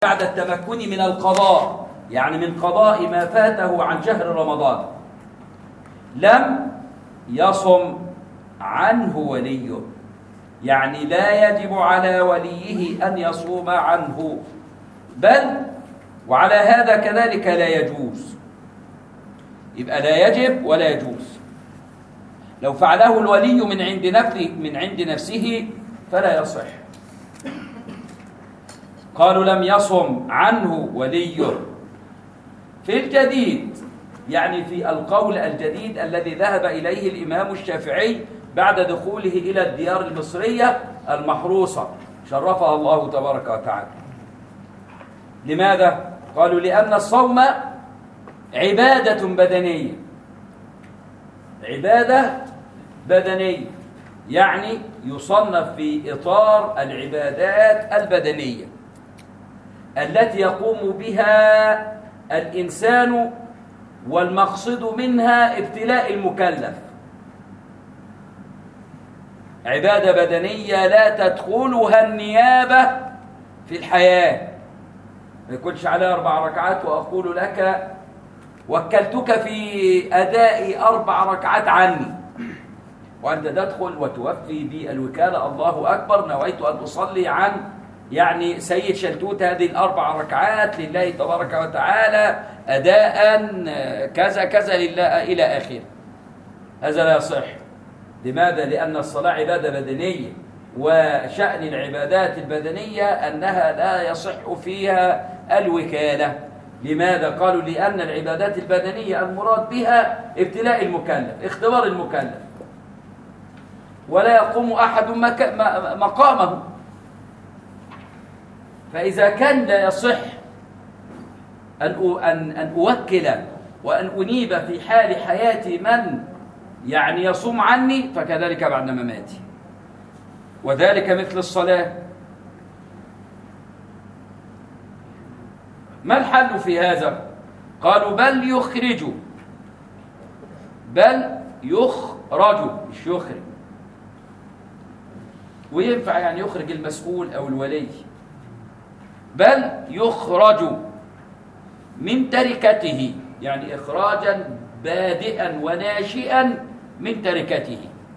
بعد التمكن من القضاء يعني من قضاء ما فاته عن شهر رمضان لم يصم عنه وليه يعني لا يجب على وليه أن يصوم عنه بل وعلى هذا كذلك لا يجوز يبقى لا يجب ولا يجوز لو فعله الولي من عند نفسه من عند نفسه فلا يصح قالوا لم يصم عنه وليه في الجديد يعني في القول الجديد الذي ذهب إليه الإمام الشافعي بعد دخوله إلى الديار المصرية المحروسة شرفها الله تبارك وتعالى لماذا؟ قالوا لأن الصوم عبادة بدنية عبادة بدنية يعني يصنف في إطار العبادات البدنية التي يقوم بها الإنسان والمقصد منها ابتلاء المكلف عبادة بدنية لا تدخلها النيابة في الحياة ما يكونش عليها أربع ركعات وأقول لك وكلتك في أداء أربع ركعات عني وأنت تدخل وتوفي بالوكالة الله أكبر نويت أن أصلي عن يعني سيد شلتوت هذه الأربع ركعات لله تبارك وتعالى أداء كذا كذا لله إلى آخره هذا لا يصح لماذا؟ لأن الصلاة عبادة بدنية وشأن العبادات البدنية أنها لا يصح فيها الوكالة لماذا؟ قالوا لأن العبادات البدنية المراد بها ابتلاء المكلف اختبار المكلف ولا يقوم أحد مقامه فإذا كان لا يصح أن أن أن أوكل وأن أنيب في حال حياتي من يعني يصوم عني فكذلك بعد مماتي وذلك مثل الصلاة ما الحل في هذا قالوا بل يخرج بل يخرج مش يخرج وينفع يعني يخرج المسؤول أو الولي بل يخرج من تركته يعني إخراجا بادئا وناشئا من تركته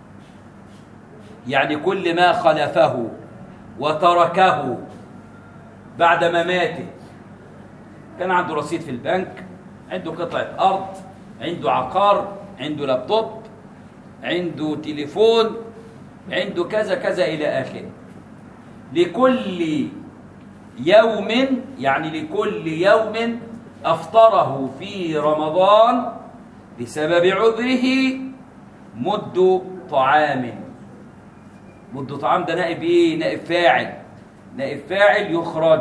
يعني كل ما خلفه وتركه بعد مماته كان عنده رصيد في البنك عنده قطعة أرض عنده عقار عنده لابتوب عنده تليفون عنده كذا كذا إلى آخره لكل يوم يعني لكل يوم أفطره في رمضان بسبب عذره مد طعام مد طعام ده نائب ايه نائب فاعل نائب فاعل يخرج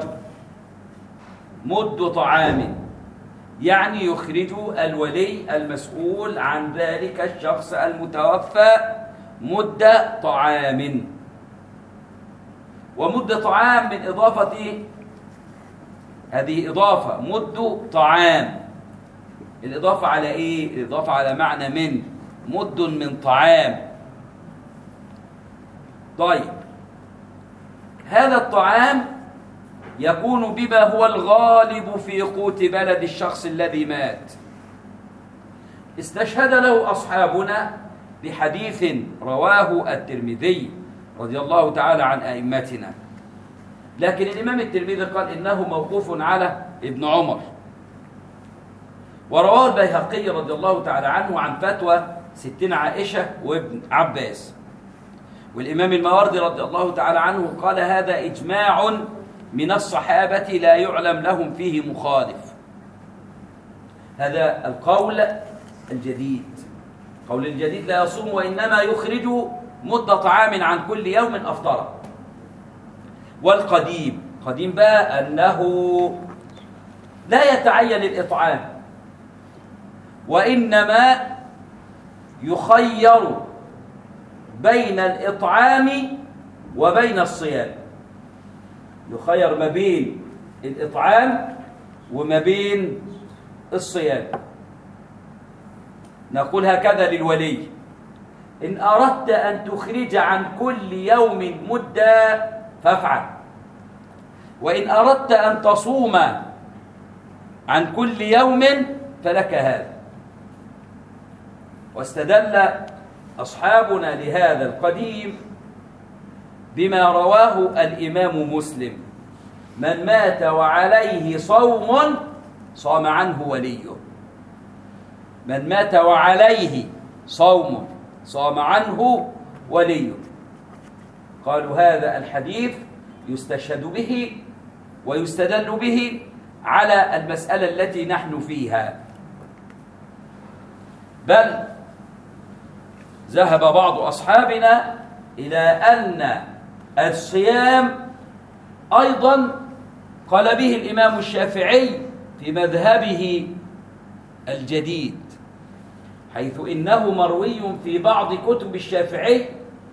مد طعام يعني يخرج الولي المسؤول عن ذلك الشخص المتوفى مد طعام ومد طعام من إضافة هذه إضافة مد طعام الإضافة على إيه؟ الإضافة على معنى من مد من طعام طيب هذا الطعام يكون بما هو الغالب في قوت بلد الشخص الذي مات استشهد له أصحابنا بحديث رواه الترمذي رضي الله تعالى عن أئمتنا لكن الإمام الترمذي قال إنه موقوف على ابن عمر ورواه البيهقي رضي الله تعالى عنه عن فتوى ستين عائشة وابن عباس والإمام الماوردي رضي الله تعالى عنه قال هذا إجماع من الصحابة لا يعلم لهم فيه مخالف هذا القول الجديد قول الجديد لا يصوم وإنما يخرج مد طعام عن كل يوم أفطر والقديم قديم بقى أنه لا يتعين الإطعام وإنما يخير بين الإطعام وبين الصيام يخير ما بين الإطعام وما بين الصيام نقول هكذا للولي إن أردت أن تخرج عن كل يوم مدة فافعل وإن أردت أن تصوم عن كل يوم فلك هذا واستدل أصحابنا لهذا القديم بما رواه الإمام مسلم من مات وعليه صوم صام عنه وليه من مات وعليه صوم صام عنه وليه قالوا هذا الحديث يستشهد به ويستدل به على المسألة التي نحن فيها بل ذهب بعض أصحابنا إلى أن الصيام أيضا قال به الإمام الشافعي في مذهبه الجديد حيث إنه مروي في بعض كتب الشافعي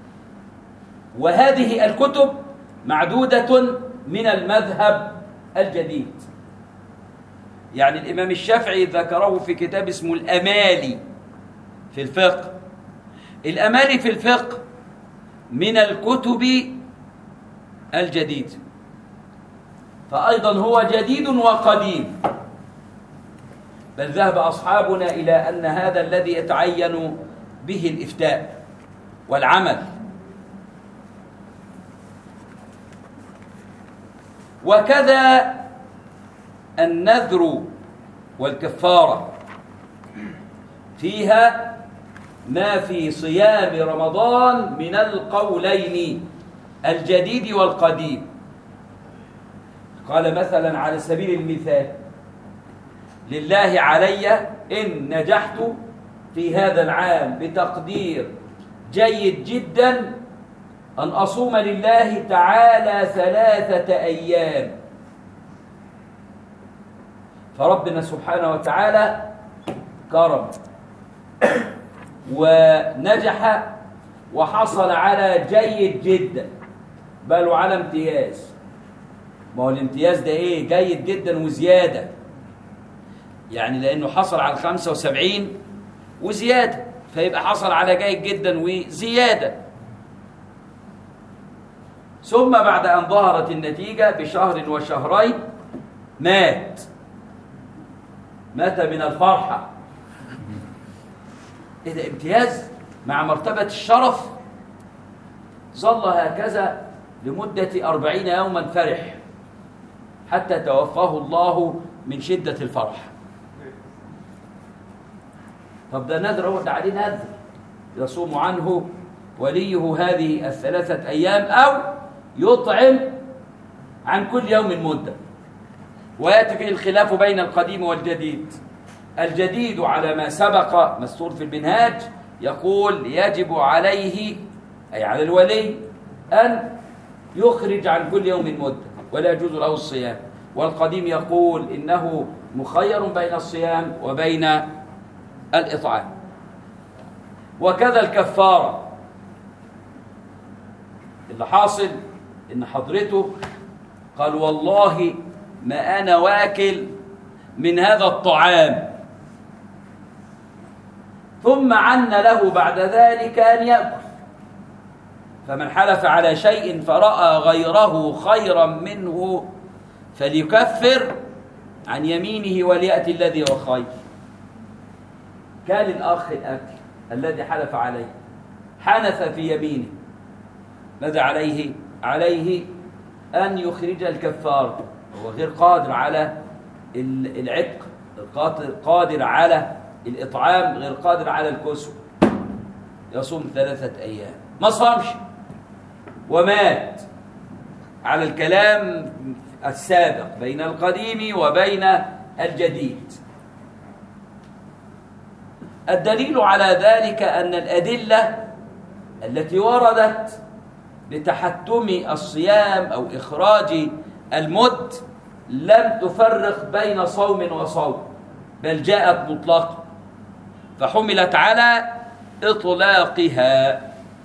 وهذه الكتب معدودة من المذهب الجديد يعني الإمام الشافعي ذكره في كتاب اسمه الأمالي في الفقه الأمالي في الفقه من الكتب الجديد فأيضا هو جديد وقديم بل ذهب أصحابنا إلى أن هذا الذي يتعين به الإفتاء والعمل وكذا النذر والكفارة فيها ما في صيام رمضان من القولين الجديد والقديم قال مثلا على سبيل المثال لله علي إن نجحت في هذا العام بتقدير جيد جدا أن أصوم لله تعالى ثلاثة أيام فربنا سبحانه وتعالى كرم ونجح وحصل على جيد جدا بل وعلى امتياز ما هو الامتياز ده ايه جيد جدا وزيادة يعني لأنه حصل على 75 وزيادة فيبقى حصل على جيد جدا وزيادة ثم بعد أن ظهرت النتيجة بشهر وشهرين مات مات من الفرحة إيه ده امتياز مع مرتبة الشرف ظل هكذا لمدة أربعين يوما فرح حتى توفاه الله من شدة الفرح طب ده نذر هو ده عليه نذر يصوم عنه وليه هذه الثلاثة أيام أو يطعم عن كل يوم مدة ويأتي فيه الخلاف بين القديم والجديد الجديد على ما سبق مستور في المنهاج يقول يجب عليه أي على الولي أن يخرج عن كل يوم مدة ولا يجوز له الصيام والقديم يقول إنه مخير بين الصيام وبين الإطعام وكذا الكفارة اللي حاصل إن حضرته قال والله ما أنا واكل من هذا الطعام ثم عن له بعد ذلك أن يأكل فمن حلف على شيء فرأى غيره خيرا منه فليكفر عن يمينه وليأتي الذي هو خير كان الأخ الأكل الذي حلف عليه حنث في يمينه ماذا عليه؟ عليه أن يخرج الكفار هو غير قادر على العتق قادر على الإطعام غير قادر على الكسوة يصوم ثلاثة أيام ما صامش ومات على الكلام السابق بين القديم وبين الجديد الدليل على ذلك أن الأدلة التي وردت لتحتم الصيام أو إخراج المد لم تفرق بين صوم وصوم بل جاءت مطلقة فحملت على إطلاقها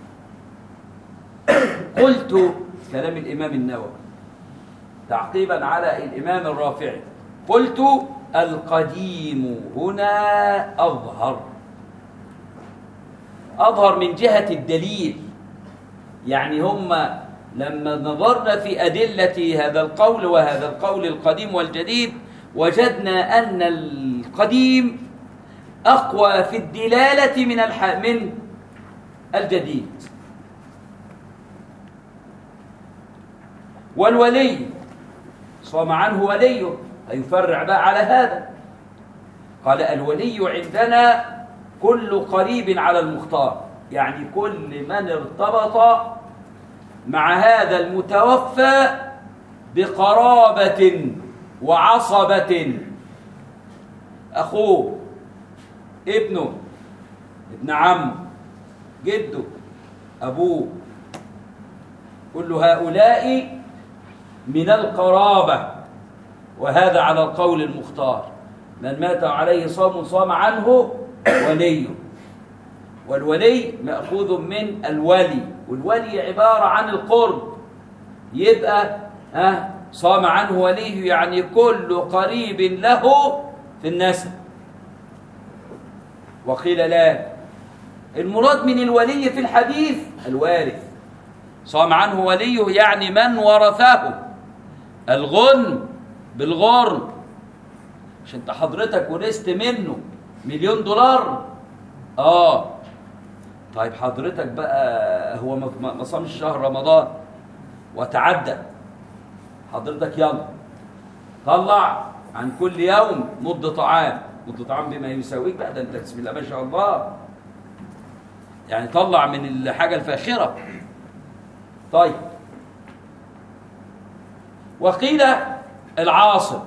قلت كلام الإمام النووي تعقيبا على الإمام الرافعي قلت القديم هنا أظهر أظهر من جهة الدليل يعني هم لما نظرنا في أدلة هذا القول وهذا القول القديم والجديد وجدنا أن القديم أقوى في الدلالة من الح... من الجديد والولي صام عنه وليه أيفرع بقى على هذا قال الولي عندنا كل قريب على المختار يعني كل من ارتبط مع هذا المتوفى بقرابة وعصبة أخوه ابنه ابن عم جده أبوه كل هؤلاء من القرابة وهذا على القول المختار من مات عليه صوم صام عنه وليه والولي مأخوذ من الولي والولي عبارة عن القرب يبقى ها صام عنه وليه يعني كل قريب له في النسب وقيل لا المراد من الولي في الحديث الوارث صام عنه وليه يعني من ورثه الغنم بالغرم مش انت حضرتك ورثت منه مليون دولار اه طيب حضرتك بقى هو ما صامش شهر رمضان وتعدى حضرتك يلا طلع عن كل يوم مد طعام مد طعام بما يساويك بقى ده انت بسم الله ما شاء الله يعني طلع من الحاجه الفاخره طيب وقيل العاصب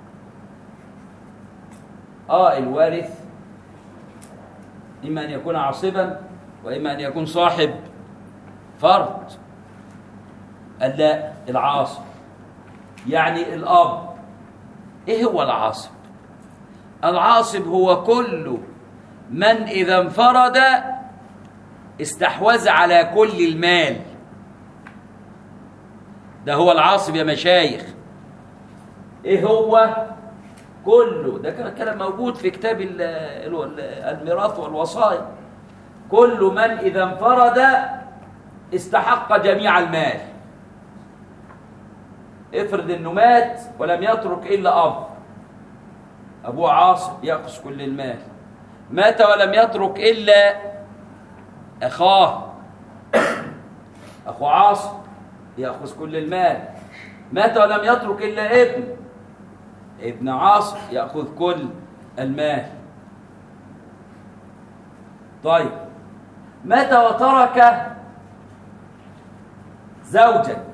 اه الوارث اما ان يكون عاصبا واما ان يكون صاحب فرد قال لا العاصب يعني الاب ايه هو العاصب العاصب هو كل من اذا انفرد استحوذ على كل المال ده هو العاصب يا مشايخ ايه هو كله ده كان كلام موجود في كتاب الميراث والوصايا كل من اذا انفرد استحق جميع المال افرض انه مات ولم يترك الا اب ابوه عاصم ياخذ كل المال مات ولم يترك الا اخاه اخو عاصم ياخذ كل المال مات ولم يترك الا ابن ابن عاصم ياخذ كل المال طيب مات وترك زوجا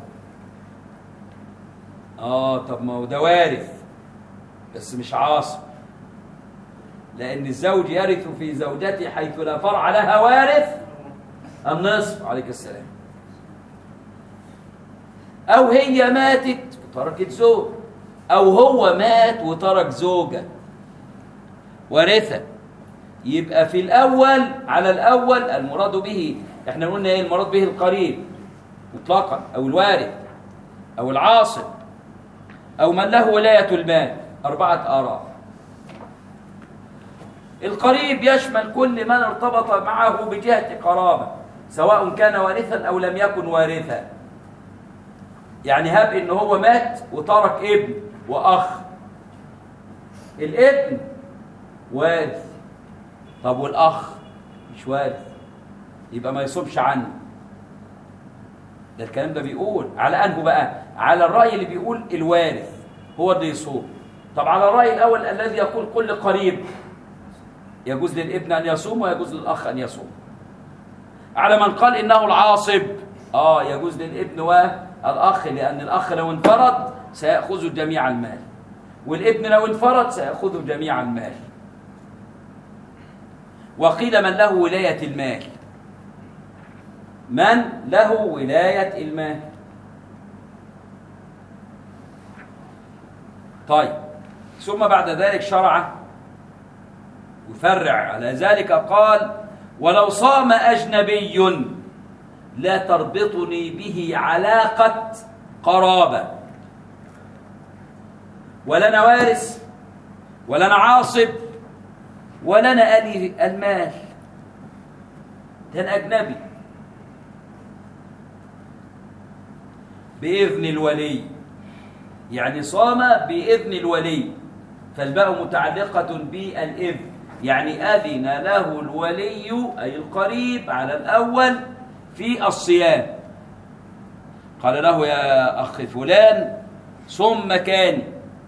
اه طب ما هو ده وارث بس مش عاصم لان الزوج يرث في زوجته حيث لا فرع لها وارث النصف عليك السلام او هي ماتت وتركت زوج او هو مات وترك زوجه ورثه يبقى في الاول على الاول المراد به احنا قلنا ايه المراد به القريب مطلقا او الوارث او العاصب او من له ولايه المال اربعه اراء القريب يشمل كل من ارتبط معه بجهه قرابه سواء كان وارثا او لم يكن وارثا يعني هب ان هو مات وترك ابن واخ الابن وارث طب والاخ مش وارث يبقى ما يصبش عنه ده الكلام ده بيقول على انه بقى على الراي اللي بيقول الوارث هو اللي يصوم طب على الراي الاول الذي يقول كل قريب يجوز للابن ان يصوم ويجوز للاخ ان يصوم على من قال انه العاصب اه يجوز للابن والاخ لان الاخ لو انفرد سياخذ جميع المال والابن لو انفرد سياخذ جميع المال وقيل من له ولايه المال من له ولايه المال طيب ثم بعد ذلك شرع يفرع على ذلك قال ولو صام أجنبي لا تربطني به علاقة قرابة ولا أنا وارث ولا أنا عاصب ولا أنا ألي المال ده أنا أجنبي بإذن الولي يعني صام بإذن الولي فالباء متعلقة بالإذن يعني أذن له الولي أي القريب على الأول في الصيام قال له يا أخ فلان صم مكاني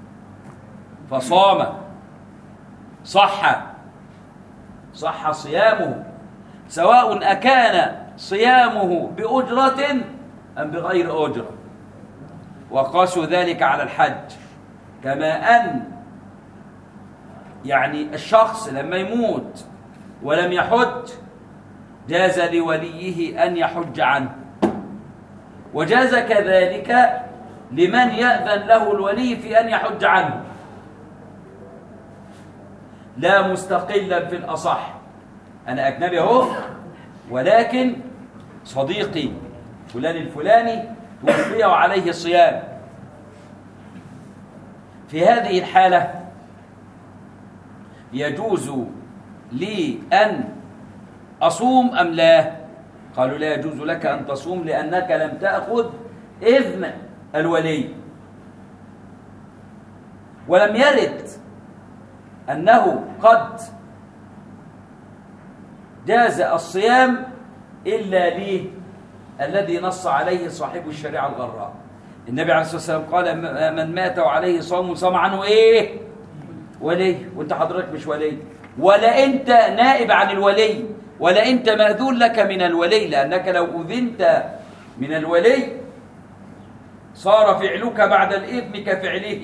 فصام صح صح صيامه سواء أكان صيامه بأجرة أم بغير أجرة وقاسوا ذلك على الحج كما أن يعني الشخص لما يموت ولم يحج جاز لوليه أن يحج عنه وجاز كذلك لمن يأذن له الولي في أن يحج عنه لا مستقلا في الأصح أنا أجنبي أهو ولكن صديقي فلان الفلاني توفي وعليه الصيام في هذه الحالة يجوز لي أن أصوم أم لا قالوا لا يجوز لك أن تصوم لأنك لم تأخذ إذن الولي ولم يرد أنه قد جاز الصيام إلا ليه الذي نص عليه صاحب الشريعة الغراء النبي عليه الصلاة والسلام قال من مات وعليه صوم صام عنه إيه ولي وانت حضرتك مش ولي ولا انت نائب عن الولي ولا انت مأذون لك من الولي لأنك لو أذنت من الولي صار فعلك بعد الإثم كفعله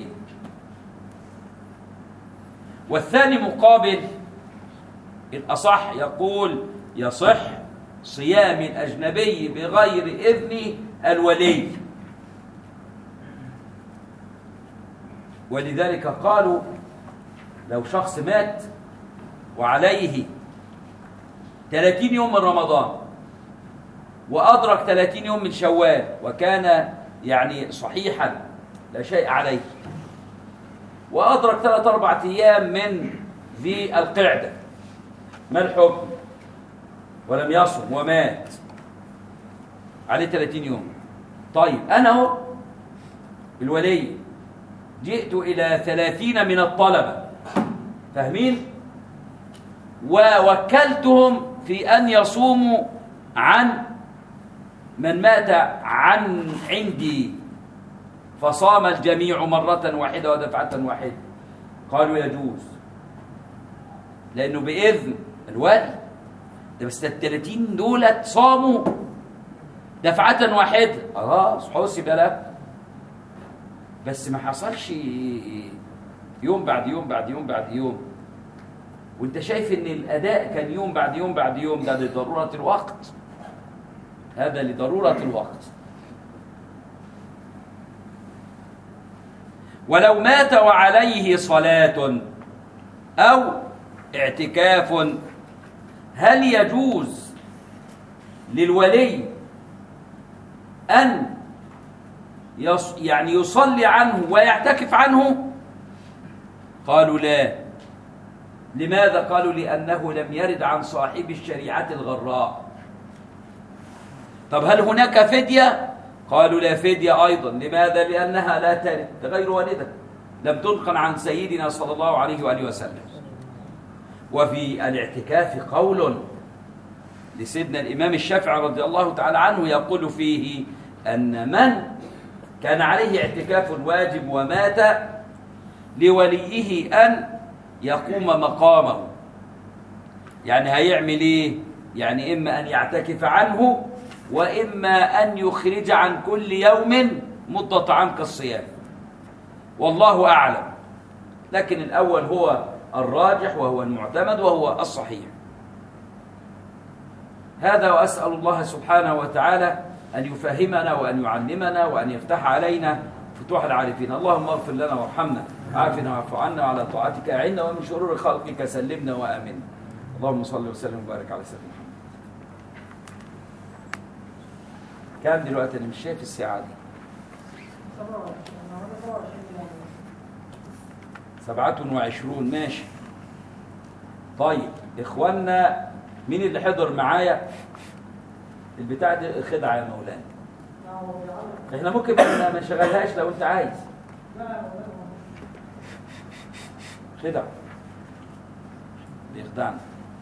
والثاني مقابل الأصح يقول يصح صيام الأجنبي بغير إذن الولي ولذلك قالوا لو شخص مات وعليه 30 يوم من رمضان وأدرك 30 يوم من شوال وكان يعني صحيحا لا شيء عليه وأدرك ثلاث أربعة أيام من ذي القعدة ما الحكم ولم يصم ومات عليه 30 يوم طيب أنا هو الولي جئت إلى ثلاثين من الطلبة فاهمين ووكلتهم في أن يصوموا عن من مات عن عندي فصام الجميع مرة واحدة ودفعة واحدة قالوا يجوز لأنه بإذن الوالي ده بس الثلاثين دولت صاموا دفعة واحدة خلاص حسب لك بس ما حصلش يوم بعد يوم بعد يوم بعد يوم وانت شايف ان الاداء كان يوم بعد يوم بعد يوم ده لضروره الوقت هذا لضروره الوقت ولو مات وعليه صلاه او اعتكاف هل يجوز للولي ان يص يعني يصلي عنه ويعتكف عنه قالوا لا لماذا قالوا لأنه لم يرد عن صاحب الشريعة الغراء طب هل هناك فدية قالوا لا فدية أيضا لماذا لأنها لا ترد غير والدة لم تنقل عن سيدنا صلى الله عليه وآله وسلم وفي الاعتكاف قول لسيدنا الإمام الشافعي رضي الله تعالى عنه يقول فيه أن من كان عليه اعتكاف واجب ومات لوليه أن يقوم مقامه يعني هيعمل إيه؟ يعني إما أن يعتكف عنه وإما أن يخرج عن كل يوم مدة طعام كالصيام والله أعلم لكن الأول هو الراجح وهو المعتمد وهو الصحيح هذا وأسأل الله سبحانه وتعالى أن يفهمنا وأن يعلمنا وأن يفتح علينا فتوح العارفين اللهم اغفر لنا وارحمنا عافنا واعف عنا وعلى طاعتك أعنا ومن شرور خلقك سلمنا وآمنا اللهم صل وسلم وبارك على سيدنا محمد كام دلوقتي أنا مش شايف الساعة دي سبعة وعشرون ماشي طيب إخواننا مين اللي حضر معايا البتاع دي خدعة يا مولانا احنا ممكن ما ما نشغلهاش لو انت عايز خدع بيخدعنا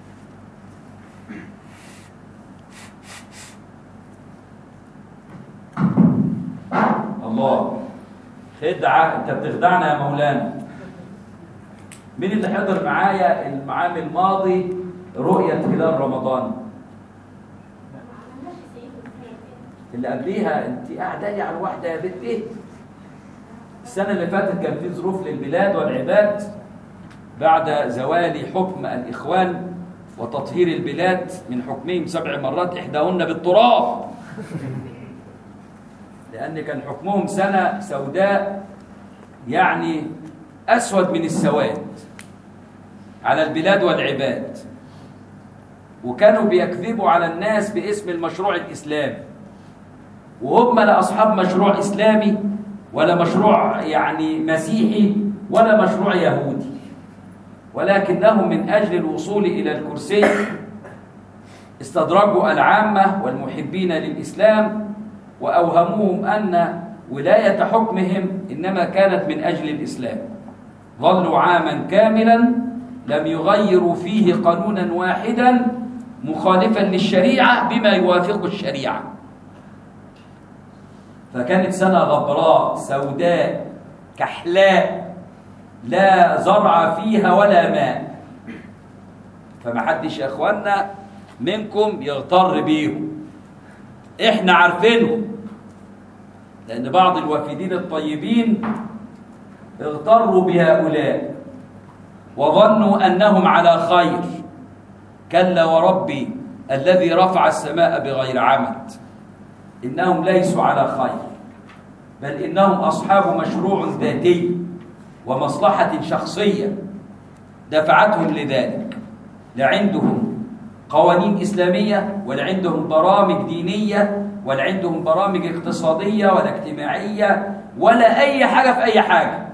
الله خدعة انت بتخدعنا يا مولانا مين اللي حضر معايا العام الماضي رؤية هلال رمضان اللي قبليها انت قاعده لي على الواحده يا بنتي السنه اللي فاتت كان في ظروف للبلاد والعباد بعد زوال حكم الاخوان وتطهير البلاد من حكمهم سبع مرات احداهن بالتراب لان كان حكمهم سنه سوداء يعني اسود من السواد على البلاد والعباد وكانوا بيكذبوا على الناس باسم المشروع الاسلامي وهم لا أصحاب مشروع إسلامي ولا مشروع يعني مسيحي ولا مشروع يهودي ولكنهم من أجل الوصول إلى الكرسي استدرجوا العامة والمحبين للإسلام وأوهموهم أن ولاية حكمهم إنما كانت من أجل الإسلام ظلوا عاما كاملا لم يغيروا فيه قانونا واحدا مخالفا للشريعة بما يوافق الشريعة فكانت سنة غبراء سوداء كحلاء لا زرع فيها ولا ماء فما حدش يا اخوانا منكم يغتر بيهم احنا عارفينهم لان بعض الوافدين الطيبين اغتروا بهؤلاء وظنوا انهم على خير كلا وربي الذي رفع السماء بغير عمد إنهم ليسوا على خير بل إنهم أصحاب مشروع ذاتي ومصلحة شخصية دفعتهم لذلك لا عندهم قوانين إسلامية ولا عندهم برامج دينية ولا عندهم برامج اقتصادية ولا اجتماعية ولا أي حاجة في أي حاجة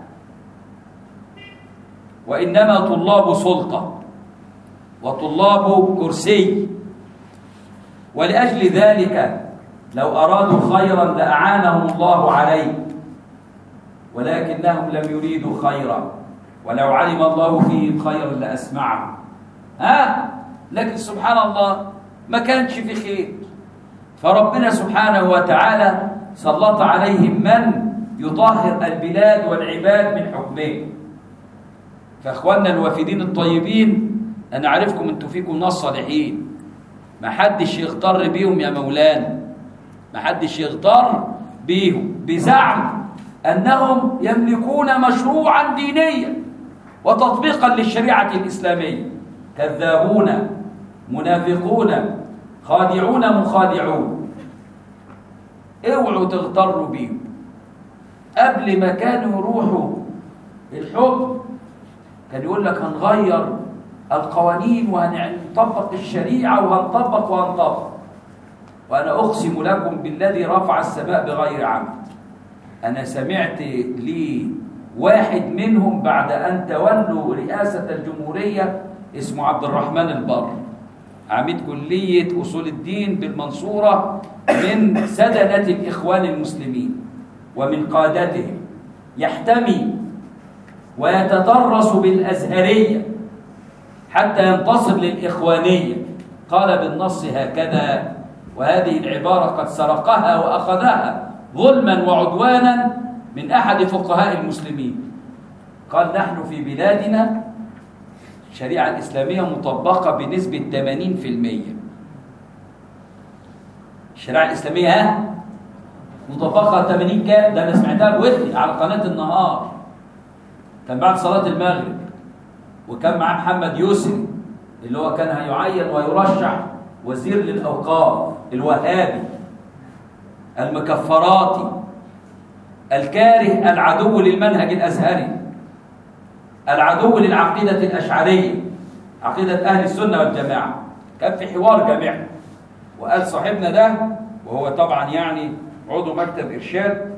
وإنما طلاب سلطة وطلاب كرسي ولأجل ذلك لو أرادوا خيرا لأعانهم الله عليه ولكنهم لم يريدوا خيرا ولو علم الله فيهم خيرا لأسمعهم ها لكن سبحان الله ما كانش في خير فربنا سبحانه وتعالى سلط عليهم من يطهر البلاد والعباد من حكمه فاخواننا الوافدين الطيبين انا عارفكم انتوا فيكم ناس صالحين ما حدش يغتر بيهم يا مولانا ما حدش يغتر بيهم بزعم انهم يملكون مشروعا دينيا وتطبيقا للشريعه الاسلاميه كذابون منافقون خادعون مخادعون اوعوا تغتروا بيهم قبل ما كانوا يروحوا الحكم كان يقول لك هنغير القوانين وهنطبق الشريعه وهنطبق وهنطبق وأنا أقسم لكم بالذي رفع السماء بغير عمد أنا سمعت لي واحد منهم بعد أن تولوا رئاسة الجمهورية اسمه عبد الرحمن البر عميد كلية أصول الدين بالمنصورة من سدنة الإخوان المسلمين ومن قادتهم يحتمي ويتدرس بالأزهرية حتى ينتصر للإخوانية قال بالنص هكذا وهذه العبارة قد سرقها وأخذها ظلما وعدوانا من أحد فقهاء المسلمين قال نحن في بلادنا الشريعة الإسلامية مطبقة بنسبة 80% الشريعة الإسلامية ها مطبقة 80 كام ده أنا سمعتها بودني على قناة النهار كان بعد صلاة المغرب وكان معاه محمد يسري اللي هو كان هيعين ويرشح وزير للأوقاف الوهابي المكفراتي الكاره العدو للمنهج الأزهري العدو للعقيدة الأشعرية عقيدة أهل السنة والجماعة كان في حوار جامعي وقال صاحبنا ده وهو طبعا يعني عضو مكتب إرشاد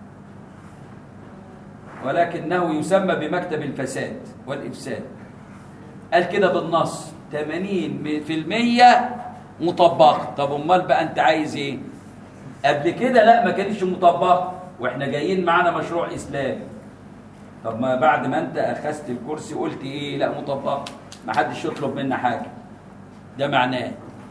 ولكنه يسمى بمكتب الفساد والإفساد قال كده بالنص 80% مطبقة طب امال بقى انت عايز ايه قبل كده لا ما كانتش مطبقه واحنا جايين معانا مشروع اسلامي طب ما بعد ما انت اخذت الكرسي قلت ايه لا مطبقه ما حدش يطلب منا حاجه ده معناه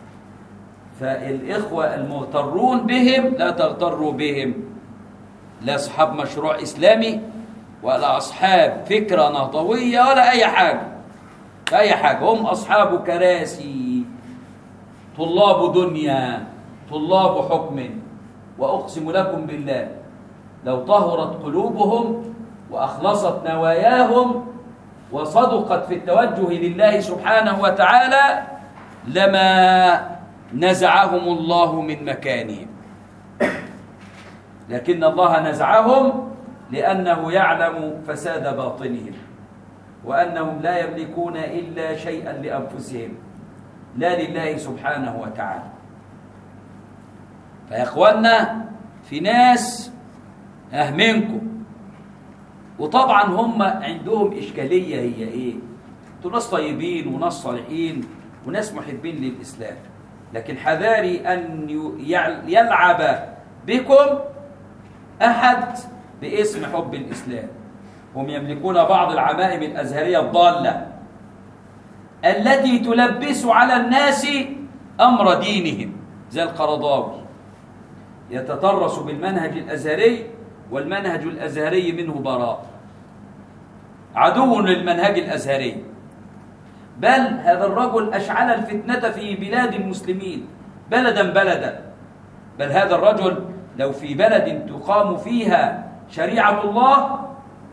فالاخوه المغترون بهم لا تغتروا بهم لا اصحاب مشروع اسلامي ولا اصحاب فكره نهضويه ولا اي حاجه اي حاجه هم اصحاب كراسي طلاب دنيا طلاب حكم واقسم لكم بالله لو طهرت قلوبهم واخلصت نواياهم وصدقت في التوجه لله سبحانه وتعالى لما نزعهم الله من مكانهم لكن الله نزعهم لانه يعلم فساد باطنهم وانهم لا يملكون الا شيئا لانفسهم لا لله سبحانه وتعالى فيا اخوانا في ناس اهمنكم وطبعا هم عندهم اشكاليه هي ايه انتوا ناس طيبين وناس صالحين وناس محبين للاسلام لكن حذاري ان يلعب بكم احد باسم حب الاسلام هم يملكون بعض العمائم الازهريه الضاله التي تلبس على الناس امر دينهم زي القرضاوي يتطرس بالمنهج الازهري والمنهج الازهري منه براء عدو للمنهج الازهري بل هذا الرجل اشعل الفتنه في بلاد المسلمين بلدا بلدا بل هذا الرجل لو في بلد تقام فيها شريعه الله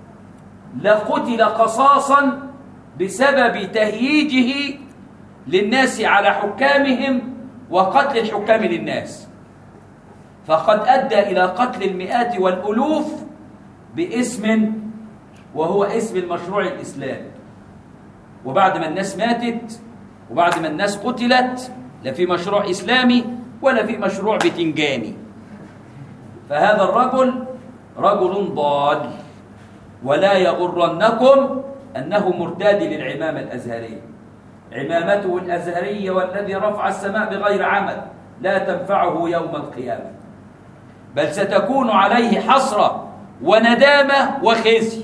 لقتل قصاصا بسبب تهييجه للناس على حكامهم وقتل الحكام للناس فقد ادى الى قتل المئات والالوف باسم وهو اسم المشروع الاسلامي وبعد ما الناس ماتت وبعد ما الناس قتلت لا في مشروع اسلامي ولا في مشروع بتنجاني فهذا الرجل رجل ضال ولا يغرنكم انه مرتاد للعمامه الازهريه عمامته الازهريه والذي رفع السماء بغير عمل لا تنفعه يوم القيامه بل ستكون عليه حسره وندامه وخزي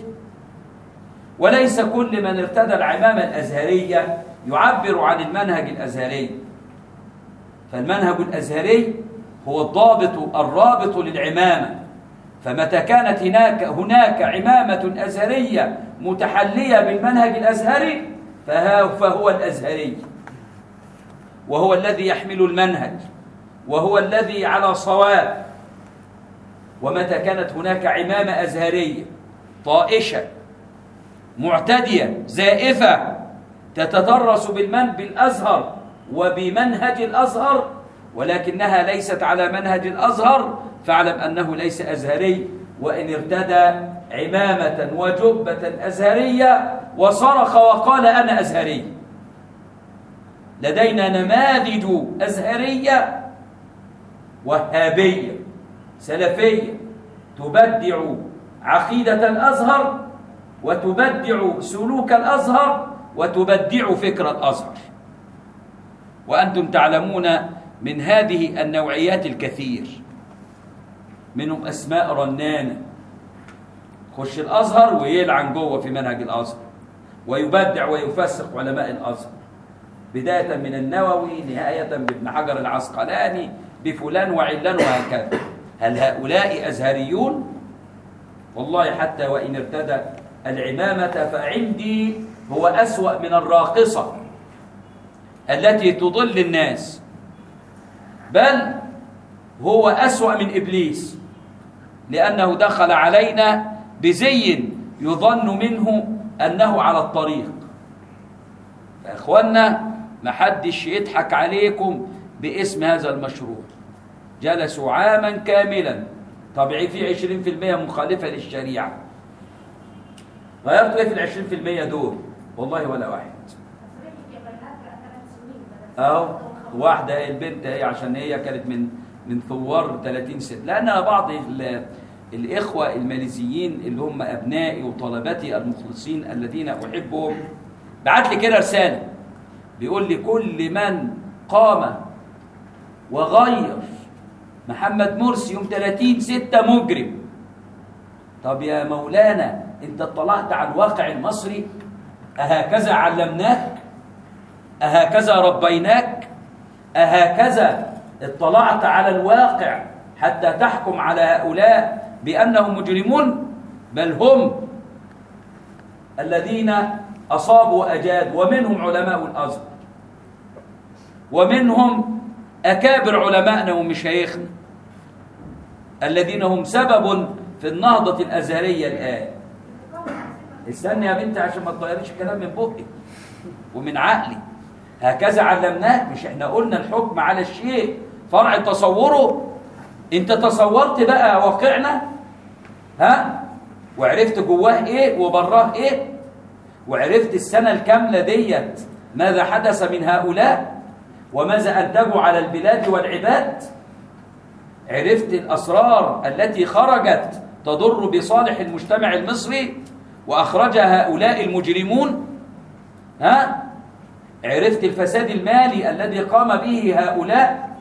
وليس كل من ارتدى العمامه الازهريه يعبر عن المنهج الازهري فالمنهج الازهري هو الضابط الرابط للعمامه فمتى كانت هناك هناك عمامه ازهريه متحليه بالمنهج الازهري فهو الازهري وهو الذي يحمل المنهج وهو الذي على صواب ومتى كانت هناك عمامه ازهريه طائشه معتديه زائفه تتدرس بالمن بالازهر وبمنهج الازهر ولكنها ليست على منهج الازهر فاعلم انه ليس ازهري وان ارتدى عمامه وجبه ازهريه وصرخ وقال انا ازهري لدينا نماذج ازهريه وهابيه سلفيه تبدع عقيده الازهر وتبدع سلوك الازهر وتبدع فكر الازهر وانتم تعلمون من هذه النوعيات الكثير منهم اسماء رنانه خش الازهر ويلعن جوه في منهج الازهر ويبدع ويفسق علماء الازهر بدايه من النووي نهايه بابن حجر العسقلاني بفلان وعلان وهكذا هل هؤلاء ازهريون والله حتى وان ارتدى العمامه فعندي هو اسوا من الراقصه التي تضل الناس بل هو اسوا من ابليس لانه دخل علينا بزي يظن منه انه على الطريق يا اخوانا ما حدش يضحك عليكم باسم هذا المشروع جلسوا عاما كاملا طبيعي في 20% مخالفه للشريعه غيرتوا ايه في العشرين في المية دول والله ولا واحد اهو واحدة البنت هي عشان هي كانت من من ثوار 30 سنة لأن بعض الإخوة الماليزيين اللي هم أبنائي وطلبتي المخلصين الذين أحبهم بعت لي كده رسالة بيقول لي كل من قام وغير محمد مرسي يوم 30 6 مجرم طب يا مولانا انت اطلعت على الواقع المصري أهكذا علمناك أهكذا ربيناك أهكذا اطلعت على الواقع حتى تحكم على هؤلاء بأنهم مجرمون بل هم الذين أصابوا وأجادوا ومنهم علماء الأزهر ومنهم أكابر علمائنا ومشايخنا الذين هم سبب في النهضة الأزهرية الآن استني يا بنتي عشان ما تطيريش الكلام من بقي ومن عقلي هكذا علمناك مش احنا قلنا الحكم على الشيء فرع تصوره انت تصورت بقى واقعنا ها وعرفت جواه ايه وبراه ايه وعرفت السنة الكاملة ديت ماذا حدث من هؤلاء وماذا أنتجوا على البلاد والعباد عرفت الأسرار التي خرجت تضر بصالح المجتمع المصري وأخرج هؤلاء المجرمون ها عرفت الفساد المالي الذي قام به هؤلاء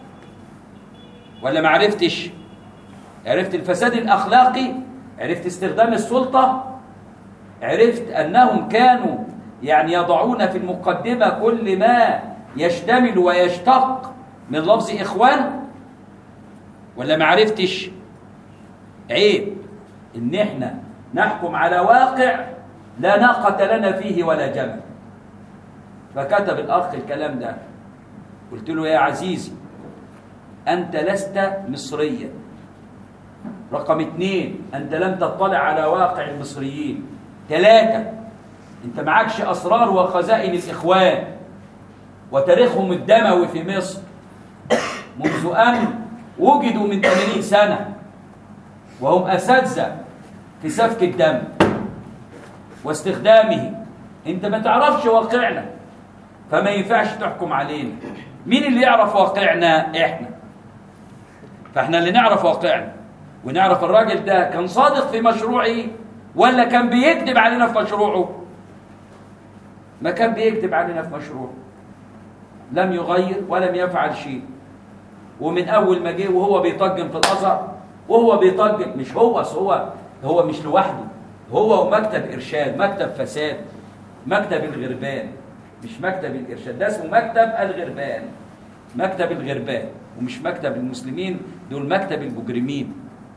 ولا ما عرفتش عرفت الفساد الأخلاقي عرفت استخدام السلطة عرفت أنهم كانوا يعني يضعون في المقدمة كل ما يشتمل ويشتق من لفظ إخوان ولا ما عرفتش عيب إن إحنا نحكم على واقع لا ناقة لنا فيه ولا جمل فكتب الأخ الكلام ده قلت له يا عزيزي أنت لست مصريا رقم اثنين أنت لم تطلع على واقع المصريين ثلاثة أنت معكش أسرار وخزائن الإخوان وتاريخهم الدموي في مصر منذ أن وجدوا من 80 سنة وهم أساتذة في سفك الدم واستخدامه انت ما تعرفش واقعنا فما ينفعش تحكم علينا مين اللي يعرف واقعنا احنا فاحنا اللي نعرف واقعنا ونعرف الراجل ده كان صادق في مشروعه ولا كان بيكذب علينا في مشروعه ما كان بيكذب علينا في مشروعه لم يغير ولم يفعل شيء ومن اول ما جه وهو بيطجم في الازهر وهو بيطجم مش هو هو هو مش لوحده هو ومكتب إرشاد مكتب فساد مكتب الغربان مش مكتب الإرشاد ده اسمه مكتب الغربان مكتب الغربان ومش مكتب المسلمين دول مكتب المجرمين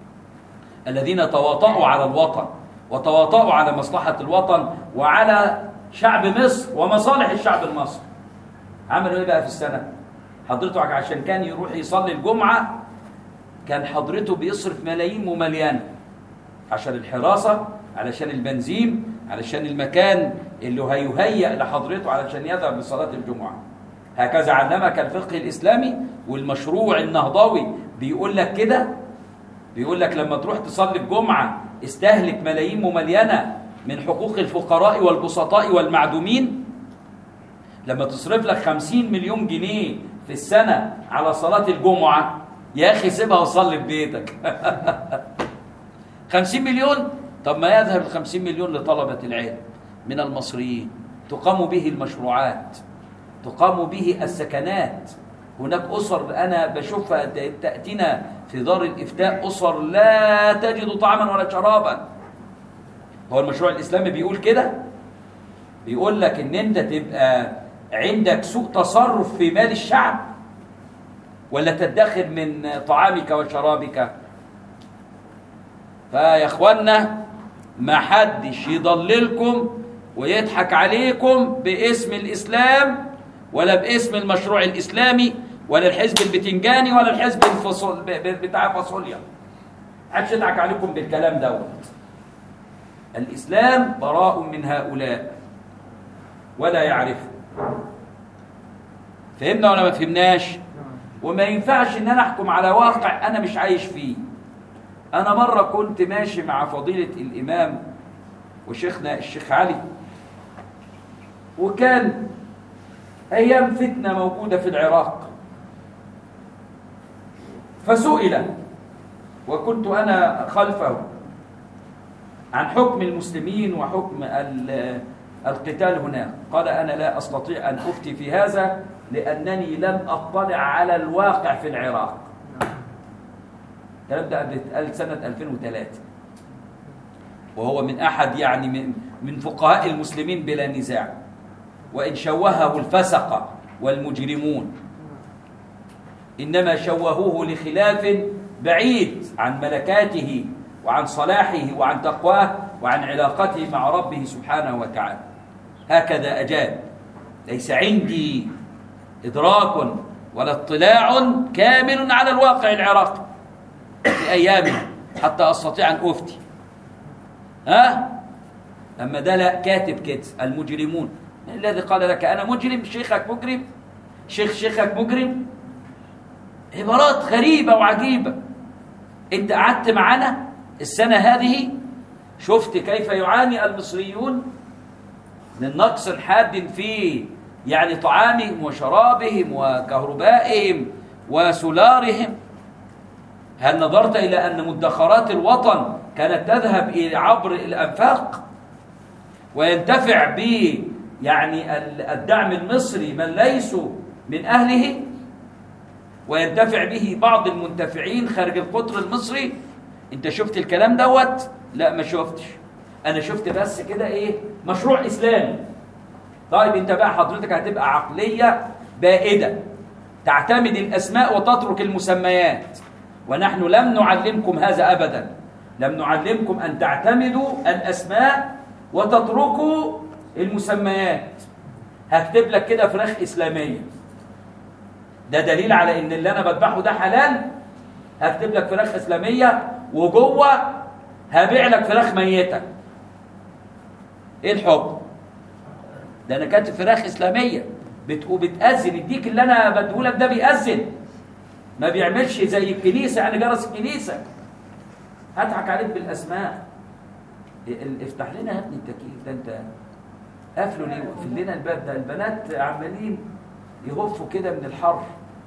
الذين تواطؤوا على الوطن وتواطؤوا على مصلحة الوطن وعلى شعب مصر ومصالح الشعب المصري عملوا ايه بقى في السنة حضرته عشان كان يروح يصلي الجمعة كان حضرته بيصرف ملايين ومليانه عشان الحراسة علشان البنزين علشان المكان اللي هيهيأ لحضرته علشان يذهب لصلاة الجمعة هكذا علمك الفقه الإسلامي والمشروع النهضوي بيقول لك كده بيقول لك لما تروح تصلي الجمعة استهلك ملايين مملينة من حقوق الفقراء والبسطاء والمعدومين لما تصرف لك خمسين مليون جنيه في السنة على صلاة الجمعة يا أخي سيبها وصلي في بيتك خمسين مليون طب ما يذهب الخمسين مليون لطلبة العلم من المصريين تقام به المشروعات تقام به السكنات هناك أسر أنا بشوفها تأتينا في دار الإفتاء أسر لا تجد طعما ولا شرابا هو المشروع الإسلامي بيقول كده بيقول لك إن أنت تبقى عندك سوء تصرف في مال الشعب ولا تدخر من طعامك وشرابك فيا اخوانا ما حدش يضللكم ويضحك عليكم باسم الاسلام ولا باسم المشروع الاسلامي ولا الحزب البتنجاني ولا الحزب الفصول بتاع فاصوليا محدش يضحك عليكم بالكلام دوت الاسلام براء من هؤلاء ولا يعرفه فهمنا ولا ما فهمناش وما ينفعش ان انا احكم على واقع انا مش عايش فيه أنا مرة كنت ماشي مع فضيلة الإمام وشيخنا الشيخ علي وكان أيام فتنة موجودة في العراق فسئل وكنت أنا خلفه عن حكم المسلمين وحكم القتال هناك قال أنا لا أستطيع أن أفتي في هذا لأنني لم أطلع على الواقع في العراق الكلام ده قبل سنة 2003 وهو من أحد يعني من, من فقهاء المسلمين بلا نزاع وإن شوهه الفسق والمجرمون إنما شوهوه لخلاف بعيد عن ملكاته وعن صلاحه وعن تقواه وعن علاقته مع ربه سبحانه وتعالى هكذا أجاب ليس عندي إدراك ولا اطلاع كامل على الواقع العراقي في أيامه حتى أستطيع أن أفتي ها أما ده لا كاتب كده المجرمون من الذي قال لك أنا مجرم شيخك مجرم شيخ شيخك مجرم عبارات غريبة وعجيبة أنت قعدت معنا السنة هذه شفت كيف يعاني المصريون من نقص حاد في يعني طعامهم وشرابهم وكهربائهم وسولارهم هل نظرت إلى أن مدخرات الوطن كانت تذهب إلى عبر الأنفاق وينتفع ب يعني الدعم المصري من ليسوا من أهله وينتفع به بعض المنتفعين خارج القطر المصري انت شفت الكلام دوت لا ما شفتش انا شفت بس كده ايه مشروع اسلامي طيب انت بقى حضرتك هتبقى عقليه بائده تعتمد الاسماء وتترك المسميات ونحن لم نعلمكم هذا ابدا لم نعلمكم ان تعتمدوا الاسماء وتتركوا المسميات هكتب لك كده فراخ اسلاميه ده دليل على ان اللي انا بذبحه ده حلال هكتب لك فراخ اسلاميه وجوه هبيع لك فراخ ميته ايه الحكم ده انا كاتب فراخ اسلاميه بتقو بتاذن الديك اللي انا بديهولك ده بيأذن ما بيعملش زي الكنيسه يعني جرس الكنيسه هضحك عليك بالاسماء افتح لنا يا ابني التكييف ده انت قافله ليه وقفل لنا الباب ده البنات عمالين يغفوا كده من الحر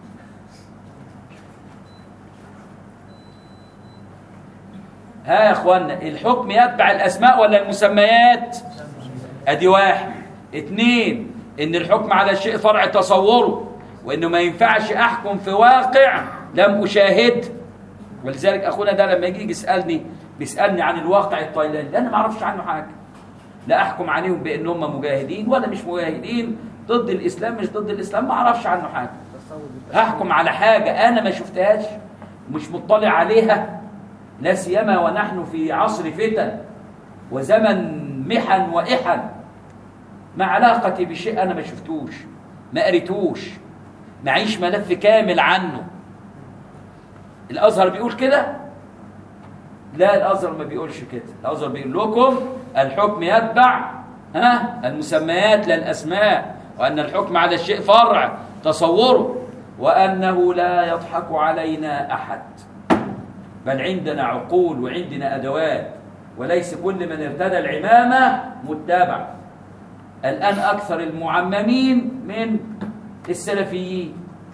ها يا اخوانا الحكم يتبع الاسماء ولا المسميات ادي واحد اتنين ان الحكم على الشيء فرع تصوره وانه ما ينفعش احكم في واقع لم اشاهد ولذلك اخونا ده لما يجي يسالني بيسالني عن الواقع التايلاندي انا ما اعرفش عنه حاجه لا احكم عليهم بان هم مجاهدين ولا مش مجاهدين ضد الاسلام مش ضد الاسلام ما اعرفش عنه حاجه هحكم على حاجه انا ما شفتهاش مش مطلع عليها لا سيما ونحن في عصر فتن وزمن محن وإحن ما علاقتي بشيء أنا ما شفتوش ما قريتوش معيش ملف كامل عنه الأزهر بيقول كده لا الأزهر ما بيقولش كده الأزهر بيقول لكم الحكم يتبع ها المسميات لا الأسماء وأن الحكم على الشيء فرع تصوره وأنه لا يضحك علينا أحد بل عندنا عقول وعندنا أدوات وليس كل من ارتدى العمامة متبع الآن أكثر المعممين من السلفيين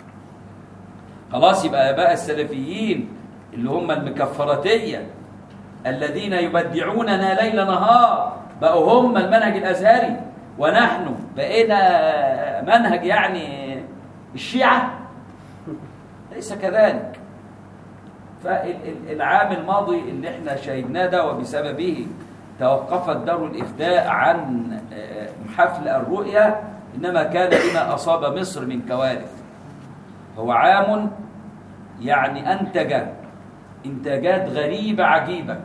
خلاص يبقى بقى السلفيين اللي هم المكفرتية الذين يبدعوننا ليل نهار بقوا هم المنهج الأزهري ونحن بقينا منهج يعني الشيعة ليس كذلك فالعام الماضي اللي احنا شاهدناه ده وبسببه توقفت دار الإفتاء عن حفل الرؤية إنما كان لما أصاب مصر من كوارث هو عام يعني أنتج إنتاجات غريبة عجيبة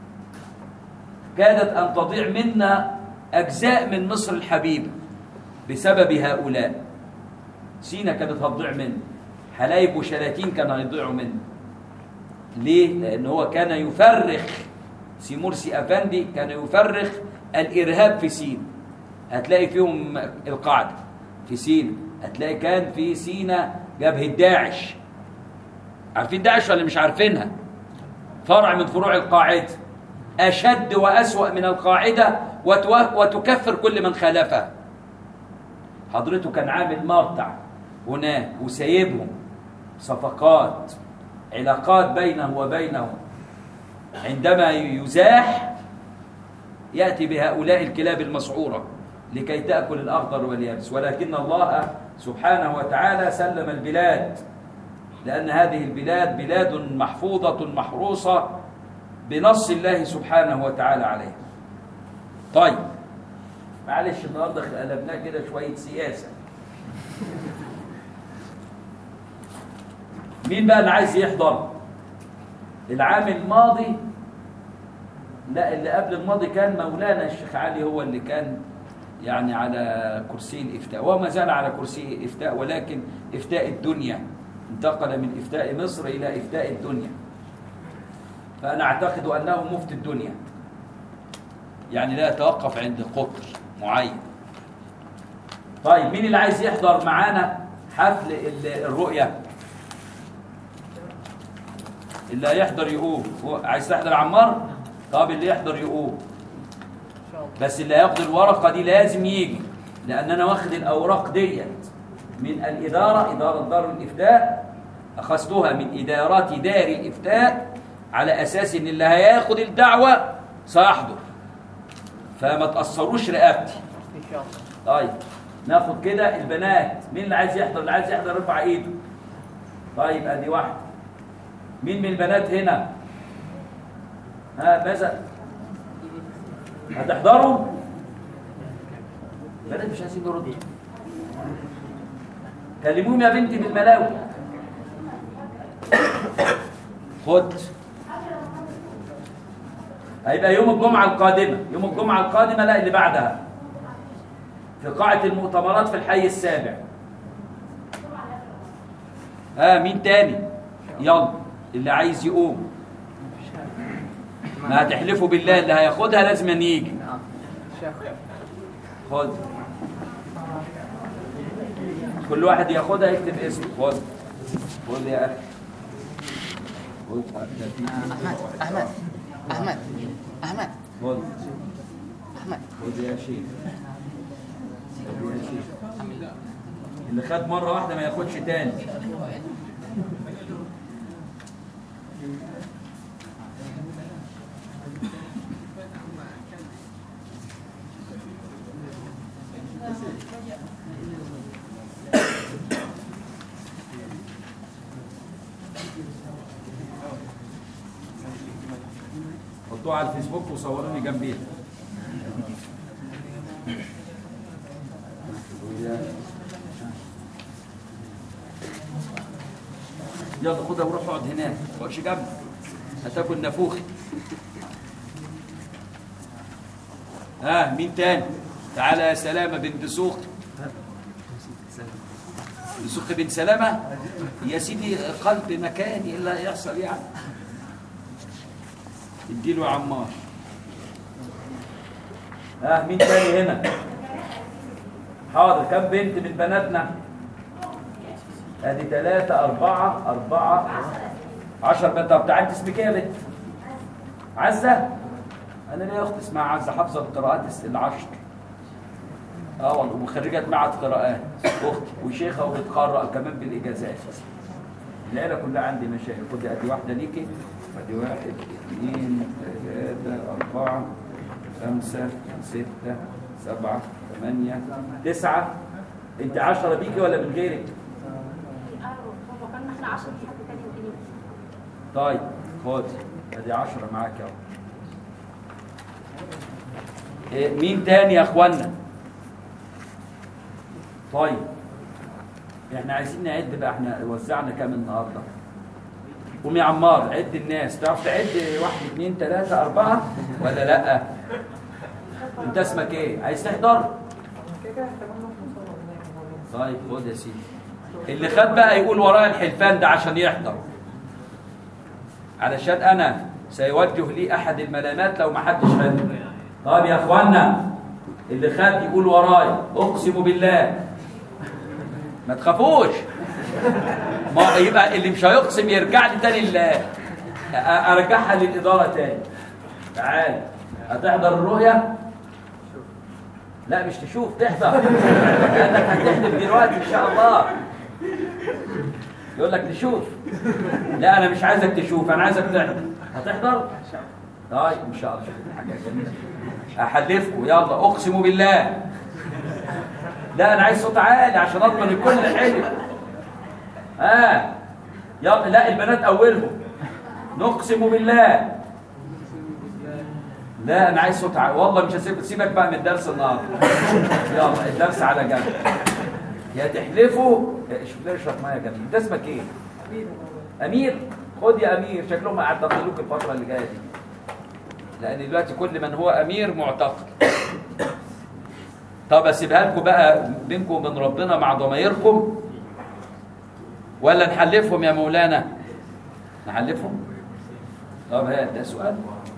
كادت أن تضيع منا أجزاء من مصر الحبيبة بسبب هؤلاء سينا كانت هتضيع منه حلايب وشلاتين كانوا هيضيعوا منه ليه؟ لأن هو كان يفرخ سي مرسي أفندي كان يفرخ الإرهاب في سينا هتلاقي فيهم القاعدة في سينا هتلاقي كان في سينا جبهة داعش عارفين داعش ولا مش عارفينها فرع من فروع القاعدة أشد وأسوأ من القاعدة وتكفر كل من خالفها حضرته كان عامل مرتع هناك وسايبهم صفقات علاقات بينه وبينهم عندما يزاح يأتي بهؤلاء الكلاب المسعورة لكي تأكل الأخضر واليابس ولكن الله سبحانه وتعالى سلم البلاد لأن هذه البلاد بلاد محفوظة محروسة بنص الله سبحانه وتعالى عليها طيب معلش النهارده قلبناه كده شوية سياسة مين بقى اللي عايز يحضر العام الماضي لا اللي قبل الماضي كان مولانا الشيخ علي هو اللي كان يعني على كرسي الإفتاء وما زال على كرسي الإفتاء ولكن إفتاء الدنيا انتقل من إفتاء مصر إلى إفتاء الدنيا فأنا أعتقد أنه مفتي الدنيا يعني لا يتوقف عند قطر معين طيب مين اللي عايز يحضر معانا حفل الرؤية اللي هيحضر يقوم عايز تحضر عمار طب اللي يحضر يقوم بس اللي هياخد الورقة دي لازم يجي لأن أنا واخد الأوراق ديت من الإدارة إدارة دار الإفتاء أخذتها من إدارات دار الإفتاء على أساس إن اللي هياخد الدعوة سيحضر فما تأثروش رقبتي ان شاء الله طيب ناخد كده البنات مين اللي عايز يحضر اللي عايز يحضر يرفع ايده طيب ادي واحده مين من البنات هنا ها ماذا هتحضروا البنات مش عايزين يردوا كلموهم يا بنتي بالملاوي خد هيبقى يوم الجمعة القادمة يوم الجمعة القادمة لا اللي بعدها في قاعة المؤتمرات في الحي السابع اه مين تاني يلا اللي عايز يقوم ما هتحلفوا بالله اللي هياخدها لازم أن يجي شيخ خد كل واحد ياخدها يكتب اسمه خد خد يا اخي خد ده في- احمد احمد احمد احمد خد احمد خد يا شيخ خد يا شيخ اللي خد مرة واحدة ما ياخدش تاني حطوها على الفيسبوك وصوروني جنبيها يلا خدها وروح اقعد هناك ما تقعدش جنبي هتاكل نافوخي ها مين تاني تعالى يا سلامة بنت سوق سوق بن سلامة يا سيدي قلب مكاني ايه اللي هيحصل يعني اديله يا عمار ها مين تاني هنا حاضر كم بنت من بناتنا ادي ثلاثة أربعة أربعة عشر بنت طب تعالى انت اسمك ايه يا بنت؟ عزة؟ أنا ليا أخت اسمها عزة حافظة القراءات الس- العشر اه والله وخريجة معهد قراءات أختي وشيخة وبتقرأ كمان بالإجازات العيلة كلها عندي مشايخ خدي أدي واحدة ليكي أدي واحد اثنين ثلاثة أربعة خمسة ستة سبعة ثمانية تسعة أنت عشرة بيكي ولا من غيرك؟ هو كان احنا 10 في حد تاني ممكن يبقى. طيب خد ادي 10 معاك اهو إيه، مين تاني يا اخوانا طيب احنا عايزين نعد بقى احنا وزعنا كام النهارده قوم يا عمار عد الناس تعرف تعد واحد اثنين ثلاثة أربعة ولا لأ؟ أنت اسمك إيه؟ عايز تحضر؟ طيب خد يا سيدي اللي خد بقى يقول ورايا الحلفان ده عشان يحضر علشان انا سيوجه لي احد الملامات لو ما حدش خد طيب يا اخوانا اللي خد يقول ورايا اقسم بالله ما تخافوش ما يبقى اللي مش هيقسم يرجع لي تاني ال- أ- ارجعها للاداره تاني تعال هتحضر الرؤيه لا مش تشوف تحضر لانك هتحلف دلوقتي ان شاء الله يقول لك نشوف لا انا مش عايزك تشوف انا عايزك تحضر هتحضر طيب ان شاء الله شوف حاجه جميله احلفكم يلا اقسم بالله لا انا عايز صوت عالي عشان اضمن الكل حلو ها يلا لا البنات اولهم نقسم بالله لا انا عايز صوت ع- والله مش هسيب سيبك بقى من الدرس النهارده يلا الدرس على جنب يا تحلفوا يا- شوف لي اشرب ميه يا جميل انت اسمك ايه امير خد يا امير شكلهم هيعتقلوك الفتره اللي جايه دي لان دلوقتي كل من هو امير معتقل طب اسيبها لكم بقى بينكم وبين ربنا مع ضمايركم ولا نحلفهم يا مولانا نحلفهم طب هات ده سؤال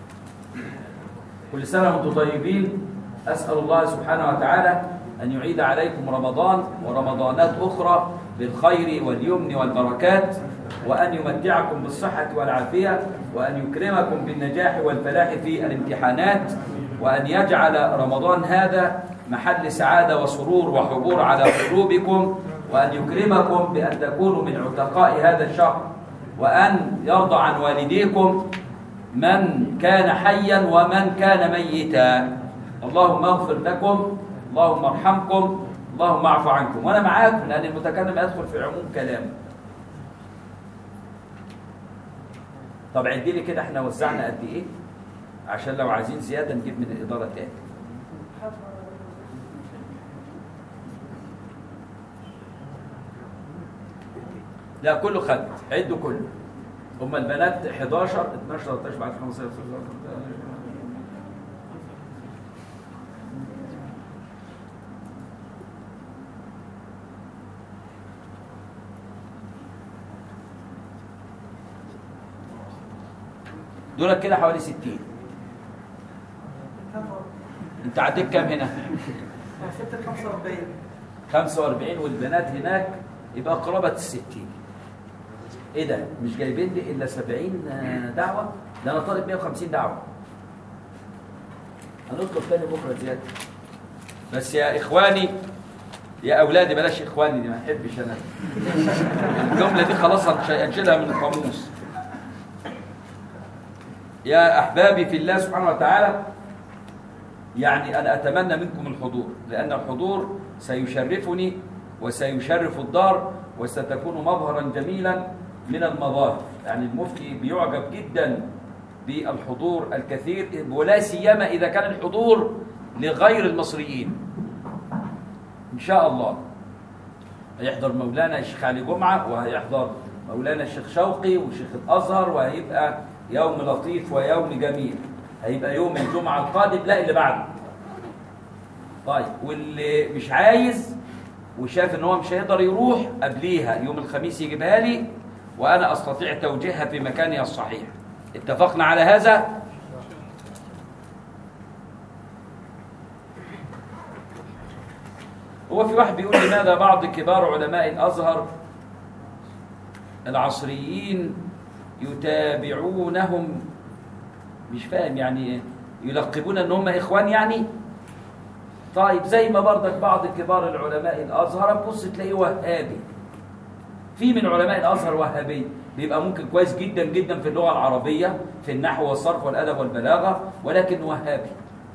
كل سنه وانتم طيبين اسال الله سبحانه وتعالى ان يعيد عليكم رمضان ورمضانات اخرى بالخير واليمن والبركات وان يمتعكم بالصحه والعافيه وان يكرمكم بالنجاح والفلاح في الامتحانات وان يجعل رمضان هذا محل سعاده وسرور وحبور على قلوبكم وان يكرمكم بان تكونوا من عتقاء هذا الشهر وان يرضى عن والديكم من كان حيا ومن كان ميتا اللهم اغفر لكم اللهم ارحمكم اللهم اعف عنكم وانا معاكم لان المتكلم يدخل في عموم كلامه طب عدي لي كده احنا وزعنا قد ايه عشان لو عايزين زياده نجيب من الاداره تاني لا كله خد عدوا كله هم البنات 11 12 13 بعد 15 دول كده حوالي 60 انت عديت كام هنا 45 والبنات هناك يبقى قرابه ال 60 ايه ده مش جايبين لي الا 70 دعوه ده انا طالب 150 دعوه هنطلب تاني بكره زياده بس يا اخواني يا اولادي بلاش اخواني دي ما احبش انا الجمله دي خلاص هنش- هنشيلها من القاموس يا احبابي في الله سبحانه وتعالى يعني انا اتمنى منكم الحضور لان الحضور سيشرفني وسيشرف الدار وستكون مظهرا جميلا من المظاهر يعني المفتي بيعجب جدا بالحضور الكثير ولا سيما اذا كان الحضور لغير المصريين ان شاء الله هيحضر مولانا الشيخ علي جمعه وهيحضر مولانا الشيخ شوقي والشيخ الازهر وهيبقى يوم لطيف ويوم جميل هيبقى يوم الجمعه القادم لا اللي بعده طيب واللي مش عايز وشاف ان هو مش هيقدر يروح قبليها يوم الخميس يجيبها لي وانا استطيع توجيهها في مكانها الصحيح اتفقنا على هذا هو في واحد بيقول لماذا بعض كبار علماء الازهر العصريين يتابعونهم مش فاهم يعني ايه يلقبون ان هم اخوان يعني طيب زي ما برضك بعض كبار العلماء الازهر تبص تلاقيه وهابي في من علماء الازهر وهابي بيبقى ممكن كويس جدا جدا في اللغه العربيه في النحو والصرف والادب والبلاغه ولكن وهابي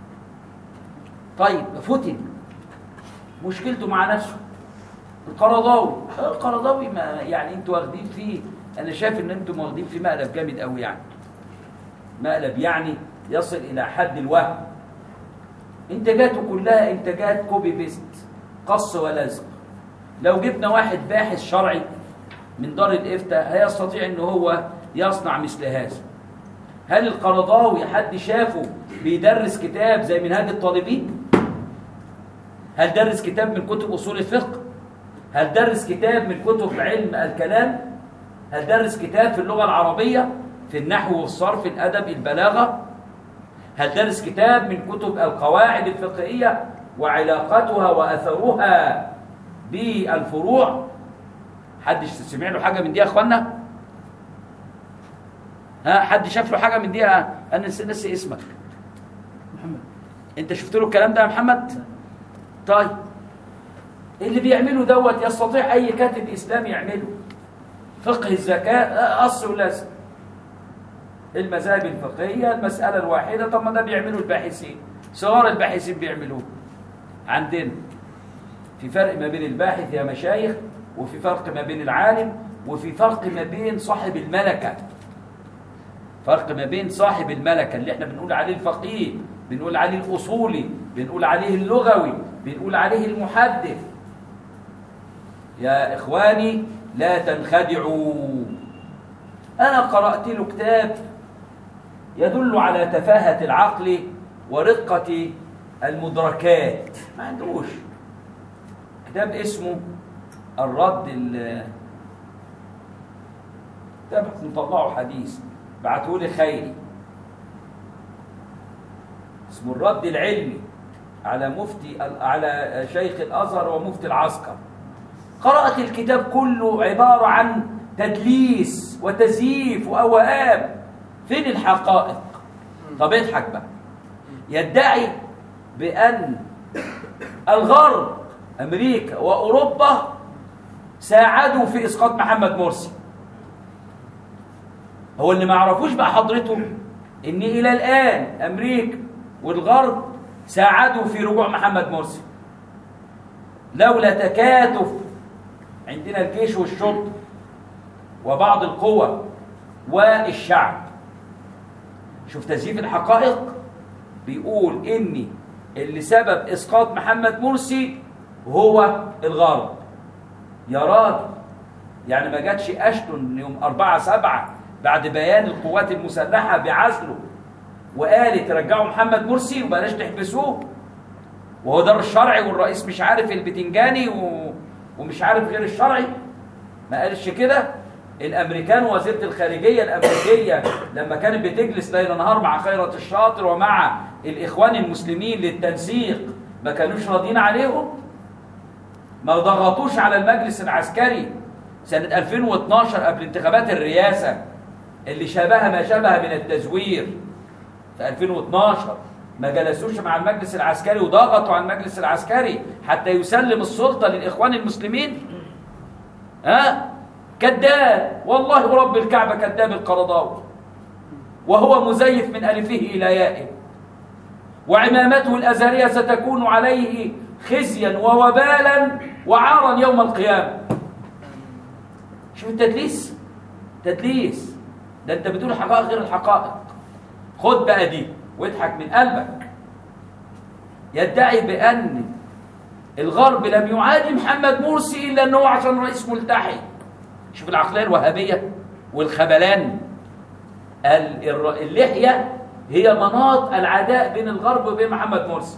طيب فتن مشكلته مع نفسه القرضاوي القرضاوي ما يعني انتوا واخدين فيه انا شايف ان انتم واخدين فيه مقلب جامد قوي يعني مقلب يعني يصل الى حد الوهم انتاجاته كلها انتاجات كوبي بيست قص ولزق لو جبنا واحد باحث شرعي من دار الافتاء هيستطيع ان هو يصنع مثل هذا هل القرضاوي حد شافه بيدرس كتاب زي منهاج الطالبين هل درس كتاب من كتب اصول الفقه هل درس كتاب من كتب علم الكلام هل درس كتاب في اللغه العربيه في النحو والصرف الادب البلاغه هل درس كتاب من كتب القواعد الفقهيه وعلاقتها واثرها بالفروع حد سمع له حاجه من دي يا اخوانا ها حد شاف له حاجه من دي انا نسي نسي اسمك محمد انت شفت له الكلام ده يا محمد طيب اللي بيعمله دوت يستطيع اي كاتب اسلامي يعمله فقه الزكاه اصل ولازم المذاهب الفقهيه المساله الواحده طب ما ده بيعمله الباحثين صغار الباحثين بيعملوه عندنا في فرق ما بين الباحث يا مشايخ وفي فرق ما بين العالم وفي فرق ما بين صاحب الملكة فرق ما بين صاحب الملكة اللي احنا بنقول عليه الفقيه بنقول عليه الأصولي بنقول عليه اللغوي بنقول عليه المحدث يا إخواني لا تنخدعوا أنا قرأت له كتاب يدل على تفاهة العقل ورقة المدركات ما عندوش كتاب اسمه الرد ال كتاب مطلعه حديث بعته لي خيري اسمه الرد العلمي على مفتي على شيخ الازهر ومفتي العسكر قرات الكتاب كله عباره عن تدليس وتزييف واوهام فين الحقائق طب اضحك بقى يدعي بان الغرب امريكا واوروبا ساعدوا في اسقاط محمد مرسي هو اللي ما يعرفوش بقى حضرته ان الى الان امريكا والغرب ساعدوا في رجوع محمد مرسي لولا تكاتف عندنا الجيش والشرطه وبعض القوى والشعب شوف تزييف الحقائق بيقول ان اللي سبب اسقاط محمد مرسي هو الغرب يا راجل يعني ما جاتش اشتون يوم 4 7 بعد بيان القوات المسلحه بعزله وقالت رجعوا محمد مرسي وبلاش تحبسوه وهو ده الشرعي والرئيس مش عارف البتنجاني و... ومش عارف غير الشرعي ما قالش كده الامريكان وزيره الخارجيه الامريكيه لما كانت بتجلس ليل نهار مع خيرت الشاطر ومع الاخوان المسلمين للتنسيق ما كانوش راضيين عليهم ما ضغطوش على المجلس العسكري سنه 2012 قبل انتخابات الرئاسه اللي شابه ما شابه من التزوير في 2012 ما جلسوش مع المجلس العسكري وضغطوا على المجلس العسكري حتى يسلم السلطه للاخوان المسلمين ها كذاب والله ورب الكعبه كذاب القرضاوي وهو مزيف من الفه الى يائه وعمامته الازهريه ستكون عليه خزيا ووبالا وعارا يوم القيامه شوف التدليس تدليس ده انت بتقول حقائق غير الحقائق خد بقى دي واضحك من قلبك يدعي بان الغرب لم يعادي محمد مرسي الا انه عشان رئيس ملتحي شوف العقليه الوهابيه والخبلان اللحيه هي مناط العداء بين الغرب وبين محمد مرسي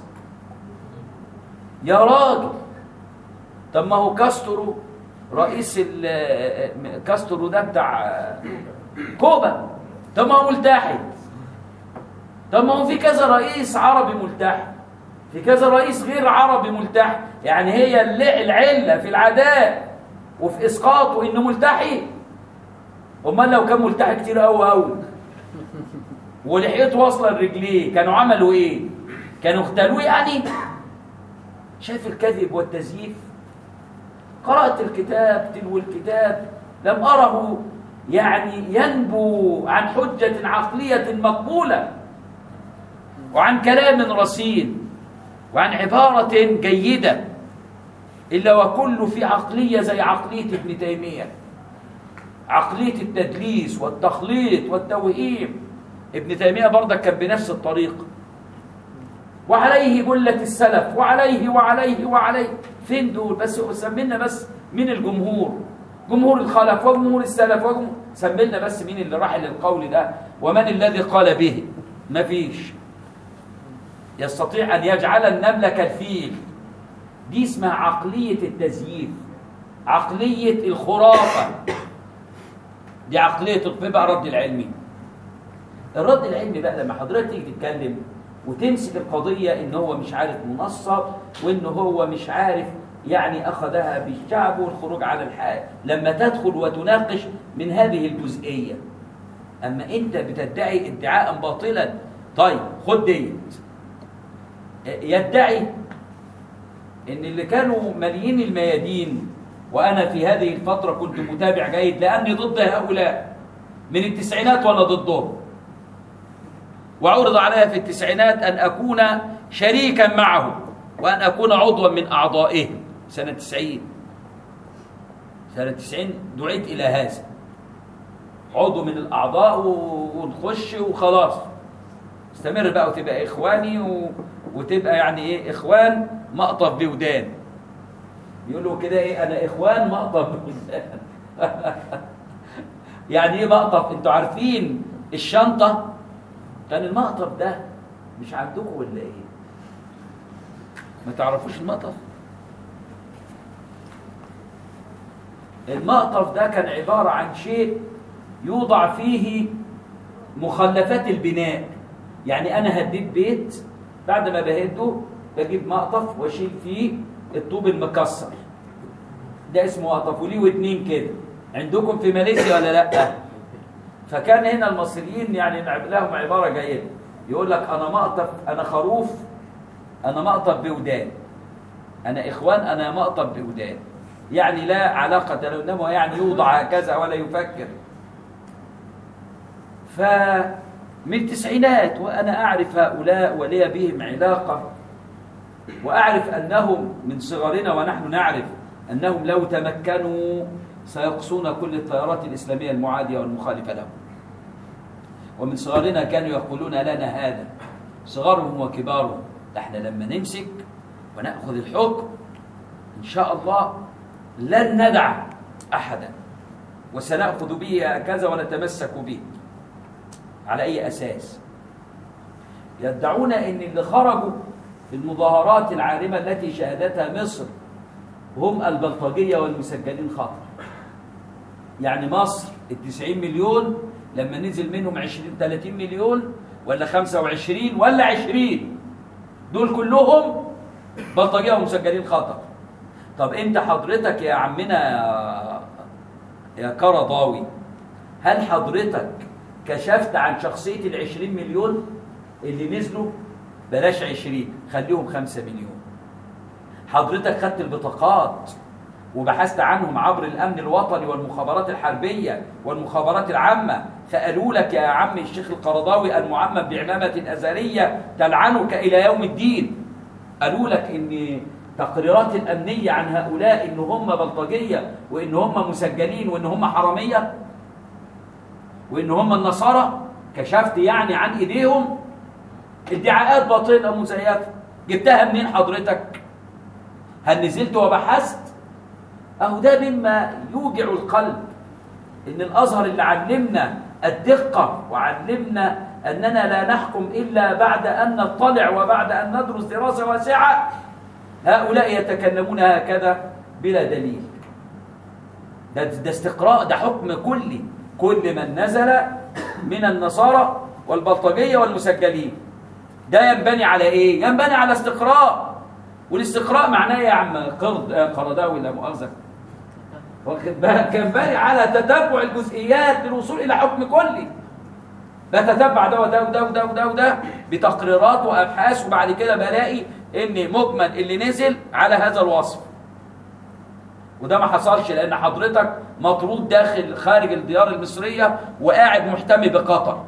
يا راجل طب ما هو كاسترو رئيس كاسترو ده بتاع كوبا طب ما هو ملتحي طب ما هو في كذا رئيس عربي ملتحي في كذا رئيس غير عربي ملتحي يعني هي العله في العداء وفي اسقاطه انه ملتحي امال لو كان ملتحي كتير قوي قوي ولحيته واصله لرجليه كانوا عملوا ايه كانوا اغتالوه يعني شايف الكذب والتزييف قرات الكتاب تلو الكتاب لم اره يعني ينبو عن حجه عقليه مقبوله وعن كلام رصين وعن عباره جيده إلا وكل في عقلية زي عقلية ابن تيمية عقلية التدليس والتخليط والتوهيم ابن تيمية برضك كان بنفس الطريقة وعليه جلة السلف وعليه وعليه وعليه فين دول بس سمينا بس مين الجمهور جمهور الخلف وجمهور السلف وجمهور سمينا بس مين اللي راح للقول ده ومن الذي قال به مفيش يستطيع أن يجعل النملة كالفيل دي اسمها عقلية التزييف عقلية الخرافة دي عقلية بقى رد العلمي الرد العلمي بقى لما حضرتك تيجي تتكلم وتمسك القضية ان هو مش عارف منصب وان هو مش عارف يعني اخذها بالشعب والخروج على الحال لما تدخل وتناقش من هذه الجزئية اما انت بتدعي ادعاء باطلا طيب خد ديت يدعي ان اللي كانوا ماليين الميادين وانا في هذه الفتره كنت متابع جيد لاني ضد هؤلاء من التسعينات وانا ضدهم وعرض علي في التسعينات ان اكون شريكا معه وان اكون عضوا من اعضائه سنه 90 سنة 90 دعيت إلى هذا عضو من الأعضاء و- ونخش وخلاص استمر بقى وتبقى إخواني و... وتبقى يعني إيه إخوان مقطف بودان يقولوا كده إيه أنا إخوان مقطف بودان يعني إيه مقطف أنتوا عارفين الشنطة كان المقطف ده مش عندكم ولا إيه ما تعرفوش المقطف المقطف ده كان عبارة عن شيء يوضع فيه مخلفات البناء يعني أنا هديت بيت بعد ما بهده بجيب مقطف واشيل فيه الطوب المكسر ده اسمه مقطف وليه واتنين كده عندكم في ماليزيا ولا لا فكان هنا المصريين يعني لهم عبارة جيدة يقول لك أنا مقطف أنا خروف أنا مقطف بودان أنا إخوان أنا مقطف بودان يعني لا علاقة له إنما يعني يوضع هكذا ولا يفكر فمن التسعينات وأنا أعرف هؤلاء ولي بهم علاقة وأعرف أنهم من صغرنا ونحن نعرف أنهم لو تمكنوا سيقصون كل التيارات الإسلامية المعادية والمخالفة لهم ومن صغرنا كانوا يقولون لنا هذا صغارهم وكبارهم احنا لما نمسك ونأخذ الحكم إن شاء الله لن ندع أحدا وسنأخذ به هكذا ونتمسك به على أي أساس يدعون أن اللي خرجوا في المظاهرات العارمة التي شهدتها مصر هم البلطجية والمسجلين خطر يعني مصر التسعين مليون لما نزل منهم عشرين ثلاثين مليون ولا خمسة وعشرين ولا عشرين دول كلهم بلطجية ومسجلين خطر طب انت حضرتك يا عمنا يا, يا كرضاوي هل حضرتك كشفت عن شخصية العشرين مليون اللي نزلوا بلاش عشرين خليهم خمسة مليون حضرتك خدت البطاقات وبحثت عنهم عبر الأمن الوطني والمخابرات الحربية والمخابرات العامة فقالوا لك يا عم الشيخ القرضاوي المعمم بعمامة أزلية تلعنك إلى يوم الدين قالوا لك إن تقريرات الأمنية عن هؤلاء إن هم بلطجية وإن هم مسجلين وإن هم حرامية وإن هم النصارى كشفت يعني عن إيديهم ادعاءات باطلة مزيفة جبتها منين حضرتك هل نزلت وبحثت أهو ده مما يوجع القلب إن الأزهر اللي علمنا الدقة وعلمنا أننا لا نحكم إلا بعد أن نطلع وبعد أن ندرس دراسة واسعة هؤلاء يتكلمون هكذا بلا دليل ده, ده استقراء ده حكم كلي كل من نزل من النصارى والبلطجية والمسجلين ده ينبني على إيه؟ ينبني على استقراء والاستقراء معناه يا عم قرض قرضاوي لا مؤاخذة واخد بالك ينبني على تتبع الجزئيات للوصول إلى حكم كلي بتتبع ده وده وده وده وده وده بتقريرات وأبحاث وبعد كده بلاقي إن مجمل اللي نزل على هذا الوصف وده ما حصلش لأن حضرتك مطرود داخل خارج الديار المصرية وقاعد محتمي بقطر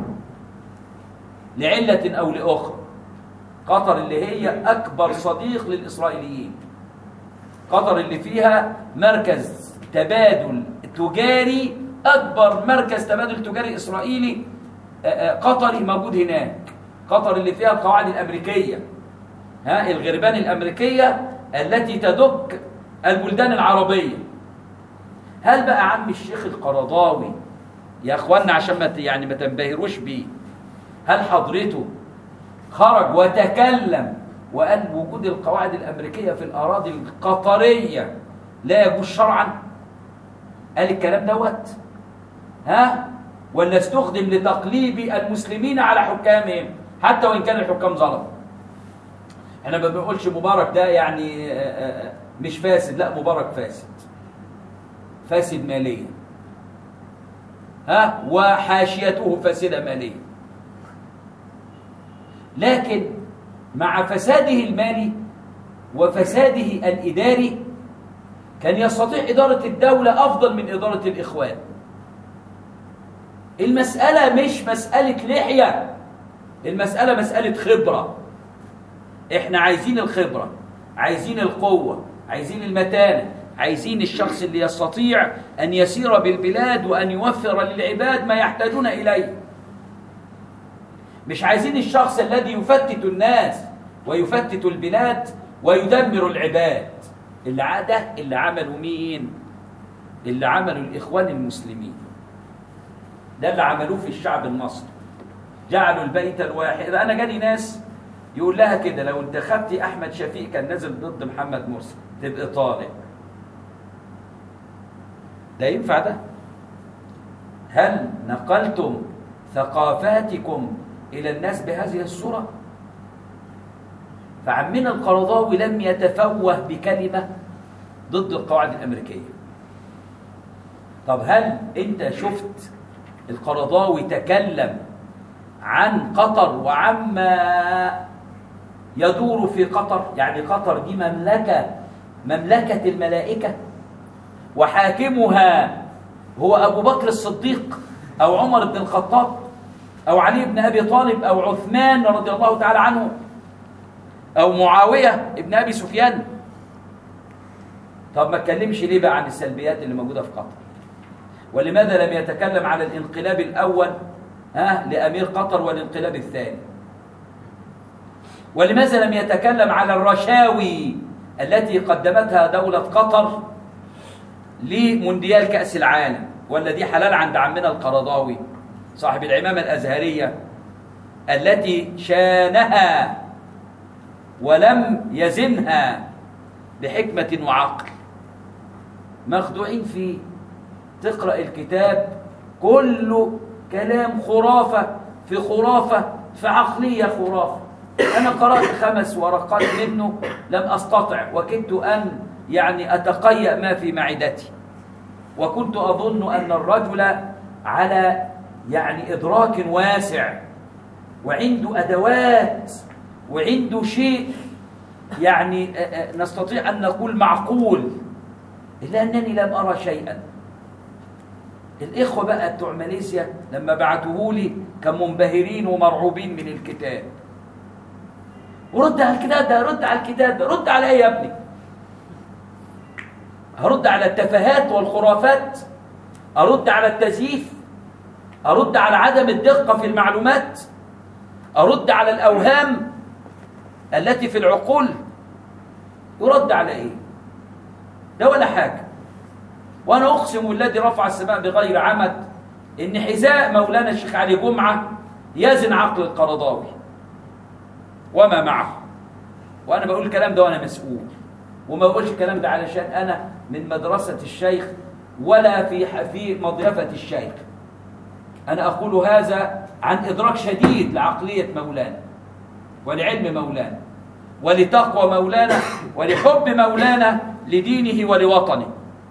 لعلة أو لأخرى قطر اللي هي أكبر صديق للإسرائيليين قطر اللي فيها مركز تبادل تجاري أكبر مركز تبادل تجاري إسرائيلي قطري موجود هناك قطر اللي فيها القواعد الأمريكية ها الغربان الأمريكية التي تدك البلدان العربية هل بقى عم الشيخ القرضاوي يا اخوانا عشان ما يعني ما تنبهروش بيه هل حضرته خرج وتكلم وقال وجود القواعد الأمريكية في الأراضي القطرية لا يجوز شرعا قال الكلام دوت ها ولا استخدم لتقليب المسلمين على حكامهم حتى وإن كان الحكام ظلم احنا ما بنقولش مبارك ده يعني مش فاسد لا مبارك فاسد فاسد ماليا ها وحاشيته فاسدة ماليا لكن مع فساده المالي وفساده الإداري كان يستطيع إدارة الدولة أفضل من إدارة الإخوان المسألة مش مسألة لحية المسألة مسألة خبرة إحنا عايزين الخبرة عايزين القوة عايزين المتانة عايزين الشخص اللي يستطيع أن يسير بالبلاد وأن يوفر للعباد ما يحتاجون إليه مش عايزين الشخص الذي يفتت الناس ويفتت البلاد ويدمر العباد اللي ع- ده اللي عملوا مين اللي عملوا الإخوان المسلمين ده اللي عملوه في الشعب المصري جعلوا البيت الواحد انا جاني ناس يقول لها كده لو انتخبتي احمد شفيق كان نازل ضد محمد مرسي تبقى طالع ده ينفع ده هل نقلتم ثقافاتكم الى الناس بهذه الصوره فعمنا القرضاوي لم يتفوه بكلمه ضد القواعد الامريكيه طب هل انت شفت القرضاوي تكلم عن قطر وعما يدور في قطر يعني قطر دي مملكة مملكة الملائكة وحاكمها هو أبو بكر الصديق أو عمر بن الخطاب أو علي بن أبي طالب أو عثمان رضي الله تعالى عنه أو معاوية ابن أبي سفيان طب ما اتكلمش ليه بقى عن السلبيات اللي موجودة في قطر ولماذا لم يتكلم على الانقلاب الأول ها لأمير قطر والانقلاب الثاني ولماذا لم يتكلم على الرشاوي التي قدمتها دولة قطر لمونديال كأس العالم ولا دي حلال عند عمنا القرضاوي صاحب العمامة الأزهرية التي شانها ولم يزنها بحكمة وعقل مخدوعين فيه تقرأ الكتاب كله كلام خرافة في خرافة في عقلية خرافة أنا قرأت خمس ورقات منه لم أستطع وكدت أن يعني أتقيأ ما في معدتي وكنت أظن أن الرجل على يعني إدراك واسع وعنده أدوات وعنده شيء يعني نستطيع أن نقول معقول إلا أنني لم أرى شيئا الإخوة بقى بتوع ماليزيا لما بعتوه لي كانوا منبهرين ومرعوبين من الكتاب ورد على الكتاب ده رد على الكتاب ده رد على ايه يا ابني هرد على التفاهات والخرافات ارد على التزييف ارد على عدم الدقه في المعلومات ارد على الاوهام التي في العقول يرد على ايه ده ولا حاجه وانا اقسم بالذي رفع السماء بغير عمد ان حذاء مولانا الشيخ علي جمعه يزن عقل القرضاوي وما معه وانا بقول الكلام ده وانا مسؤول وما بقولش الكلام ده علشان انا من مدرسه الشيخ ولا في في مضيفه الشيخ انا اقول هذا عن ادراك شديد لعقليه مولانا ولعلم مولانا ولتقوى مولانا ولحب مولانا لدينه ولوطنه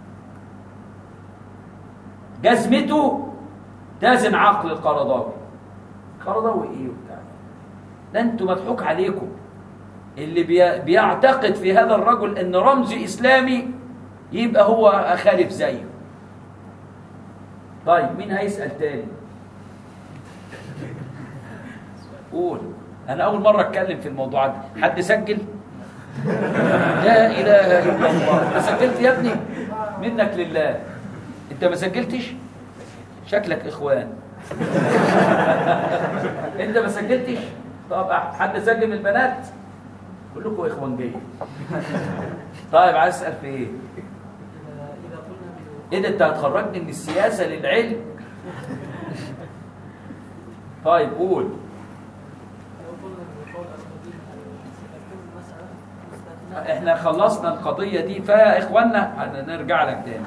جزمته تزن عقل القرضاوي قرضاوي ايه وبتاع ده انتوا مضحوك عليكم اللي بي... بيعتقد في هذا الرجل ان رمز اسلامي يبقى هو خالف زيه طيب مين هيسال تاني قول انا اول مره اتكلم في الموضوع ده حد سجل لا اله الا الله انت سجلت يا ابني منك لله انت ما سجلتش شكلك اخوان انت ما سجلتش طب حد سجل من البنات كلكم اخوانجيه طيب عايز اسال في ايه ايه ده انت هتخرجني من السياسه للعلم طيب قول احنا خلصنا القضيه دي فاخواننا نرجع لك تاني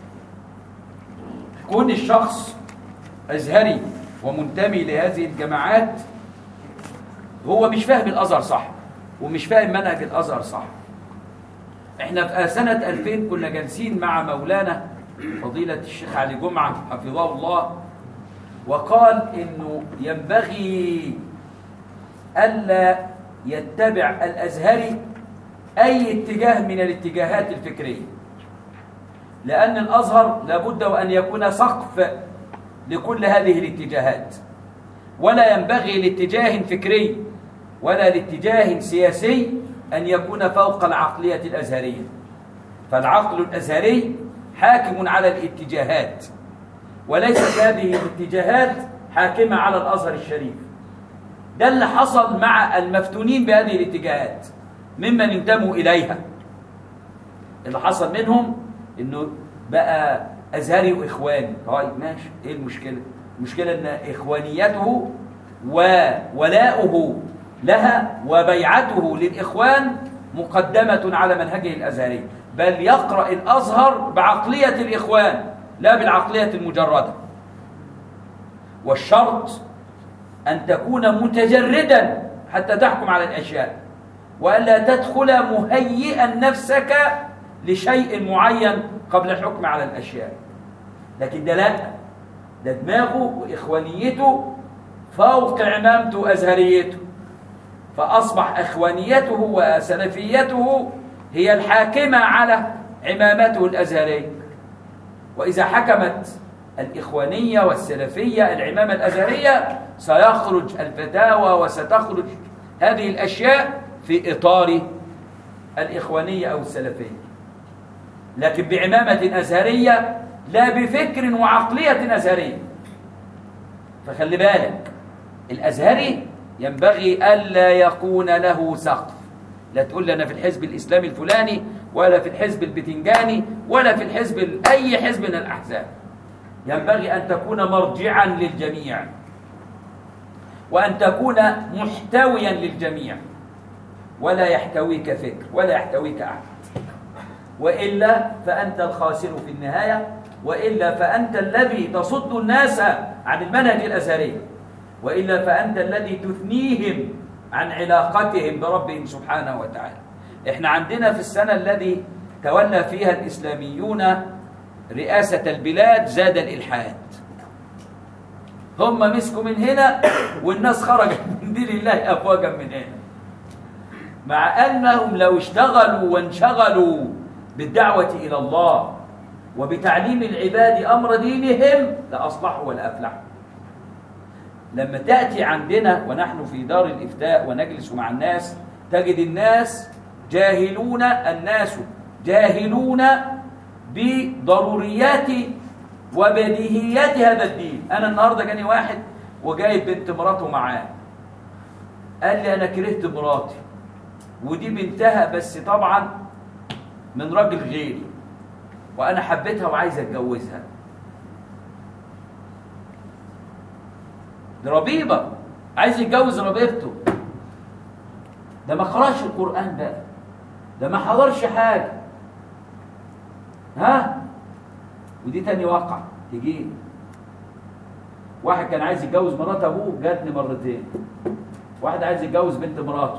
كون الشخص ازهري ومنتمي لهذه الجماعات هو مش فاهم الازهر صح ومش فاهم منهج الازهر صح احنا في سنه 2000 كنا جالسين مع مولانا فضيله الشيخ علي جمعه حفظه الله وقال انه ينبغي الا يتبع الازهري اي اتجاه من الاتجاهات الفكريه لأن الأزهر لابد وأن يكون سقف لكل هذه الاتجاهات ولا ينبغي لاتجاه فكري ولا لاتجاه سياسي أن يكون فوق العقلية الأزهرية فالعقل الأزهري حاكم على الاتجاهات وليست هذه الاتجاهات حاكمة على الأزهر الشريف ده اللي حصل مع المفتونين بهذه الاتجاهات ممن انتموا إليها اللي حصل منهم انه بقى ازهري واخواني طيب ماشي ايه المشكله المشكله ان اخوانيته وولاؤه لها وبيعته للاخوان مقدمه على منهجه الازهري بل يقرا الازهر بعقليه الاخوان لا بالعقليه المجرده والشرط ان تكون متجردا حتى تحكم على الاشياء والا تدخل مهيئا نفسك لشيء معين قبل الحكم على الأشياء لكن ده لا ده دماغه وإخوانيته فوق عمامته وأزهريته فأصبح إخوانيته وسلفيته هي الحاكمة على عمامته الأزهرية وإذا حكمت الإخوانية والسلفية العمامة الأزهرية سيخرج الفتاوى وستخرج هذه الأشياء في إطار الإخوانية أو السلفية لكن بعمامة أزهرية لا بفكر وعقلية أزهرية فخلي بالك الأزهري ينبغي ألا يكون له سقف لا تقول لي أنا في الحزب الإسلامي الفلاني ولا في الحزب البتنجاني ولا في الحزب أي حزب من الأحزاب ينبغي أن تكون مرجعا للجميع وأن تكون محتويا للجميع ولا يحتويك فكر ولا يحتويك أحد وإلا فأنت الخاسر في النهاية وإلا فأنت الذي تصد الناس عن المنهج الأزهري وإلا فأنت الذي تثنيهم عن علاقتهم بربهم سبحانه وتعالى احنا عندنا في السنة الذي تولى فيها الإسلاميون رئاسة البلاد زاد الإلحاد هم مسكوا من هنا والناس خرجت من دين الله أفواجا من هنا مع أنهم لو اشتغلوا وانشغلوا بالدعوة إلى الله وبتعليم العباد أمر دينهم لأصلحوا والأفلحوا لما تأتي عندنا ونحن في دار الإفتاء ونجلس مع الناس تجد الناس جاهلون الناس جاهلون بضروريات وبديهيات هذا الدين أنا النهاردة جاني واحد وجايب بنت مراته معاه قال لي أنا كرهت مراتي ودي بنتها بس طبعا من راجل غيري وانا حبيتها وعايز اتجوزها دي ربيبه عايز يتجوز ربيبته ده ما قراش القران بقى ده ما حضرش حاجه ها ودي تاني واقع تجي واحد كان عايز يتجوز مرات ابوه جاتني مرتين واحد عايز يتجوز بنت مراته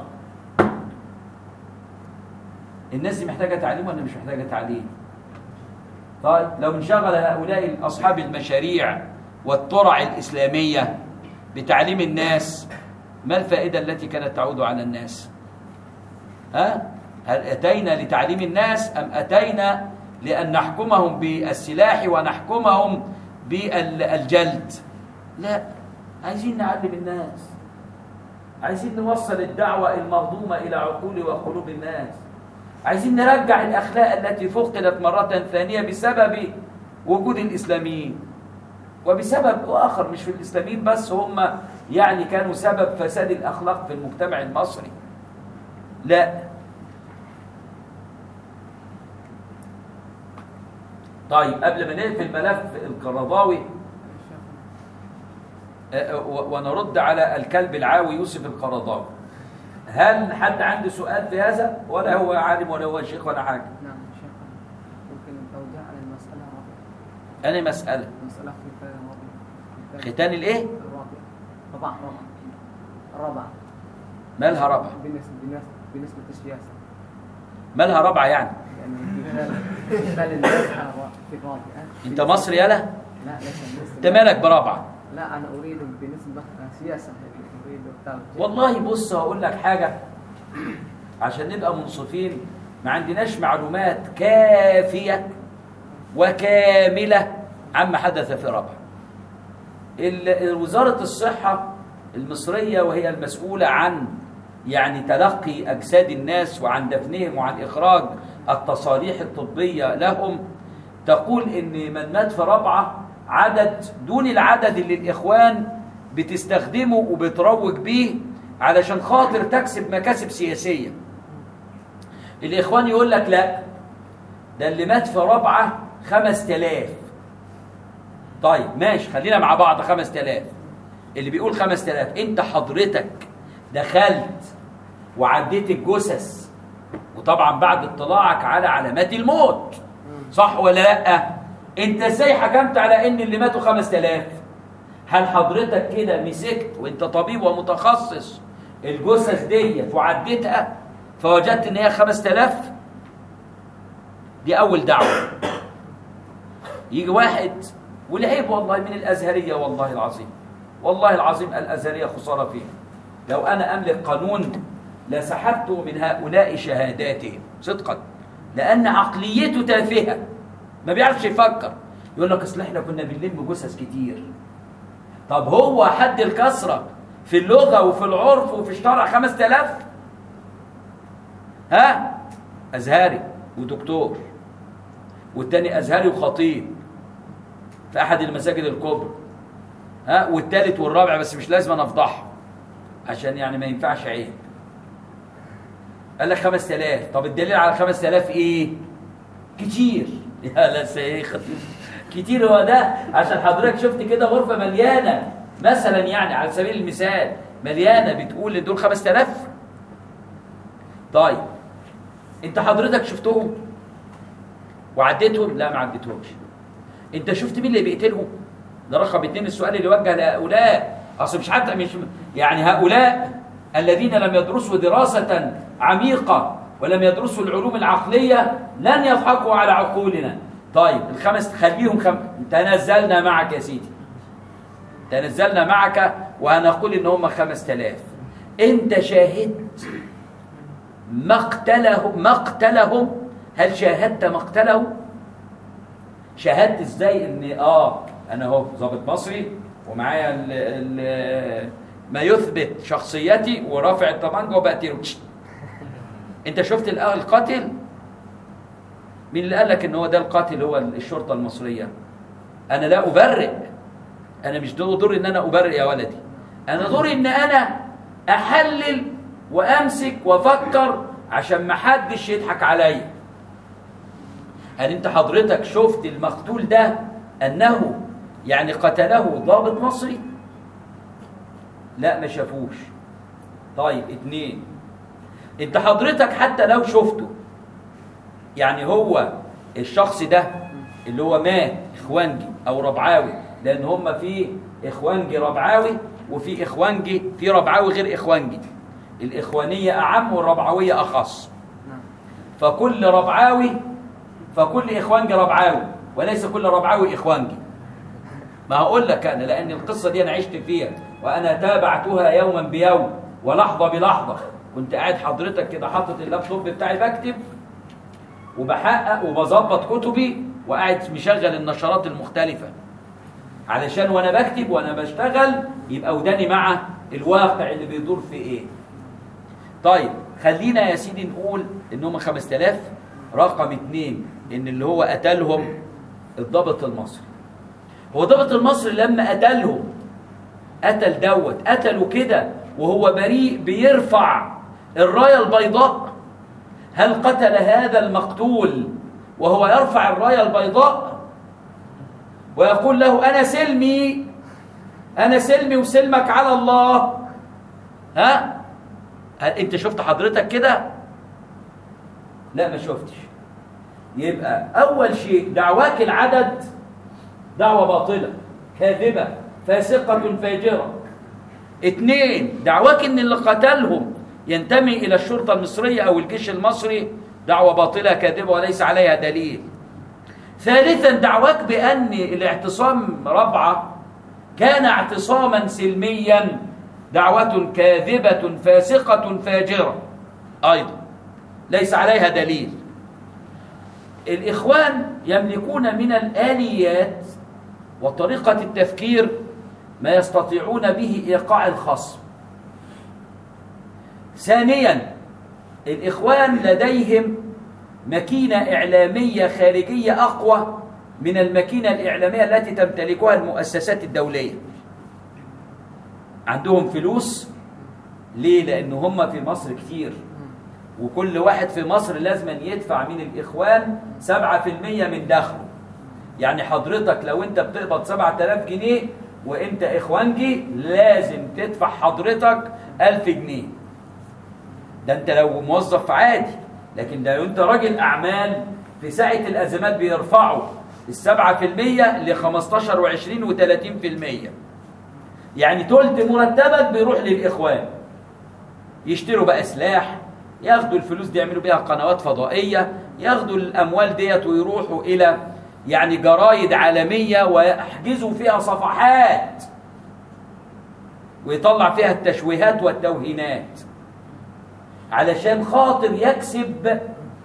الناس دي محتاجة تعليم ولا مش محتاجة تعليم طيب لو انشغل هؤلاء أصحاب المشاريع والطرع الإسلامية بتعليم الناس ما الفائدة التي كانت تعود على الناس ها؟ هل أتينا لتعليم الناس أم أتينا لأن نحكمهم بالسلاح ونحكمهم بالجلد لا عايزين نعلم الناس عايزين نوصل الدعوة المهضومة إلى عقول وقلوب الناس عايزين نرجع الأخلاق التي فقدت مرة ثانية بسبب وجود الإسلاميين وبسبب آخر مش في الإسلاميين بس هم يعني كانوا سبب فساد الأخلاق في المجتمع المصري لا طيب قبل ما نقفل ملف القرضاوي ونرد على الكلب العاوي يوسف القرضاوي هل حد عنده سؤال في هذا ولا هو عالم ولا هو شيخ ولا حاجة نعم شيخ ممكن توضيح عن المسألة الرابعة أنا مسألة المسألة في الختان الرابع ختان الإيه؟ الرابع رابع رابع الرابعة مالها رابعة بالنسبة بالنسبة بالنسبة للسياسة مالها رابعة يعني يعني في خلال خلال الناس في الرابعة أنت مصري يلا لا ليس بالنسبة أنت مالك برابعة لا أنا أريد بالنسبة سياسة أريد التوجيه والله بص هقول لك حاجة عشان نبقى منصفين ما عندناش معلومات كافية وكاملة عما حدث في رابعة ال- وزارة الصحة المصرية وهي المسؤولة عن يعني تلقي أجساد الناس وعن دفنهم وعن إخراج التصاريح الطبية لهم تقول إن من مات في رابعة عدد دون العدد اللي الإخوان بتستخدمه وبتروج بيه علشان خاطر تكسب مكاسب سياسية الإخوان يقول لك لا ده اللي مات في رابعة خمس تلاف طيب ماشي خلينا مع بعض خمس تلاف اللي بيقول خمس تلاف انت حضرتك دخلت وعديت الجثث وطبعا بعد اطلاعك على علامات الموت صح ولا لا انت ازاي حكمت على ان اللي ماتوا خمس تلاف هل حضرتك كده مسكت وانت طبيب ومتخصص الجثث ديت وعديتها فوجدت ان هي خمس تلاف دي اول دعوه يجي واحد والعيب والله من الازهريه والله العظيم والله العظيم الازهريه خساره فيها لو انا املك قانون لسحبت من هؤلاء شهاداتهم صدقا لان عقليته تافهه ما بيعرفش يفكر يقول لك اصل احنا كنا بنلم جثث كتير طب هو حد الكسره في اللغه وفي العرف وفي الشرع 5000 ها ازهري ودكتور والتاني ازهري وخطيب في احد المساجد الكبرى ها والتالت والرابع بس مش لازم انا افضحهم عشان يعني ما ينفعش عيب قال لك 5000 طب الدليل على 5000 ايه كتير يا لا شيخ كتير هو ده عشان حضرتك شفت كده غرفه مليانه مثلا يعني على سبيل المثال مليانه بتقول ان دول 5000 طيب انت حضرتك شفتهم وعديتهم لا ما عديتهمش انت شفت مين اللي بيقتلهم ده رقم اتنين السؤال اللي وجه لهؤلاء اصل مش حتى مش يعني هؤلاء الذين لم يدرسوا دراسة عميقة ولم يدرسوا العلوم العقلية لن يضحكوا على عقولنا طيب الخمس خليهم خم... تنزلنا معك يا سيدي تنزلنا معك وهنقول ان هم خمس تلاف انت شاهدت مقتلهم مقتلهم هل شاهدت مقتلهم شاهدت ازاي ان اه انا اهو ضابط مصري ومعايا ال ال ما يثبت شخصيتي ورافع الطبانجه وبقتله انت شفت الآ- القاتل مين اللي قال لك ان هو ده القاتل هو الشرطه المصريه انا لا ابرئ انا مش دور دوري ان انا ابرئ يا ولدي انا دوري ان انا احلل وامسك وافكر عشان ما حدش يضحك عليا هل انت حضرتك شفت المقتول ده انه يعني قتله ضابط مصري لا ما شافوش طيب اتنين انت حضرتك حتى لو شفته يعني هو الشخص ده اللي هو مات اخوانجي او ربعاوي لان هم في اخوانجي ربعاوي وفي اخوانجي في ربعاوي غير اخوانجي الاخوانيه اعم والربعويه اخص نعم فكل ربعاوي فكل اخوانجي ربعاوي وليس كل ربعاوي اخوانجي ما هقول لك انا لان القصه دي انا عشت فيها وانا تابعتها يوما بيوم ولحظه بلحظه كنت قاعد حضرتك كده حاطط اللابتوب بتاعي بكتب وبحقق وبظبط كتبي وقاعد مشغل النشرات المختلفه علشان وانا بكتب وانا بشتغل يبقى وداني مع الواقع اللي بيدور في ايه طيب خلينا يا سيدي نقول ان هم 5000 رقم اتنين ان اللي هو قتلهم الضابط المصري هو الضابط المصري لما قتلهم قتل دوت قتله كده وهو بريء بيرفع الرايه البيضاء هل قتل هذا المقتول وهو يرفع الرايه البيضاء ويقول له انا سلمي انا سلمي وسلمك على الله ها هل انت شفت حضرتك كده لا ما شفتش يبقى اول شيء دعواك العدد دعوه باطله كاذبه فاسقه فاجره اتنين دعواك ان اللي قتلهم ينتمي الى الشرطه المصريه او الجيش المصري دعوه باطله كاذبه وليس عليها دليل ثالثا دعواك بان الاعتصام ربعه كان اعتصاما سلميا دعوه كاذبه فاسقه فاجره ايضا ليس عليها دليل الاخوان يملكون من الاليات وطريقه التفكير ما يستطيعون به ايقاع الخصم ثانيا الاخوان لديهم ماكينة إعلامية خارجية أقوى من الماكينة الإعلامية التي تمتلكها المؤسسات الدولية عندهم فلوس ليه؟ لأن هم في مصر كتير وكل واحد في مصر لازم يدفع من الإخوان 7% من دخله يعني حضرتك لو انت بتقبض 7000 جنيه وانت اخوانجي لازم تدفع حضرتك 1000 جنيه ده انت لو موظف عادي لكن ده لو انت راجل اعمال في ساعة الازمات بيرفعوا السبعة في المية ل 15 و20 و30 في المية يعني تلت مرتبك بيروح للاخوان يشتروا بقى سلاح ياخدوا الفلوس دي يعملوا بيها قنوات فضائية ياخدوا الأموال ديت ويروحوا إلى يعني جرايد عالمية ويحجزوا فيها صفحات ويطلع فيها التشويهات والتوهينات علشان خاطر يكسب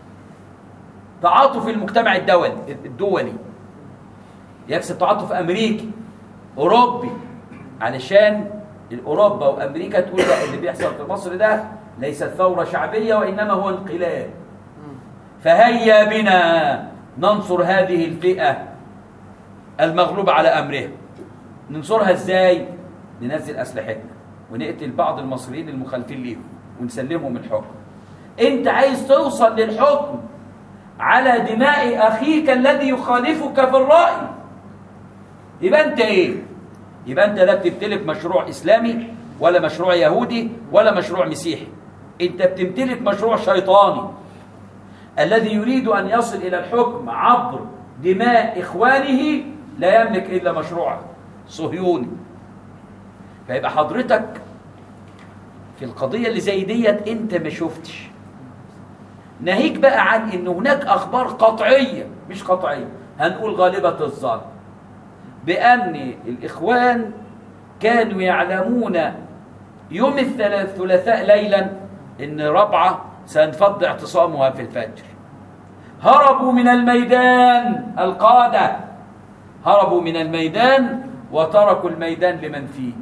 تعاطف المجتمع الدولي الدولي يكسب تعاطف أمريكي أوروبي علشان الأوروبا وأمريكا تقول لا اللي بيحصل في مصر ده ليست ثورة شعبية وإنما هو انقلاب فهيا بنا ننصر هذه الفئة المغلوبة على أمرها ننصرها إزاي؟ ننزل أسلحتنا ونقتل بعض المصريين المخالفين ليهم ونسلمهم الحكم أنت عايز توصل للحكم على دماء أخيك الذي يخالفك في الرأي يبقى أنت إيه؟ يبقى أنت لا بتمتلك مشروع إسلامي ولا مشروع يهودي ولا مشروع مسيحي أنت بتمتلك مشروع شيطاني الذي يريد أن يصل إلى الحكم عبر دماء إخوانه لا يملك إلا مشروع صهيوني فيبقى حضرتك في القضية اللي زي ديت أنت ما شفتش ناهيك بقى عن أن هناك أخبار قطعية مش قطعية هنقول غالبة الظن بأن الإخوان كانوا يعلمون يوم الثلاثاء ليلا أن ربعة سينفض اعتصامها في الفجر هربوا من الميدان القادة هربوا من الميدان وتركوا الميدان لمن فيه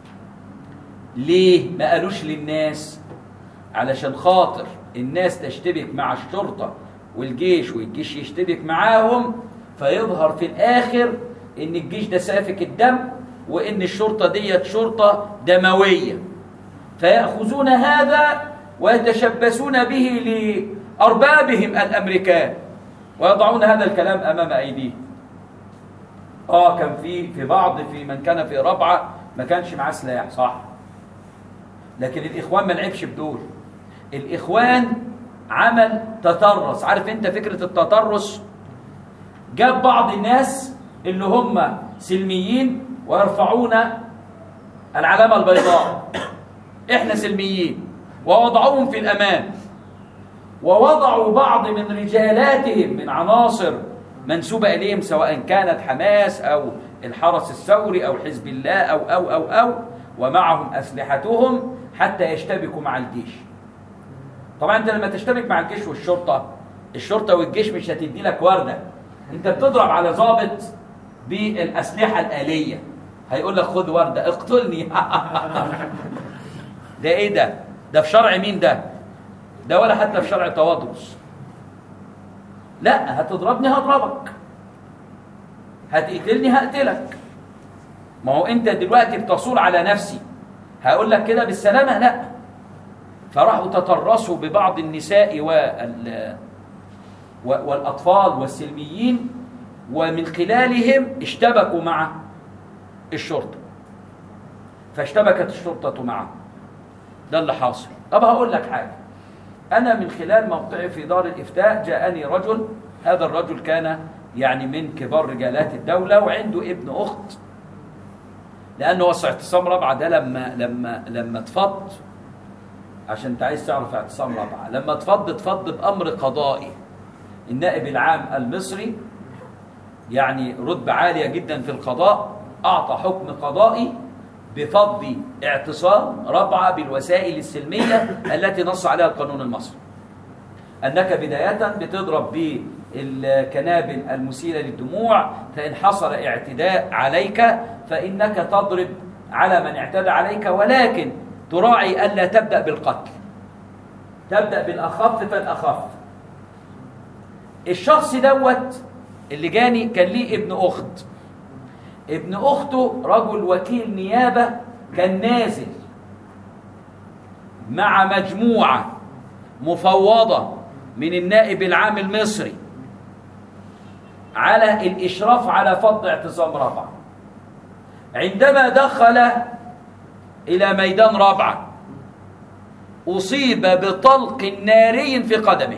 ليه ما قالوش للناس علشان خاطر الناس تشتبك مع الشرطة والجيش والجيش يشتبك معاهم فيظهر في الآخر إن الجيش ده سافك الدم وإن الشرطة ديت شرطة دموية فيأخذون هذا ويتشبثون به لأربابهم الأمريكان ويضعون هذا الكلام أمام أيديهم آه كان في في بعض في من كان في ربعة ما كانش معاه سلاح صح لكن الإخوان ما لعبش بدول الإخوان عمل تطرس عارف أنت فكرة التطرس جاب بعض الناس اللي هم سلميين ويرفعون العلامة البيضاء احنا سلميين ووضعوهم في الأمان ووضعوا بعض من رجالاتهم من عناصر منسوبة إليهم سواء كانت حماس أو الحرس الثوري أو حزب الله أو أو أو أو ومعهم أسلحتهم حتى يشتبكوا مع الجيش طبعا أنت لما تشتبك مع الجيش والشرطة الشرطة والجيش مش هتدي لك وردة أنت بتضرب على ضابط بالأسلحة الآلية هيقول لك خد وردة اقتلني ده ايه ده ده في شرع مين ده ده ولا حتى في شرع توادرس لا هتضربني هضربك هتقتلني هقتلك ما هو انت دلوقتي بتصول على نفسي هقول لك كده بالسلامة لا فراحوا تطرسوا ببعض النساء وال والأطفال والسلميين ومن خلالهم اشتبكوا مع الشرطة فاشتبكت الشرطة معهم ده اللي حاصل طب هقول لك حاجة أنا من خلال موقعي في دار الإفتاء جاءني رجل هذا الرجل كان يعني من كبار رجالات الدولة وعنده ابن أخت لأنه وصع اعتصام رابعة ده لما لما لما اتفض عشان أنت عايز تعرف اعتصام رابعة لما اتفض اتفض بأمر قضائي النائب العام المصري يعني رتبة عالية جدا في القضاء أعطى حكم قضائي بفض اعتصام ربعة بالوسائل السلمية التي نص عليها القانون المصري أنك بداية بتضرب بالكنابل المسيلة للدموع فإن حصل اعتداء عليك فإنك تضرب على من اعتدى عليك ولكن تراعي ألا تبدأ بالقتل تبدأ بالأخف فالأخف الشخص دوت اللي جاني كان ليه ابن اخت ابن اخته رجل وكيل نيابه كان نازل مع مجموعه مفوضه من النائب العام المصري على الاشراف على فض اعتصام رابعه عندما دخل الى ميدان رابعه اصيب بطلق ناري في قدمه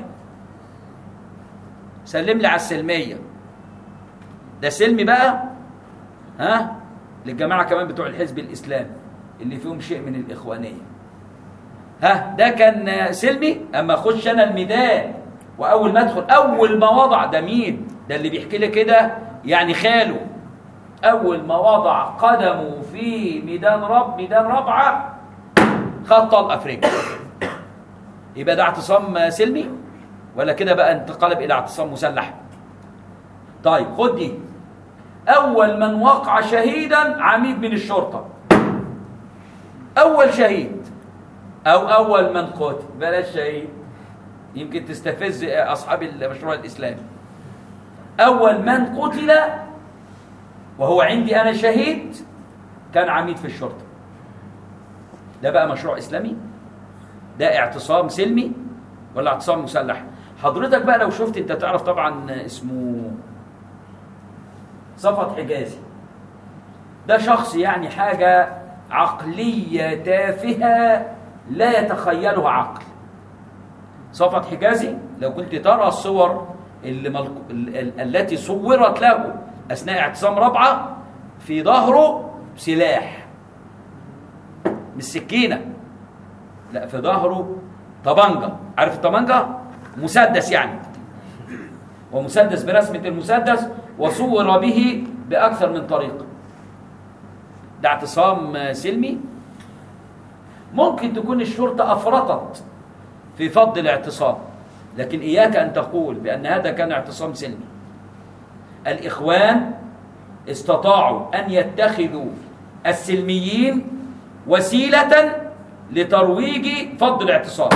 سلم لي على السلميه ده سلمي بقى ها للجماعه كمان بتوع الحزب الاسلامي اللي فيهم شيء من الاخوانيه ها ده كان سلمي اما اخش انا الميدان واول ما ادخل اول ما وضع ده مين ده اللي بيحكي لي كده يعني خاله اول ما وضع قدمه في ميدان رب ميدان رابعه خد طلقه في رجله يبقى ده اعتصام سلمي ولا كده بقى انتقلب الى اعتصام مسلح طيب خد دي اول من وقع شهيدا عميد من الشرطه اول شهيد او اول من قتل بلاش شهيد يمكن تستفز اصحاب المشروع الاسلامي اول من قتل وهو عندي انا شهيد كان عميد في الشرطه ده بقى مشروع اسلامي ده اعتصام سلمي ولا اعتصام مسلح حضرتك بقى لو شفت انت تعرف طبعا اسمه صفت حجازي ده شخص يعني حاجة عقلية تافهة لا يتخيلها عقل صفت حجازي لو كنت ترى الصور اللي ملك... ال... ال... التي صورت له أثناء اعتصام رابعة في ظهره سلاح مش سكينة لا في ظهره طبنجة عارف الطبنجة مسدس يعني ومسدس برسمة المسدس وصور به بأكثر من طريقة ده اعتصام سلمي ممكن تكون الشرطة أفرطت في فض الاعتصام لكن إياك أن تقول بأن هذا كان اعتصام سلمي الإخوان استطاعوا أن يتخذوا السلميين وسيلة لترويج فض الاعتصام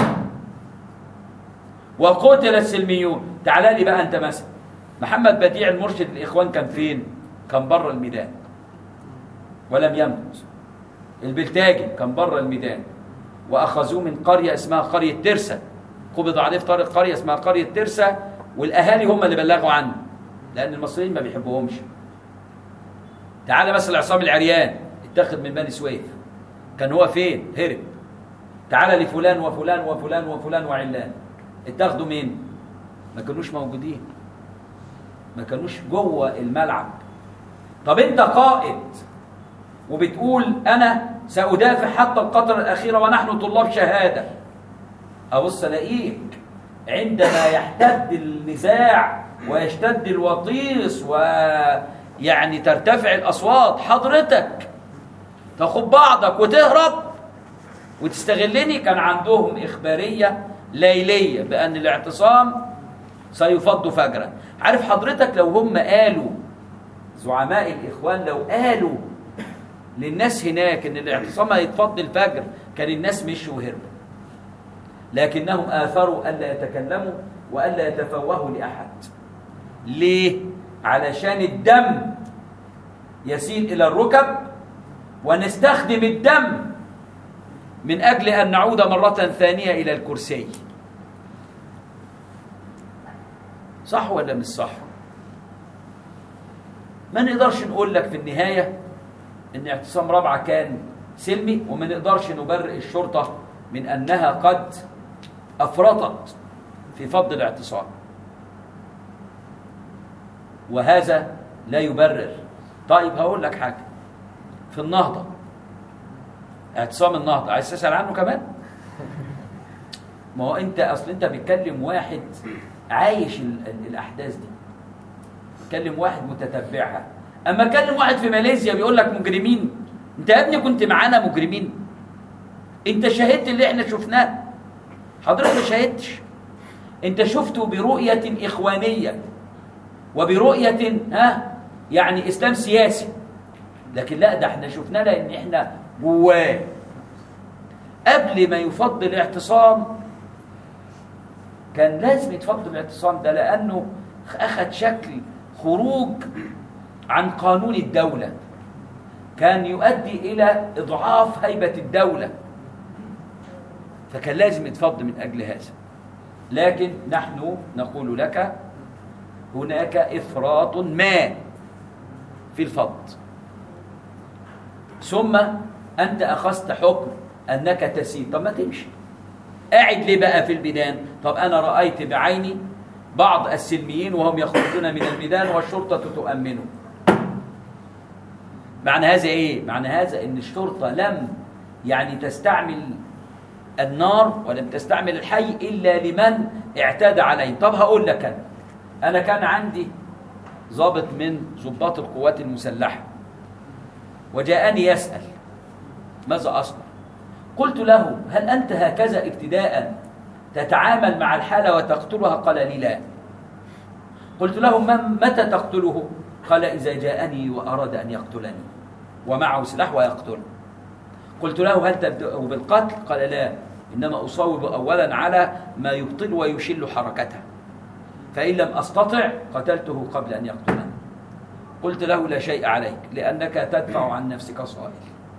وقتل السلميون تعال لي بقى أنت مثلا محمد بديع المرشد الإخوان كان فين؟ كان بره الميدان ولم يمت البلتاجي كان بره الميدان وأخذوه من قرية اسمها قرية ترسة قبض عليه في طريق قرية اسمها قرية ترسة والأهالي هم اللي بلغوا عنه لأن المصريين ما بيحبوهمش تعال مثلا عصام العريان اتخذ من بني سويف كان هو فين؟ هرب تعال لفلان وفلان وفلان وفلان وعلان اتاخدوا مين؟ ما كانوش موجودين ما كانوش جوه الملعب طب انت قائد وبتقول انا سادافع حتى القطره الاخيره ونحن طلاب شهاده ابص الاقيك عندما يحتد النزاع ويشتد الوطيس ويعني ترتفع الاصوات حضرتك تاخد بعضك وتهرب وتستغلني كان عندهم اخباريه ليليه بان الاعتصام سيفض فجرا عارف حضرتك لو هم قالوا زعماء الاخوان لو قالوا للناس هناك ان الاعتصام هيتفض الفجر كان الناس مشوا وهربوا لكنهم اثروا الا يتكلموا والا يتفوهوا لاحد ليه علشان الدم يسيل الى الركب ونستخدم الدم من اجل ان نعود مره ثانيه الى الكرسي صح ولا مش صح ما نقدرش نقول لك في النهايه ان اعتصام رابعه كان سلمي وما نقدرش نبرئ الشرطه من انها قد افرطت في فض الاعتصام وهذا لا يبرر طيب هقول لك حاجه في النهضه اعتصام النهضه عايز تسال عنه كمان ما هو انت اصل انت بتكلم واحد عايش ال ال الاحداث دي بتكلم واحد متتبعها اما كلم واحد في ماليزيا بيقول لك مجرمين انت يا ابني كنت معانا مجرمين انت شاهدت اللي احنا شفناه حضرتك ما شاهدتش انت شفته برؤيه اخوانيه وبرؤيه ها يعني اسلام سياسي لكن لا ده احنا شفناه لان احنا جواه قبل ما يفضل الاعتصام كان لازم يتفضل الاعتصام ده لانه أخذ شكل خروج عن قانون الدولة كان يؤدي إلى إضعاف هيبة الدولة فكان لازم يتفض من أجل هذا لكن نحن نقول لك هناك إفراط ما في الفض ثم أنت أخذت حكم أنك تسير طب ما تمشي قاعد ليه بقى في البيدان طب أنا رأيت بعيني بعض السلميين وهم يخرجون من البيدان والشرطة تؤمنه معنى هذا إيه؟ معنى هذا إن الشرطة لم يعني تستعمل النار ولم تستعمل الحي إلا لمن اعتاد عليه طب هقول لك أنا أنا كان عندي ضابط من ضباط القوات المسلحة وجاءني يسأل ماذا أصنع قلت له هل أنت هكذا ابتداء تتعامل مع الحالة وتقتلها قال لي لا قلت له "من- متى تقتله قال إذا جاءني وأراد أن يقتلني ومعه سلاح ويقتله قلت له هل تبدأ بالقتل قال لا إنما أصوب أولا على ما يبطل ويشل حركته فإن لم أستطع قتلته قبل أن يقتلني قلت له لا شيء عليك لأنك تدفع عن نفسك صائل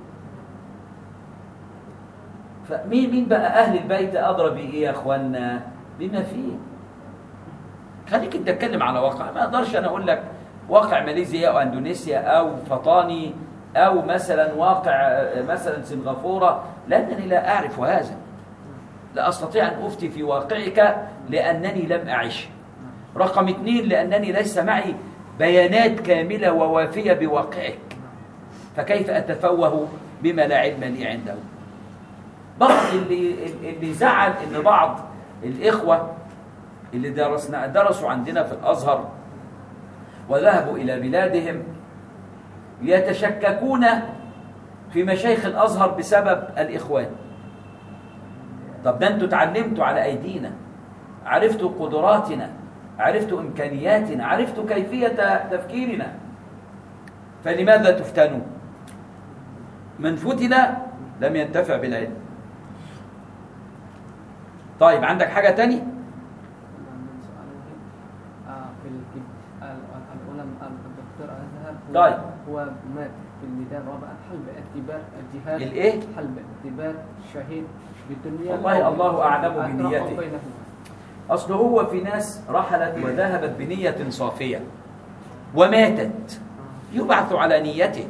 فمين مين بقى أهل البيت أدرى بإيه يا أخوانا بما فيه خليك انت تتكلم على واقع ما اقدرش انا اقول لك واقع ماليزيا او اندونيسيا او فطاني او مثلا واقع آه، مثلا سنغافوره لانني لا اعرف هذا لا استطيع ان افتي في واقعك لانني لم اعش رقم اثنين لانني ليس معي بيانات كامله ووافيه بواقعك فكيف اتفوه بما لا علم لي عنده بعض اللي اللي زعل ان بعض الاخوه اللي درسنا درسوا عندنا في الازهر وذهبوا الى بلادهم يتشككون في مشايخ الازهر بسبب الاخوان طب ده انتوا اتعلمتوا على ايدينا عرفتوا قدراتنا عرفتوا امكانياتنا عرفتوا كيفيه تفكيرنا فلماذا تفتنوا من فتن لم ينتفع بالعلم طيب عندك حاجه تاني من سؤاله آه، في الكب- ال- ال- العلماء الدكتور أزهر هو, طيب. هو مات في الميدان رابعا هل باعتبار الجهاد الإيه؟ هل باعتبار شهيد بالدنيا والله أو الله أعلم أكره بنيته. بينهما؟ أصل هو في ناس رحلت وذهبت بنية صافية وماتت يبعث على نيته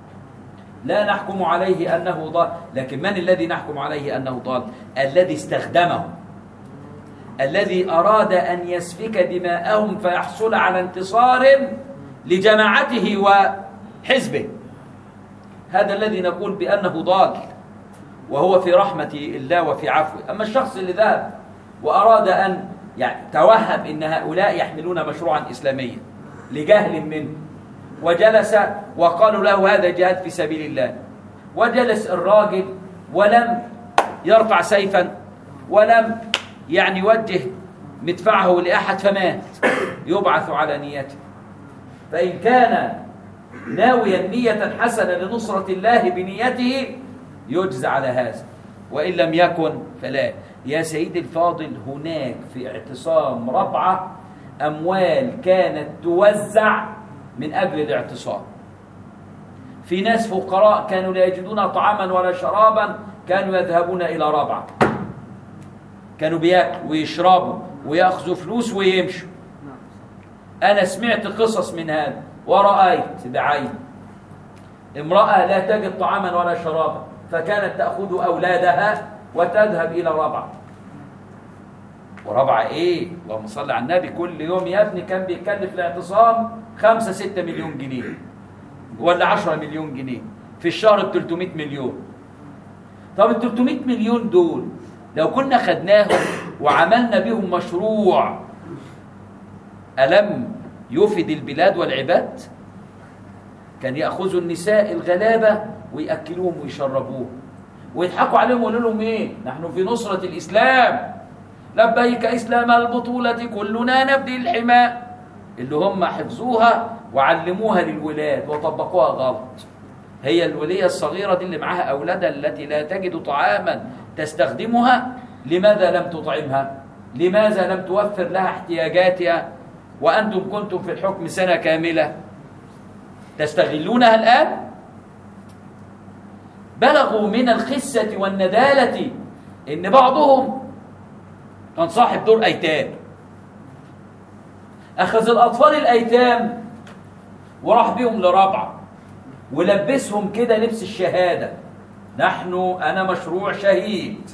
لا نحكم عليه أنه ضال لكن من الذي نحكم عليه أنه ضال الذي استخدمه الذي أراد أن يسفك دماءهم فيحصل على انتصار لجماعته وحزبه هذا الذي نقول بأنه ضال وهو في رحمة الله وفي عفوه أما الشخص اللي ذهب وأراد أن يعني توهم أن هؤلاء يحملون مشروعا إسلاميا لجهل منه وجلس وقالوا له هذا جهاد في سبيل الله وجلس الراجل ولم يرفع سيفا ولم يعني يوجه مدفعه لأحد فمات يبعث على نيته فإن كان ناويا نية حسنة لنصرة الله بنيته يجزى على هذا وإن لم يكن فلا يا سيدي الفاضل هناك في اعتصام ربعة أموال كانت توزع من أجل الاعتصام في ناس فقراء كانوا لا يجدون طعاما ولا شرابا كانوا يذهبون إلى ربعة كانوا بياكلوا ويشربوا ويأخذوا فلوس ويمشوا نعم أنا سمعت قصص من هذا ورأيت بعيني امرأة لا تجد طعاما ولا شرابا فكانت تأخذ أولادها وتذهب إلى ربعة وربعة إيه؟ اللهم صل على النبي كل يوم يا ابني كان بيكلف الاعتصام خمسة ستة مليون جنيه ولا عشرة مليون جنيه في الشهر ب 300 مليون طب ال 300 مليون دول لو كنا خدناهم وعملنا بهم مشروع ألم يفد البلاد والعباد كان يأخذوا النساء الغلابة ويأكلوهم ويشربوهم ويضحكوا عليهم ويقولوا لهم إيه نحن في نصرة الإسلام لبيك إسلام البطولة كلنا نبدي الحماء اللي هم حفظوها وعلموها للولاد وطبقوها غلط هي الولية الصغيرة دي اللي معاها أولادها التي لا تجد طعاما تستخدمها لماذا لم تطعمها لماذا لم توفر لها احتياجاتها وأنتم كنتم في الحكم سنة كاملة تستغلونها الآن بلغوا من الخسة والندالة إن بعضهم كان صاحب دور أيتام أخذ الأطفال الأيتام وراح بيهم لرابعة ولبسهم كده لبس الشهادة نحن أنا مشروع شهيد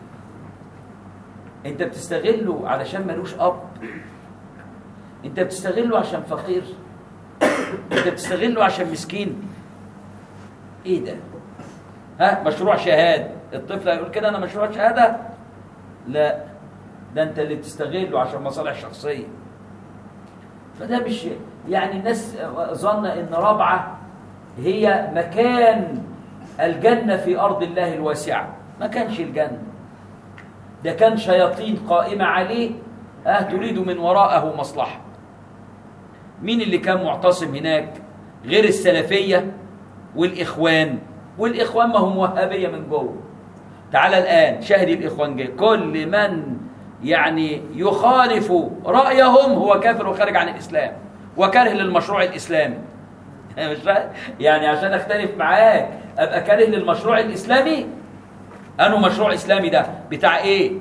أنت بتستغله علشان ملوش أب أنت بتستغله عشان فقير أنت بتستغله عشان مسكين إيه ده ها مشروع شهادة الطفل هيقول كده أنا مشروع شهادة لا ده أنت اللي بتستغله عشان مصالح شخصية فده مش يعني الناس ظن ان رابعه هي مكان الجنه في ارض الله الواسعه ما كانش الجنه ده كان شياطين قائمه عليه اه تريد من وراءه مصلحه مين اللي كان معتصم هناك غير السلفيه والاخوان والاخوان ما هم وهابيه من جوه تعال الان شاهد الاخوان جاي كل من يعني يخالف رايهم هو كافر وخارج عن الاسلام وكاره للمشروع الاسلامي مش فاهم؟ يعني عشان اختلف معاك ابقى كاره للمشروع الاسلامي انه مشروع اسلامي ده بتاع ايه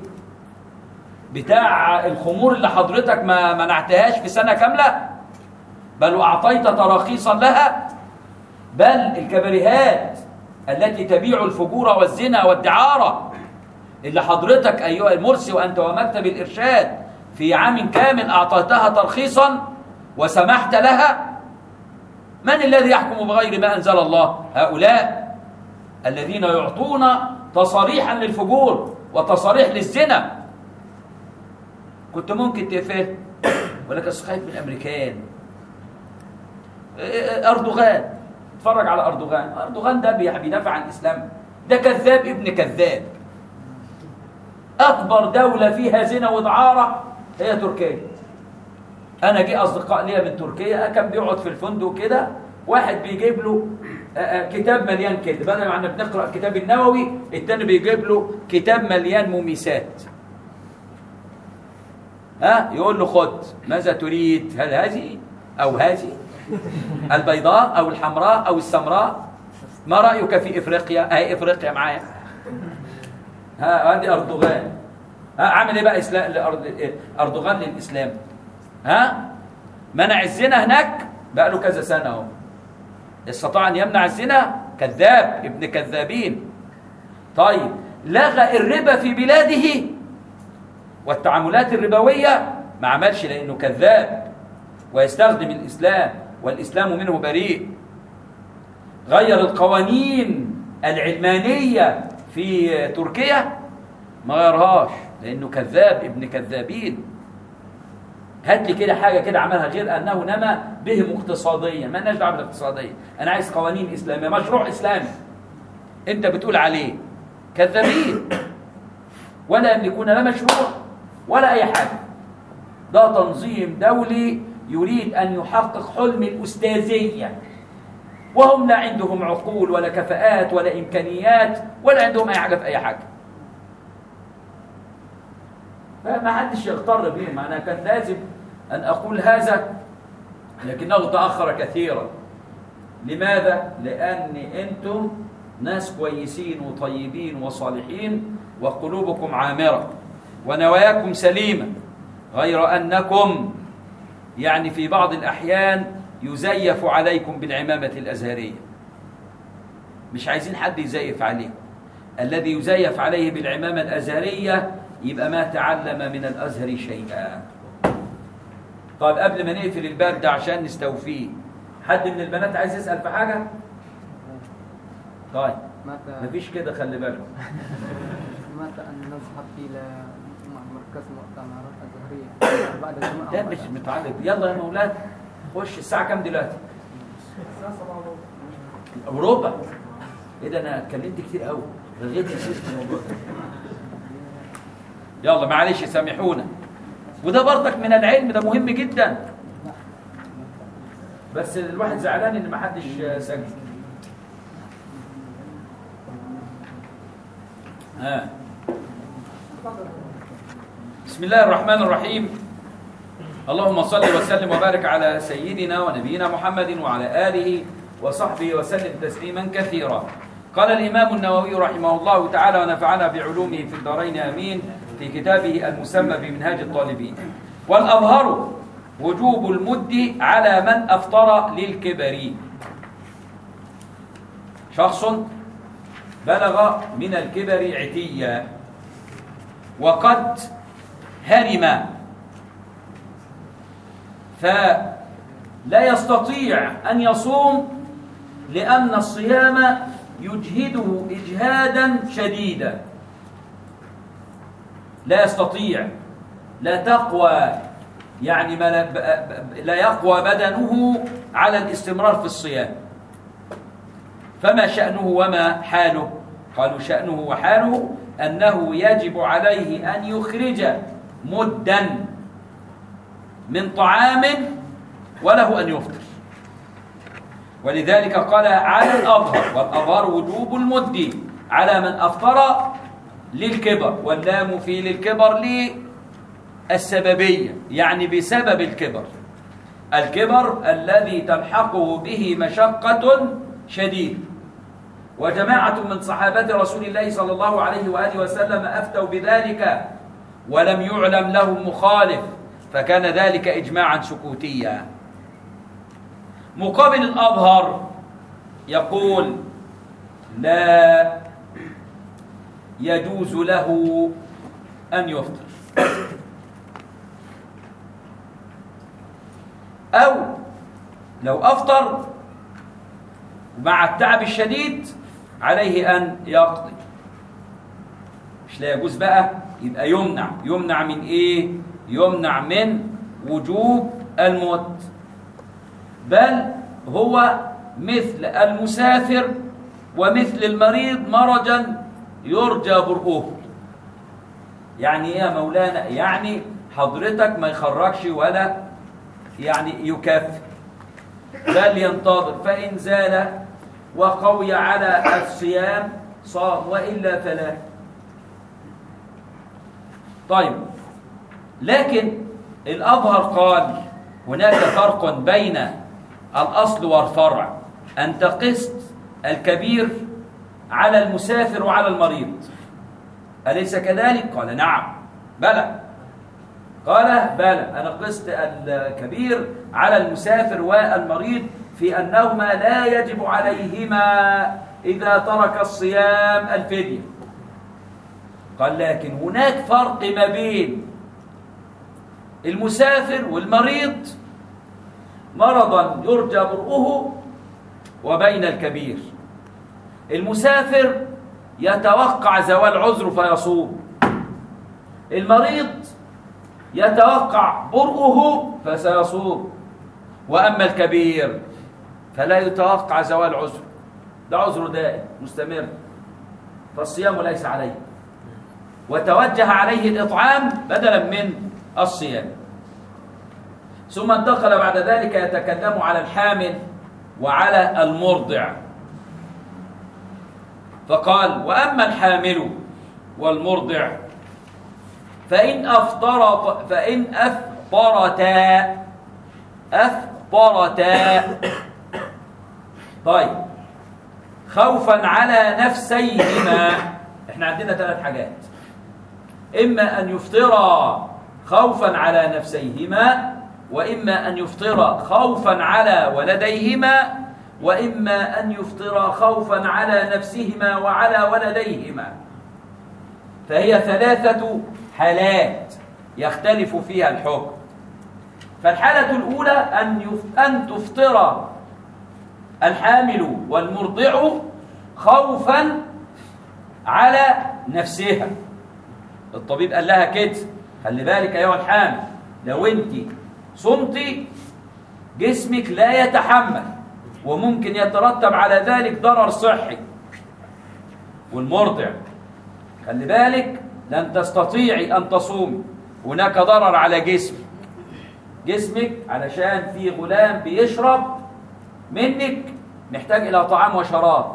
بتاع الخمور اللي حضرتك ما منعتهاش في سنه كامله بل واعطيت تراخيصا لها بل الكباريهات التي تبيع الفجور والزنا والدعاره اللي حضرتك ايها المرسي وانت ومكتب الارشاد في عام كامل اعطيتها ترخيصا وسمحت لها من الذي يحكم بغير ما انزل الله هؤلاء الذين يعطون تصاريحا للفجور وتصاريح للزنا كنت ممكن تقفل ولكن خايف من الامريكان اردوغان اتفرج على اردوغان اردوغان ده بيدافع عن الاسلام ده كذاب ابن كذاب اكبر دوله فيها زنا ودعاره هي تركيا انا جه اصدقاء ليا من تركيا كان بيقعد في الفندق كده واحد بيجيب له كتاب مليان كده بدل ما احنا بنقرا الكتاب النووي التاني بيجيب له كتاب مليان مميسات ها يقول له خد ماذا تريد هل هذه او هذه البيضاء او الحمراء او السمراء ما رايك في افريقيا اهي افريقيا معايا ها ادي اردوغان ها عامل ايه بقى اسلام لأرد... اردوغان للاسلام ها منع الزنا هناك بقى له كذا سنه اهو استطاع ان يمنع الزنا كذاب ابن كذابين طيب لغى الربا في بلاده والتعاملات الربويه ما عملش لانه كذاب ويستخدم الاسلام والاسلام منه بريء غير القوانين العلمانيه في تركيا ما غيرهاش لانه كذاب ابن كذابين هات لي كده حاجه كده عملها غير انه نما بهم اقتصاديا ما لناش دعوه بالاقتصاديه انا عايز قوانين اسلاميه مشروع اسلامي انت بتقول عليه كذابين ولا يملكون لا مشروع ولا اي حاجه ده تنظيم دولي يريد ان يحقق حلم الاستاذيه وهم لا عندهم عقول ولا كفاءات ولا امكانيات ولا عندهم اي حاجه في اي حاجه فما حدش يغتر بهم انا كان لازم ان اقول هذا لكنه تاخر كثيرا لماذا لان انتم ناس كويسين وطيبين وصالحين وقلوبكم عامره ونواياكم سليمه غير انكم يعني في بعض الاحيان يزيف عليكم بالعمامه الازهريه مش عايزين حد يزيف عليكم الذي يزيف عليه بالعمامه الازهريه يبقى ما تعلم من الازهر شيئا طيب قبل ما نقفل الباب ده عشان نستوفيه حد من البنات عايز يسال في حاجه طيب متى مفيش كده خلي بالكم متى أن نذهب إلى مركز مؤتمرات أزهرية بعد الجمعة ده مش متعلق يلا يا مولانا خش الساعه كام دلوقتي وربع ايه ده انا اتكلمت كتير قوي رغيت في سيره الموضوع ده يلا معلش سامحونا وده برضك من العلم ده مهم جدا بس الواحد زعلان ان ما حدش سجل ها بسم الله الرحمن الرحيم اللهم صل وسلم وبارك على سيدنا ونبينا محمد وعلى آله وصحبه وسلم تسليما كثيرا قال الإمام النووي رحمه الله تعالى ونفعنا بعلومه في الدارين آمين في كتابه المسمى بمنهاج الطالبين والأظهر وجوب المد على من أفطر للكبر شخص بلغ من الكبر عتيا وقد هرم فلا يستطيع أن يصوم لأن الصيام يجهده إجهادا شديدا لا يستطيع لا تقوى يعني ما لا, لا يقوى بدنه على الاستمرار في الصيام فما شأنه وما حاله قالوا شأنه وحاله أنه يجب عليه أن يخرج مدا من طعام وله أن يفطر ولذلك قال على الأظهر والأظهر وجوب المد على من أفطر للكبر واللام في للكبر للسببية يعني بسبب الكبر الكبر الذي تلحقه به مشقة شديدة وجماعة من صحابة رسول الله صلى الله عليه وآله وسلم أفتوا بذلك ولم يعلم لهم مخالف فكان ذلك إجماعا سكوتيا مقابل الأظهر يقول لا يجوز له أن يفطر أو لو أفطر مع التعب الشديد عليه أن يقضي مش لا يجوز بقى يبقى يمنع يمنع من إيه يمنع من وجوب الموت بل هو مثل المسافر ومثل المريض مرجا يرجى برؤه يعني ايه يا مولانا يعني حضرتك ما يخرجش ولا يعني يكافئ بل ينتظر فإن زال وقوي على الصيام صام وإلا فلا طيب لكن الأظهر قال هناك فرق بين الأصل والفرع أن تقست الكبير على المسافر وعلى المريض أليس كذلك؟ قال نعم بلى قال بلى أنا قست الكبير على المسافر والمريض في أنهما لا يجب عليهما إذا ترك الصيام الفدية قال لكن هناك فرق ما بين المسافر والمريض مرضا يرجى برؤه وبين الكبير المسافر يتوقع زوال عذره فيصوم المريض يتوقع برؤه فسيصوم وأما الكبير فلا يتوقع زوال عذره ده عذره دائم مستمر فالصيام ليس عليه وتوجه عليه الإطعام بدلا من الصيام ثم انتقل بعد ذلك يتكلم على الحامل وعلى المرضع فقال وأما الحامل والمرضع فإن أفطرت فإن أفطرتا أفطرتا طيب خوفا على نفسيهما احنا عندنا ثلاث حاجات إما أن يفطرا خوفا على نفسيهما وإما أن يفطر خوفا على ولديهما وإما أن يفطر خوفا على نفسهما وعلى ولديهما فهي ثلاثة حالات يختلف فيها الحكم فالحالة الأولى أن يف... أن تفطر الحامل والمرضع خوفا على نفسها الطبيب قال لها كده خلي بالك أيها الحامل لو أنت صمتي جسمك لا يتحمل وممكن يترتب على ذلك ضرر صحي والمرضع خلي بالك لن تستطيعي أن تصومي هناك ضرر على جسمك جسمك علشان في غلام بيشرب منك محتاج إلى طعام وشراب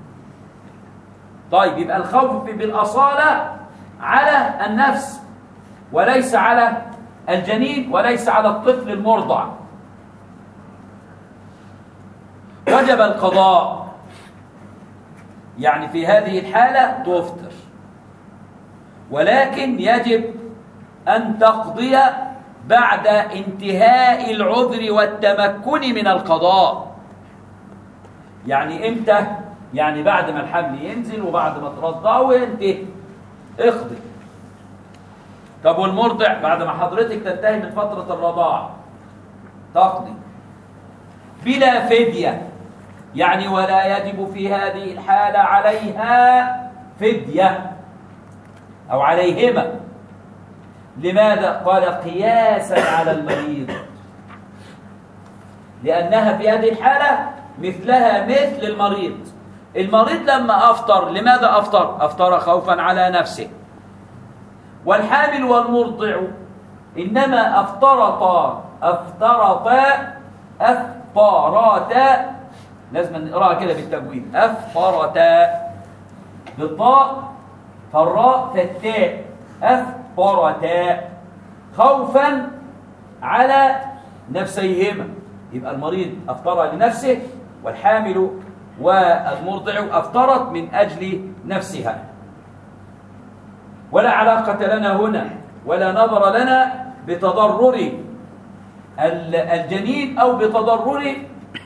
طيب يبقى الخوف بالأصالة على النفس وليس على الجنين وليس على الطفل المرضع وجب القضاء يعني في هذه الحالة تفطر ولكن يجب أن تقضي بعد انتهاء العذر والتمكن من القضاء يعني امتى يعني بعد ما الحمل ينزل وبعد ما ترضعه وينتهي اقضي طب والمرضع بعد ما حضرتك تنتهي من فترة الرضاعة تقضي بلا فدية يعني ولا يجب في هذه الحالة عليها فدية أو عليهما لماذا؟ قال قياسا على المريض لأنها في هذه الحالة مثلها مثل المريض المريض لما أفطر لماذا أفطر؟ أفطر خوفا على نفسه والحامل والمرضع إنما أفطرتا أفطرتا أفطرتا لازم نقراها كده بالتجويد أفطرتا بالطاء فالراء فالتاء أفطرتا خوفا على نفسيهما يبقى المريض أفطر لنفسه والحامل والمرضع أفطرت من أجل نفسها ولا علاقة لنا هنا ولا نظر لنا بتضرر الجنين أو بتضرر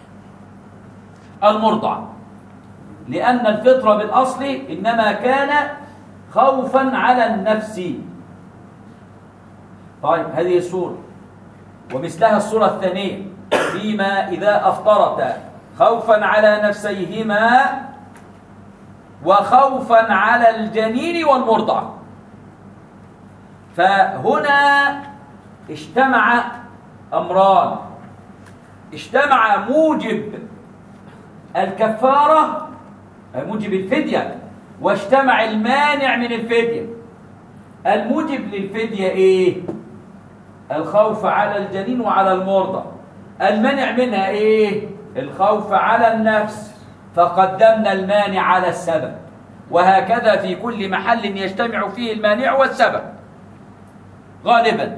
المرضع لأن الفطرة بالأصل إنما كان خوفا على النفس طيب هذه الصورة ومثلها الصورة الثانية فيما إذا أفطرتا خوفا على نفسيهما وخوفا على الجنين والمرضع فهنا اجتمع أمران اجتمع موجب الكفارة موجب الفدية واجتمع المانع من الفدية الموجب للفدية ايه الخوف على الجنين وعلى المرضى المانع منها ايه الخوف على النفس فقدمنا المانع على السبب وهكذا في كل محل يجتمع فيه المانع والسبب غالبا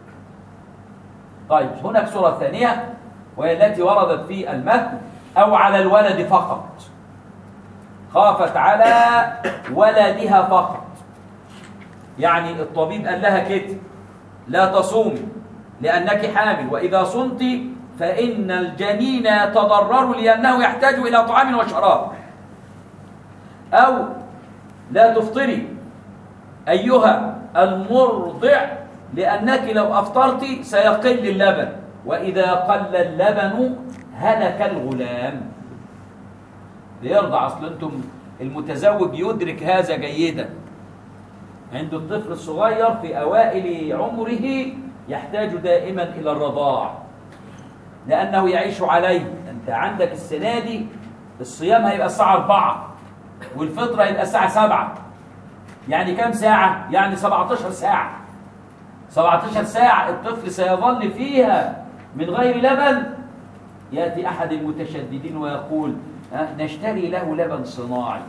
طيب هناك صورة ثانية وهي التي وردت في المتن أو على الولد فقط خافت على ولدها فقط يعني الطبيب قال لها كده لا تصومي لأنك حامل وإذا صمت فإن الجنين يتضرر لأنه يحتاج إلى طعام وشراب أو لا تفطري أيها المرضع لأنك لو أفطرت سيقل اللبن وإذا قل اللبن هلك الغلام ليرضع أصل أنتم المتزوج يدرك هذا جيدا عند الطفل الصغير في أوائل عمره يحتاج دائما إلى الرضاع لأنه يعيش عليه أنت عندك السنة دي الصيام هيبقى الساعة 4 والفطرة هيبقى الساعة 7 يعني كم ساعة؟ يعني 17 ساعة 17 ساعة الطفل سيظل فيها من غير لبن يأتي أحد المتشددين ويقول نشتري له لبن صناعي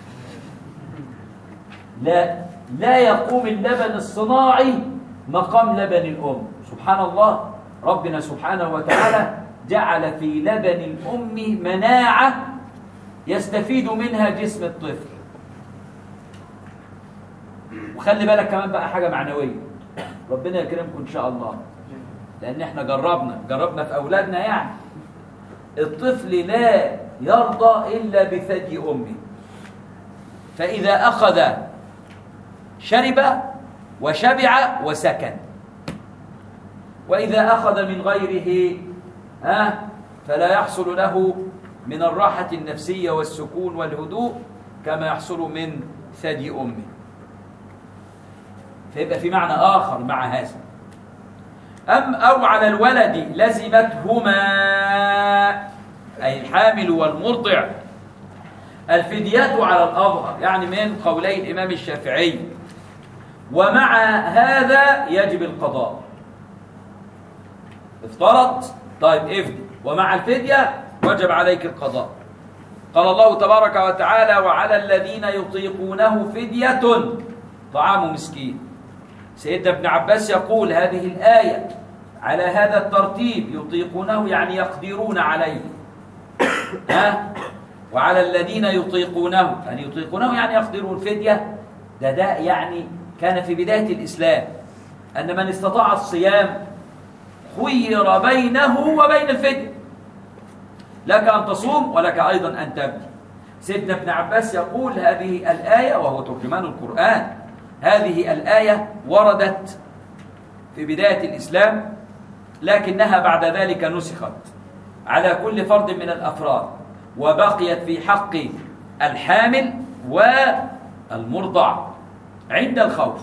لا لا يقوم اللبن الصناعي مقام لبن الأم سبحان الله ربنا سبحانه وتعالى جعل في لبن الأم مناعة يستفيد منها جسم الطفل وخلي بالك كمان بقى حاجة معنوية ربنا يكرمكم إن شاء الله لأن احنا جربنا جربنا في أولادنا يعني الطفل لا يرضى إلا بثدي أمه فإذا أخذ شرب وشبع وسكن وإذا أخذ من غيره ها فلا يحصل له من الراحة النفسية والسكون والهدوء كما يحصل من ثدي أمه فيبقى في معنى آخر مع هذا أم أو على الولد لزمتهما أي الحامل والمرضع الفديات على الأظهر يعني من قولي الإمام الشافعي ومع هذا يجب القضاء افترض طيب افدي ومع الفدية وجب عليك القضاء قال الله تبارك وتعالى وعلى الذين يطيقونه فدية طعام مسكين سيدنا ابن عباس يقول هذه الآية على هذا الترتيب يطيقونه يعني يقدرون عليه ها وعلى الذين يطيقونه يعني يطيقونه يعني يقدرون فدية ده ده يعني كان في بداية الإسلام أن من استطاع الصيام خير بينه وبين الفدية لك أن تصوم ولك أيضا أن تبدي سيدنا ابن عباس يقول هذه الآية وهو ترجمان القرآن هذه الآية وردت في بداية الإسلام لكنها بعد ذلك نسخت على كل فرد من الأفراد وبقيت في حق الحامل والمرضع عند الخوف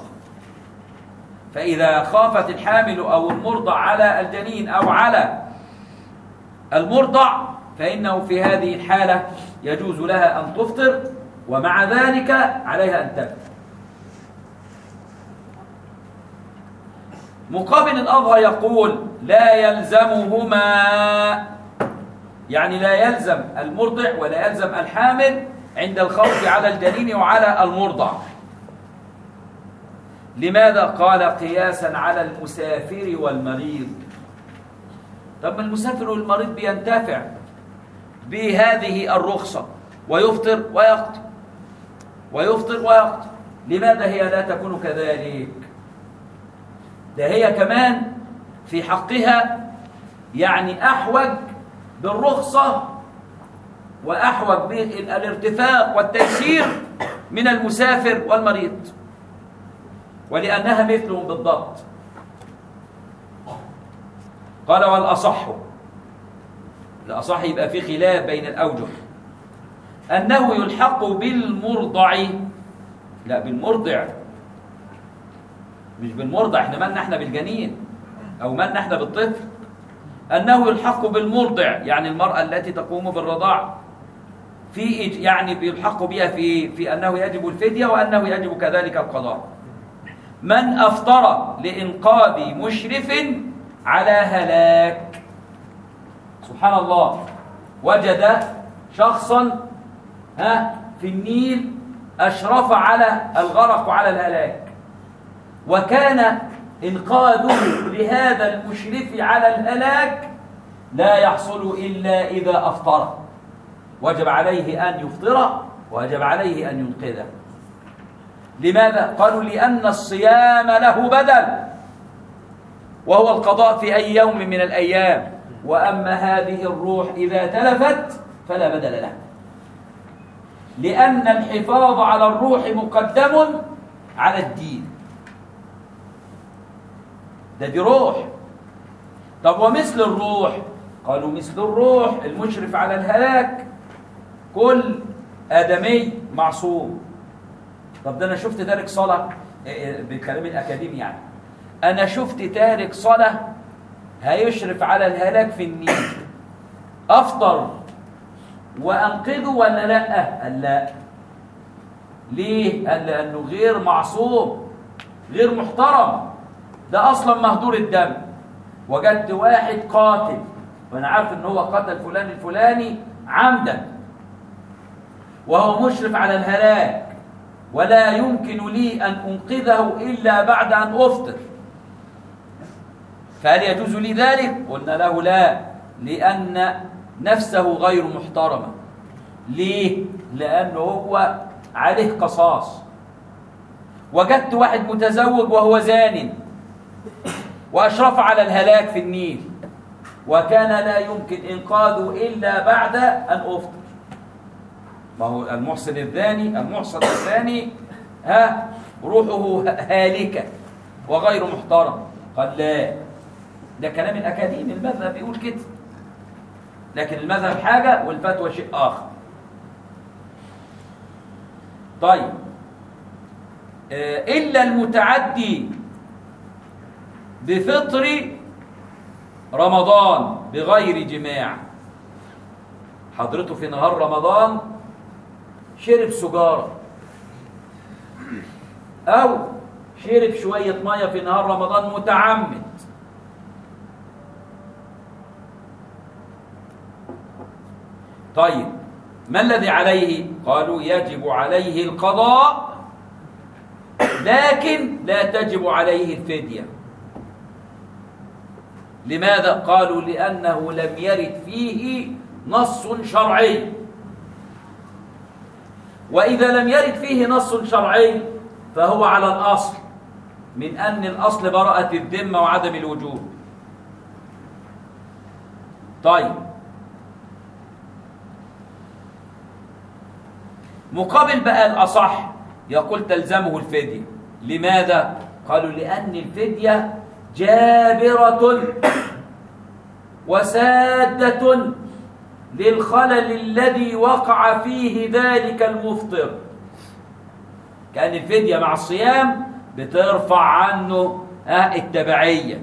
فإذا خافت الحامل أو المرضع على الجنين أو على المرضع فإنه في هذه الحالة يجوز لها أن تفطر ومع ذلك عليها أن تبكي مقابل الأظهر يقول لا يلزمهما يعني لا يلزم المرضع ولا يلزم الحامل عند الخوف على الجنين وعلى المرضع لماذا قال قياسا على المسافر والمريض طب ما المسافر والمريض بينتفع بهذه الرخصة ويفطر ويقطع ويفطر ويقطع لماذا هي لا تكون كذلك ده هي كمان في حقها يعني أحوج بالرخصة وأحوج بالارتفاق والتيسير من المسافر والمريض ولأنها مثلهم بالضبط قال والأصح الأصح يبقى في خلاف بين الأوجه أنه يلحق بالمرضع لا بالمرضع مش بالمرضع احنا مالنا احنا بالجنين أو مالنا احنا بالطفل أنه يلحق بالمرضع يعني المرأة التي تقوم بالرضاع في يعني بيلحق بها في في أنه يجب الفدية وأنه يجب كذلك القضاء من أفطر لإنقاذ مشرف على هلاك سبحان الله وجد شخصا ها في النيل أشرف على الغرق وعلى الهلاك وكان إنقاذه لهذا المشرف على الهلاك لا يحصل إلا إذا أفطر وجب عليه أن يفطر وجب عليه أن ينقذه لماذا؟ قالوا لأن الصيام له بدل وهو القضاء في أي يوم من الأيام وأما هذه الروح إذا تلفت فلا بدل لها لأن الحفاظ على الروح مقدم على الدين ده دي روح طب ومثل الروح قالوا مثل الروح المشرف على الهلاك كل آدمي معصوم طب ده أنا شفت تارك صلاة بالكلام الأكاديمي يعني أنا شفت تارك صلاة هيشرف على الهلاك في النيل أفطر وأنقذه ولا لا؟ قال لا ليه؟ قال لأنه غير معصوم غير محترم ده أصلا مهدور الدم وجدت واحد قاتل وأنا عارف إن هو قتل فلان الفلاني عمدا وهو مشرف على الهلاك ولا يمكن لي أن أنقذه إلا بعد أن أفطر فهل يجوز لي ذلك؟ قلنا له لا لأن نفسه غير محترمة ليه؟ لأنه هو عليه قصاص وجدت واحد متزوج وهو زان وأشرف على الهلاك في النيل وكان لا يمكن إنقاذه إلا بعد أن أفطر ما هو المحسن الثاني المحسن الثاني ها روحه هالكة وغير محترم قال لا ده كلام الأكاديمي المذهب بيقول كده لكن المذهب حاجة والفتوى شيء آخر طيب إلا المتعدي بفطر رمضان بغير جماع حضرته في نهار رمضان شرب سجارة أو شرب شوية مية في نهار رمضان متعمد طيب ما الذي عليه قالوا يجب عليه القضاء لكن لا تجب عليه الفدية لماذا؟ قالوا لأنه لم يرد فيه نص شرعي وإذا لم يرد فيه نص شرعي فهو على الأصل من أن الأصل براءة الذمة وعدم الوجوب طيب مقابل بقى الأصح يقول تلزمه الفدية لماذا؟ قالوا لأن الفدية جابرة وسادة للخلل الذي وقع فيه ذلك المفطر كان الفدية مع الصيام بترفع عنه آه التبعية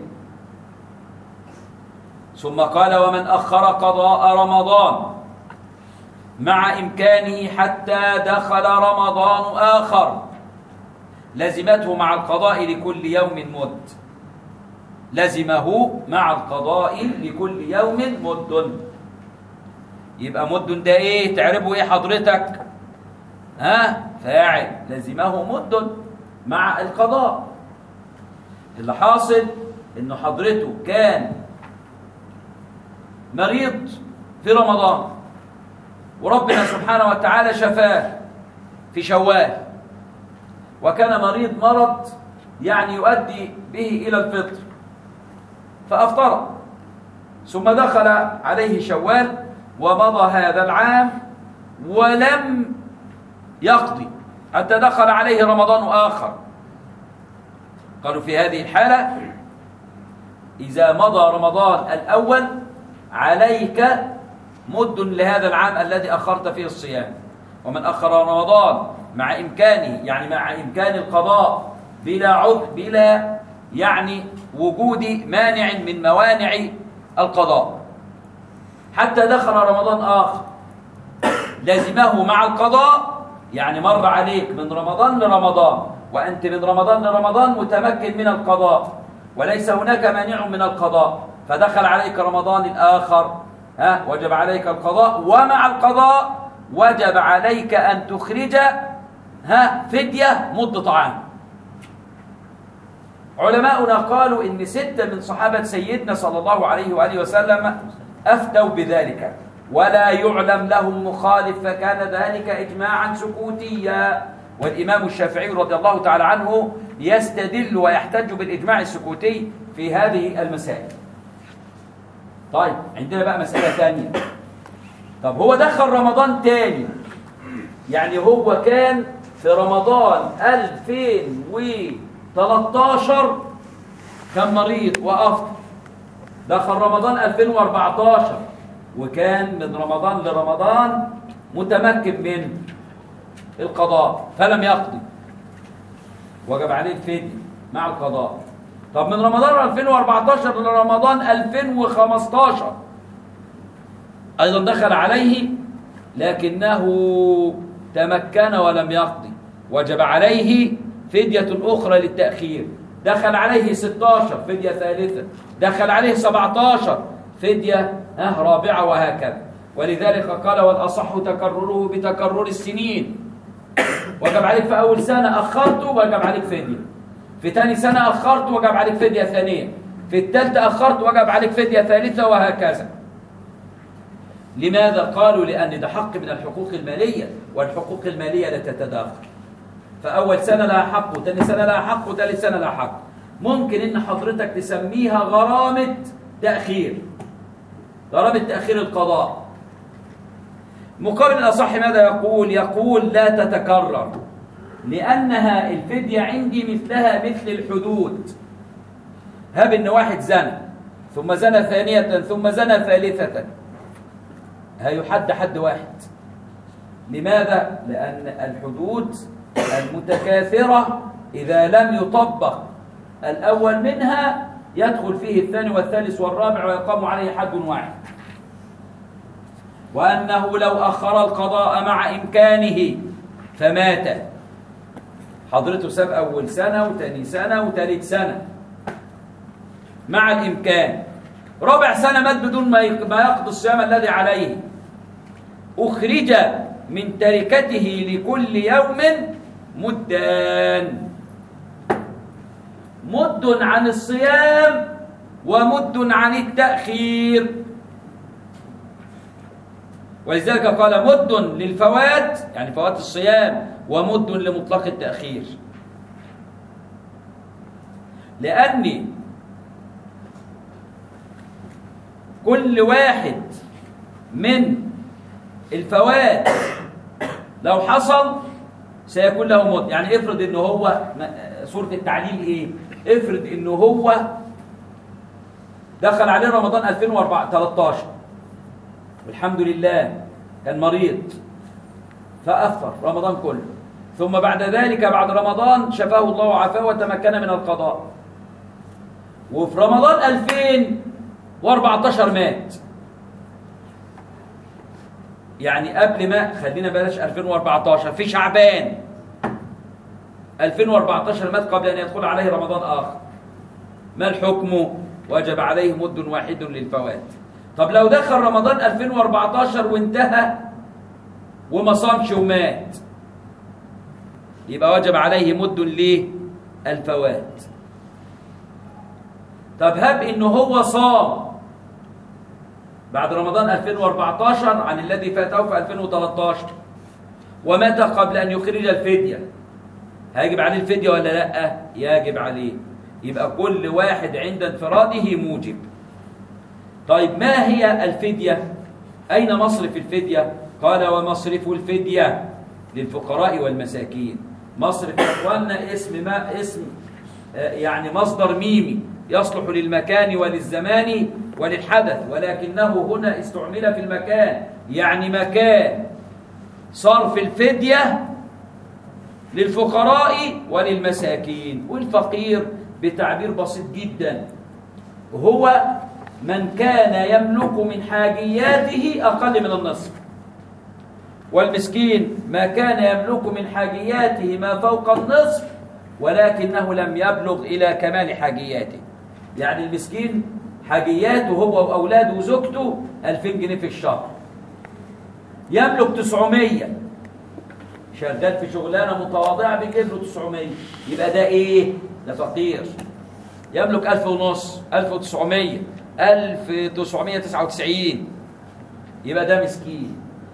ثم قال ومن أخر قضاء رمضان مع إمكانه حتى دخل رمضان آخر لزمته مع القضاء لكل يوم مد لزمه مع القضاء لكل يوم مد يبقى مد ده ايه تعرفوا ايه حضرتك ها فاعل لزمه مد مع القضاء اللي حاصل انه حضرته كان مريض في رمضان وربنا سبحانه وتعالى شفاه في شوال وكان مريض مرض يعني يؤدي به إلى الفطر فأفطر ثم دخل عليه شوال ومضى هذا العام ولم يقضي حتى دخل عليه رمضان آخر قالوا في هذه الحالة إذا مضى رمضان الأول عليك مد لهذا العام الذي أخرت فيه الصيام ومن أخر رمضان مع إمكانه يعني مع إمكان القضاء بلا عذر بلا يعني وجود مانع من موانع القضاء حتى دخل رمضان آخر لازمه مع القضاء يعني مر عليك من رمضان لرمضان وأنت من رمضان لرمضان متمكن من القضاء وليس هناك مانع من القضاء فدخل عليك رمضان الآخر ها وجب عليك القضاء ومع القضاء وجب عليك أن تخرج ها فدية مد طعام علماؤنا قالوا إن ستة من صحابة سيدنا صلى الله عليه وآله وسلم أفتوا بذلك ولا يعلم لهم مخالف فكان ذلك إجماعا سكوتيا والإمام الشافعي رضي الله تعالى عنه يستدل ويحتج بالإجماع السكوتي في هذه المسائل طيب عندنا بقى مسألة ثانية طب هو دخل رمضان تاني يعني هو كان في رمضان 2013 كان مريض وأفطر دخل رمضان 2014 وكان من رمضان لرمضان متمكن من القضاء فلم يقضي وجب عليه الفدية مع القضاء طب من رمضان 2014 لرمضان 2015 أيضا دخل عليه لكنه تمكن ولم يقضي وجب عليه فدية أخرى للتأخير دخل عليه 16 فدية ثالثة دخل عليه 17 فدية ها رابعة وهكذا ولذلك قال والأصح تكرره بتكرر السنين وجب عليك في أول سنة أخرت وجب عليك فدية في ثاني سنة أخرت وجب عليك فدية ثانية في الثالثة أخرت وجب عليك فدية ثالثة وهكذا لماذا قالوا لأن ده حق من الحقوق المالية والحقوق المالية لا تتداخل فأول سنة لها حق وثاني سنة لها حق وثالث سنة لها حق ممكن إن حضرتك تسميها غرامة تأخير غرامة تأخير القضاء مقابل الأصح ماذا يقول؟ يقول لا تتكرر لأنها الفدية عندي مثلها مثل الحدود هب إن واحد زنى ثم زنى ثانية ثم زنى ثالثة هيحد حد واحد لماذا؟ لأن الحدود المتكاثرة إذا لم يطبق الأول منها يدخل فيه الثاني والثالث والرابع ويقام عليه حد واحد وأنه لو أخر القضاء مع إمكانه فمات حضرته ساب أول سنة وتاني سنة وتالت سنة مع الإمكان رابع سنة مات بدون ما يقضي الصيام الذي عليه أخرج من تركته لكل يوم مدان مد عن الصيام ومد عن التأخير ولذلك قال مد للفوات يعني فوات الصيام ومد لمطلق التأخير لأن كل واحد من الفوات لو حصل سيكون له مد يعني افرض ان هو م- سورة التعليل ايه افرض ان هو دخل عليه رمضان 2013 والحمد لله كان مريض فأفطر رمضان كله ثم بعد ذلك بعد رمضان شفاه الله وعافاه وتمكن من القضاء وفي رمضان 2014 مات يعني قبل ما خلينا بلاش 2014 في شعبان 2014 مات قبل أن يدخل عليه رمضان آخر ما الحكم وجب عليه مد واحد للفوات طب لو دخل رمضان 2014 وانتهى وما صامش ومات يبقى وجب عليه مد للفوات طب هب انه هو صام بعد رمضان 2014 عن الذي فاته في 2013 ومات قبل ان يخرج الفديه هيجب عليه الفديه ولا لا يجب عليه يبقى كل واحد عند انفراده موجب طيب ما هي الفديه اين مصرف الفديه قال ومصرف الفديه للفقراء والمساكين مصرف يا اخواننا اسم ما اسم آه، يعني مصدر ميمي يصلح للمكان وللزمان وللحدث ولكنه هنا استعمل في المكان يعني مكان صرف الفدية للفقراء وللمساكين والفقير بتعبير بسيط جدا هو من كان يملك من حاجياته أقل من النصف والمسكين ما كان يملك من حاجياته ما فوق النصف ولكنه لم يبلغ إلى كمال حاجياته يعني المسكين حاجياته هو وأولاده وزوجته 2000 جنيه في الشهر يملك 900 شغال في شغلانة متواضعة بيجيب له 900 يبقى ده إيه؟ ده فقير يملك 1000 ونص 1900 1999 يبقى ده مسكين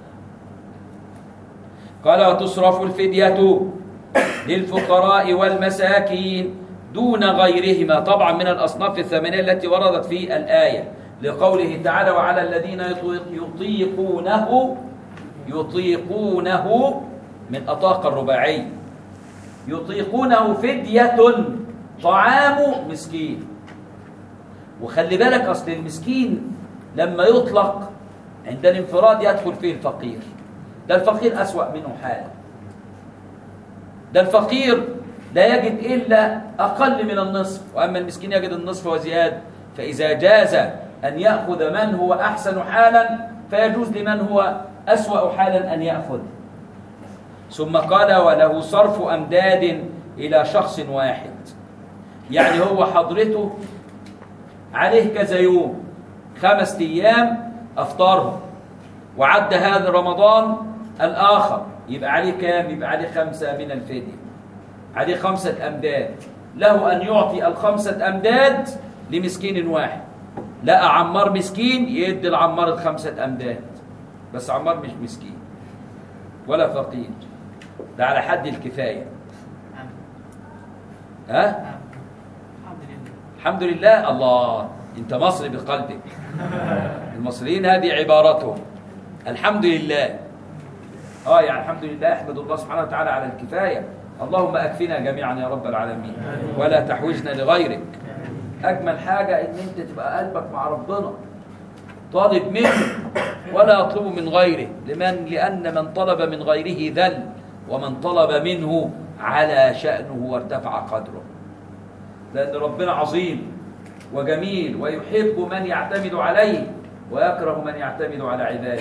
قال وتصرف الفدية للفقراء والمساكين دون غيرهما طبعا من الأصناف الثمانية التي وردت في الآية لقوله تعالى وعلى الذين يطيق- يطيقونه يطيقونه من أطاق الرباعي يطيقونه فدية طعام مسكين وخلي بالك أصل المسكين لما يطلق عند الانفراد يدخل فيه الفقير ده الفقير أسوأ منه حالا ده الفقير لا يجد إلا أقل من النصف وأما المسكين يجد النصف وزيادة فإذا جاز أن يأخذ من هو أحسن حالا فيجوز لمن هو أسوأ حالا أن يأخذ ثم قال وله صرف أمداد إلى شخص واحد يعني هو حضرته عليه كذا يوم خمس أيام أفطارهم وعد هذا رمضان الآخر يبقى عليه كام؟ يبقى عليه خمسة من الفدية عليه خمسة أمداد له أن يعطي الخمسة أمداد لمسكين واحد لقى عمار مسكين يدي العمار الخمسة أمداد بس عمار مش مسكين ولا فقير ده على حد الكفاية ها؟ الحمد لله الحمد لله الله انت مصري بقلبك المصريين هذه عبارتهم الحمد لله اه يعني الحمد لله احمد الله سبحانه وتعالى على الكفايه اللهم اكفنا جميعا يا رب العالمين ولا تحوجنا لغيرك اجمل حاجه ان انت تبقى قلبك مع ربنا طالب منه ولا يطلب من غيره لمن لان من طلب من غيره ذل ومن طلب منه على شانه وارتفع قدره لأن ربنا عظيم وجميل ويحب من يعتمد عليه ويكره من يعتمد على عباده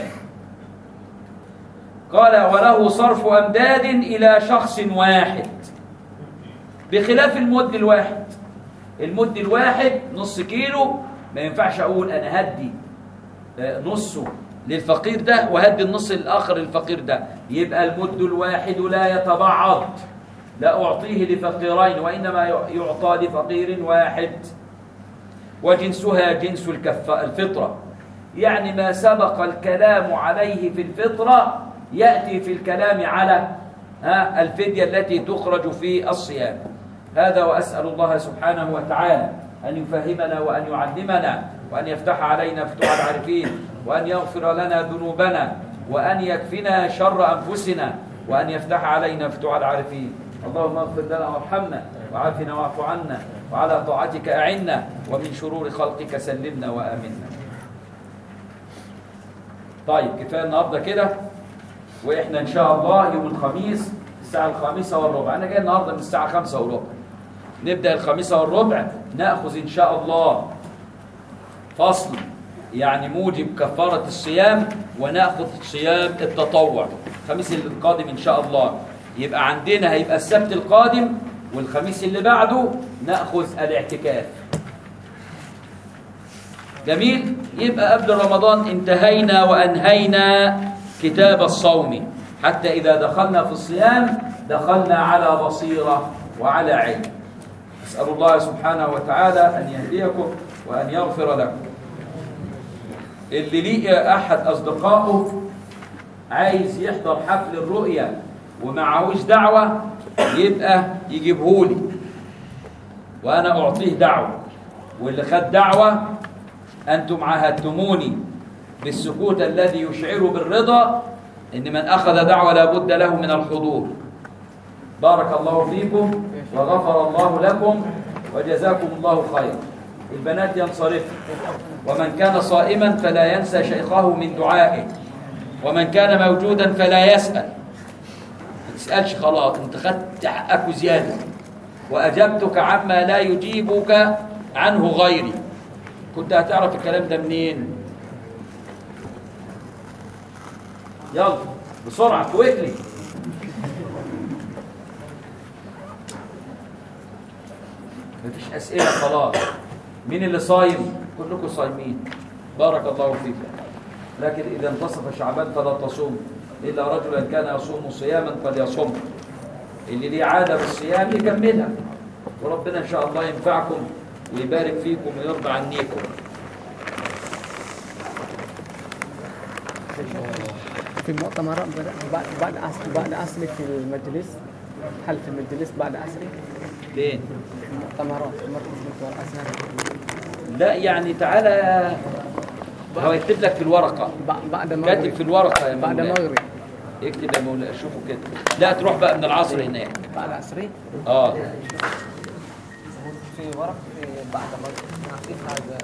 قال وله صرف أمداد إلى شخص واحد بخلاف المد الواحد المد الواحد نص كيلو ما ينفعش أقول أنا هدي آه، نصه للفقير ده وهدي النص الآخر للفقير ده يبقى المد الواحد لا يتبعض لا أعطيه لفقيرين وإنما يعطى لفقير واحد وجنسها جنس الكف الفطرة يعني ما سبق الكلام عليه في الفطرة يأتي في الكلام على ها الفدية التي تخرج في الصيام هذا وأسأل الله سبحانه وتعالى أن يفهمنا وأن يعلمنا وأن يفتح علينا فتوح العارفين وأن يغفر لنا ذنوبنا وأن يكفنا شر أنفسنا وأن يفتح علينا فتوح العارفين اللهم اغفر لنا وارحمنا وعافنا واعف عنا وعلى طاعتك أعنا ومن شرور خلقك سلمنا وآمنا طيب كفاية النهاردة كده وإحنا إن شاء الله يوم الخميس الساعة الخامسة والربع أنا جاي النهاردة من الساعة خمسة وربع نبدأ الخامسة والربع نأخذ إن شاء الله فصل يعني موجب كفارة الصيام ونأخذ صيام التطوع الخميس القادم إن شاء الله يبقى عندنا هيبقى السبت القادم والخميس اللي بعده نأخذ الاعتكاف جميل يبقى قبل رمضان انتهينا وأنهينا كتاب الصوم حتى إذا دخلنا في الصيام دخلنا على بصيرة وعلى علم أسأل الله سبحانه وتعالى أن يهديكم وأن يغفر لكم اللي ليه أحد أصدقائه عايز يحضر حفل الرؤية ومعهوش دعوة يبقى يجيبهولي وأنا أعطيه دعوة واللي خد دعوة أنتم عاهدتموني بالسكوت الذي يشعر بالرضا إن من أخذ دعوة لابد له من الحضور بارك الله فيكم وغفر الله لكم وجزاكم الله خيرا البنات ينصرفن ومن كان صائما فلا ينسى شيخه من دعائه ومن كان موجودا فلا يسأل ما تسألش خلاص انت خدت حقك وزيادة وأجبتك عما لا يجيبك عنه غيري كنت هتعرف الكلام ده منين يلا بسرعة كويكلي مفيش أسئلة خلاص مين اللي صايم كلكم صايمين بارك الله فيكم لكن إذا انتصف شعبان فلا تصوم إلا رجلا كان يصوم صياما فليصم اللي ليه عادة بالصيام يكملها وربنا إن شاء الله ينفعكم ويبارك فيكم ويرضى عنيكم في المؤتمرات بعد- بعد بعد عصر بعد عصري في المجلس هل في المجلس بعد عصري فين؟ في المؤتمرات في مركز مؤتمر الازهر لا يعني تعالى هو يكتب لك في الورقة بع- بعد كاتب مغرب في الورقة يا بعد مولاي مغرب اكتب يا مولاي شوفوا كده لا تروح بقى من العصر هناك بعد عصري اه في ورق في بعد مغرب في هذا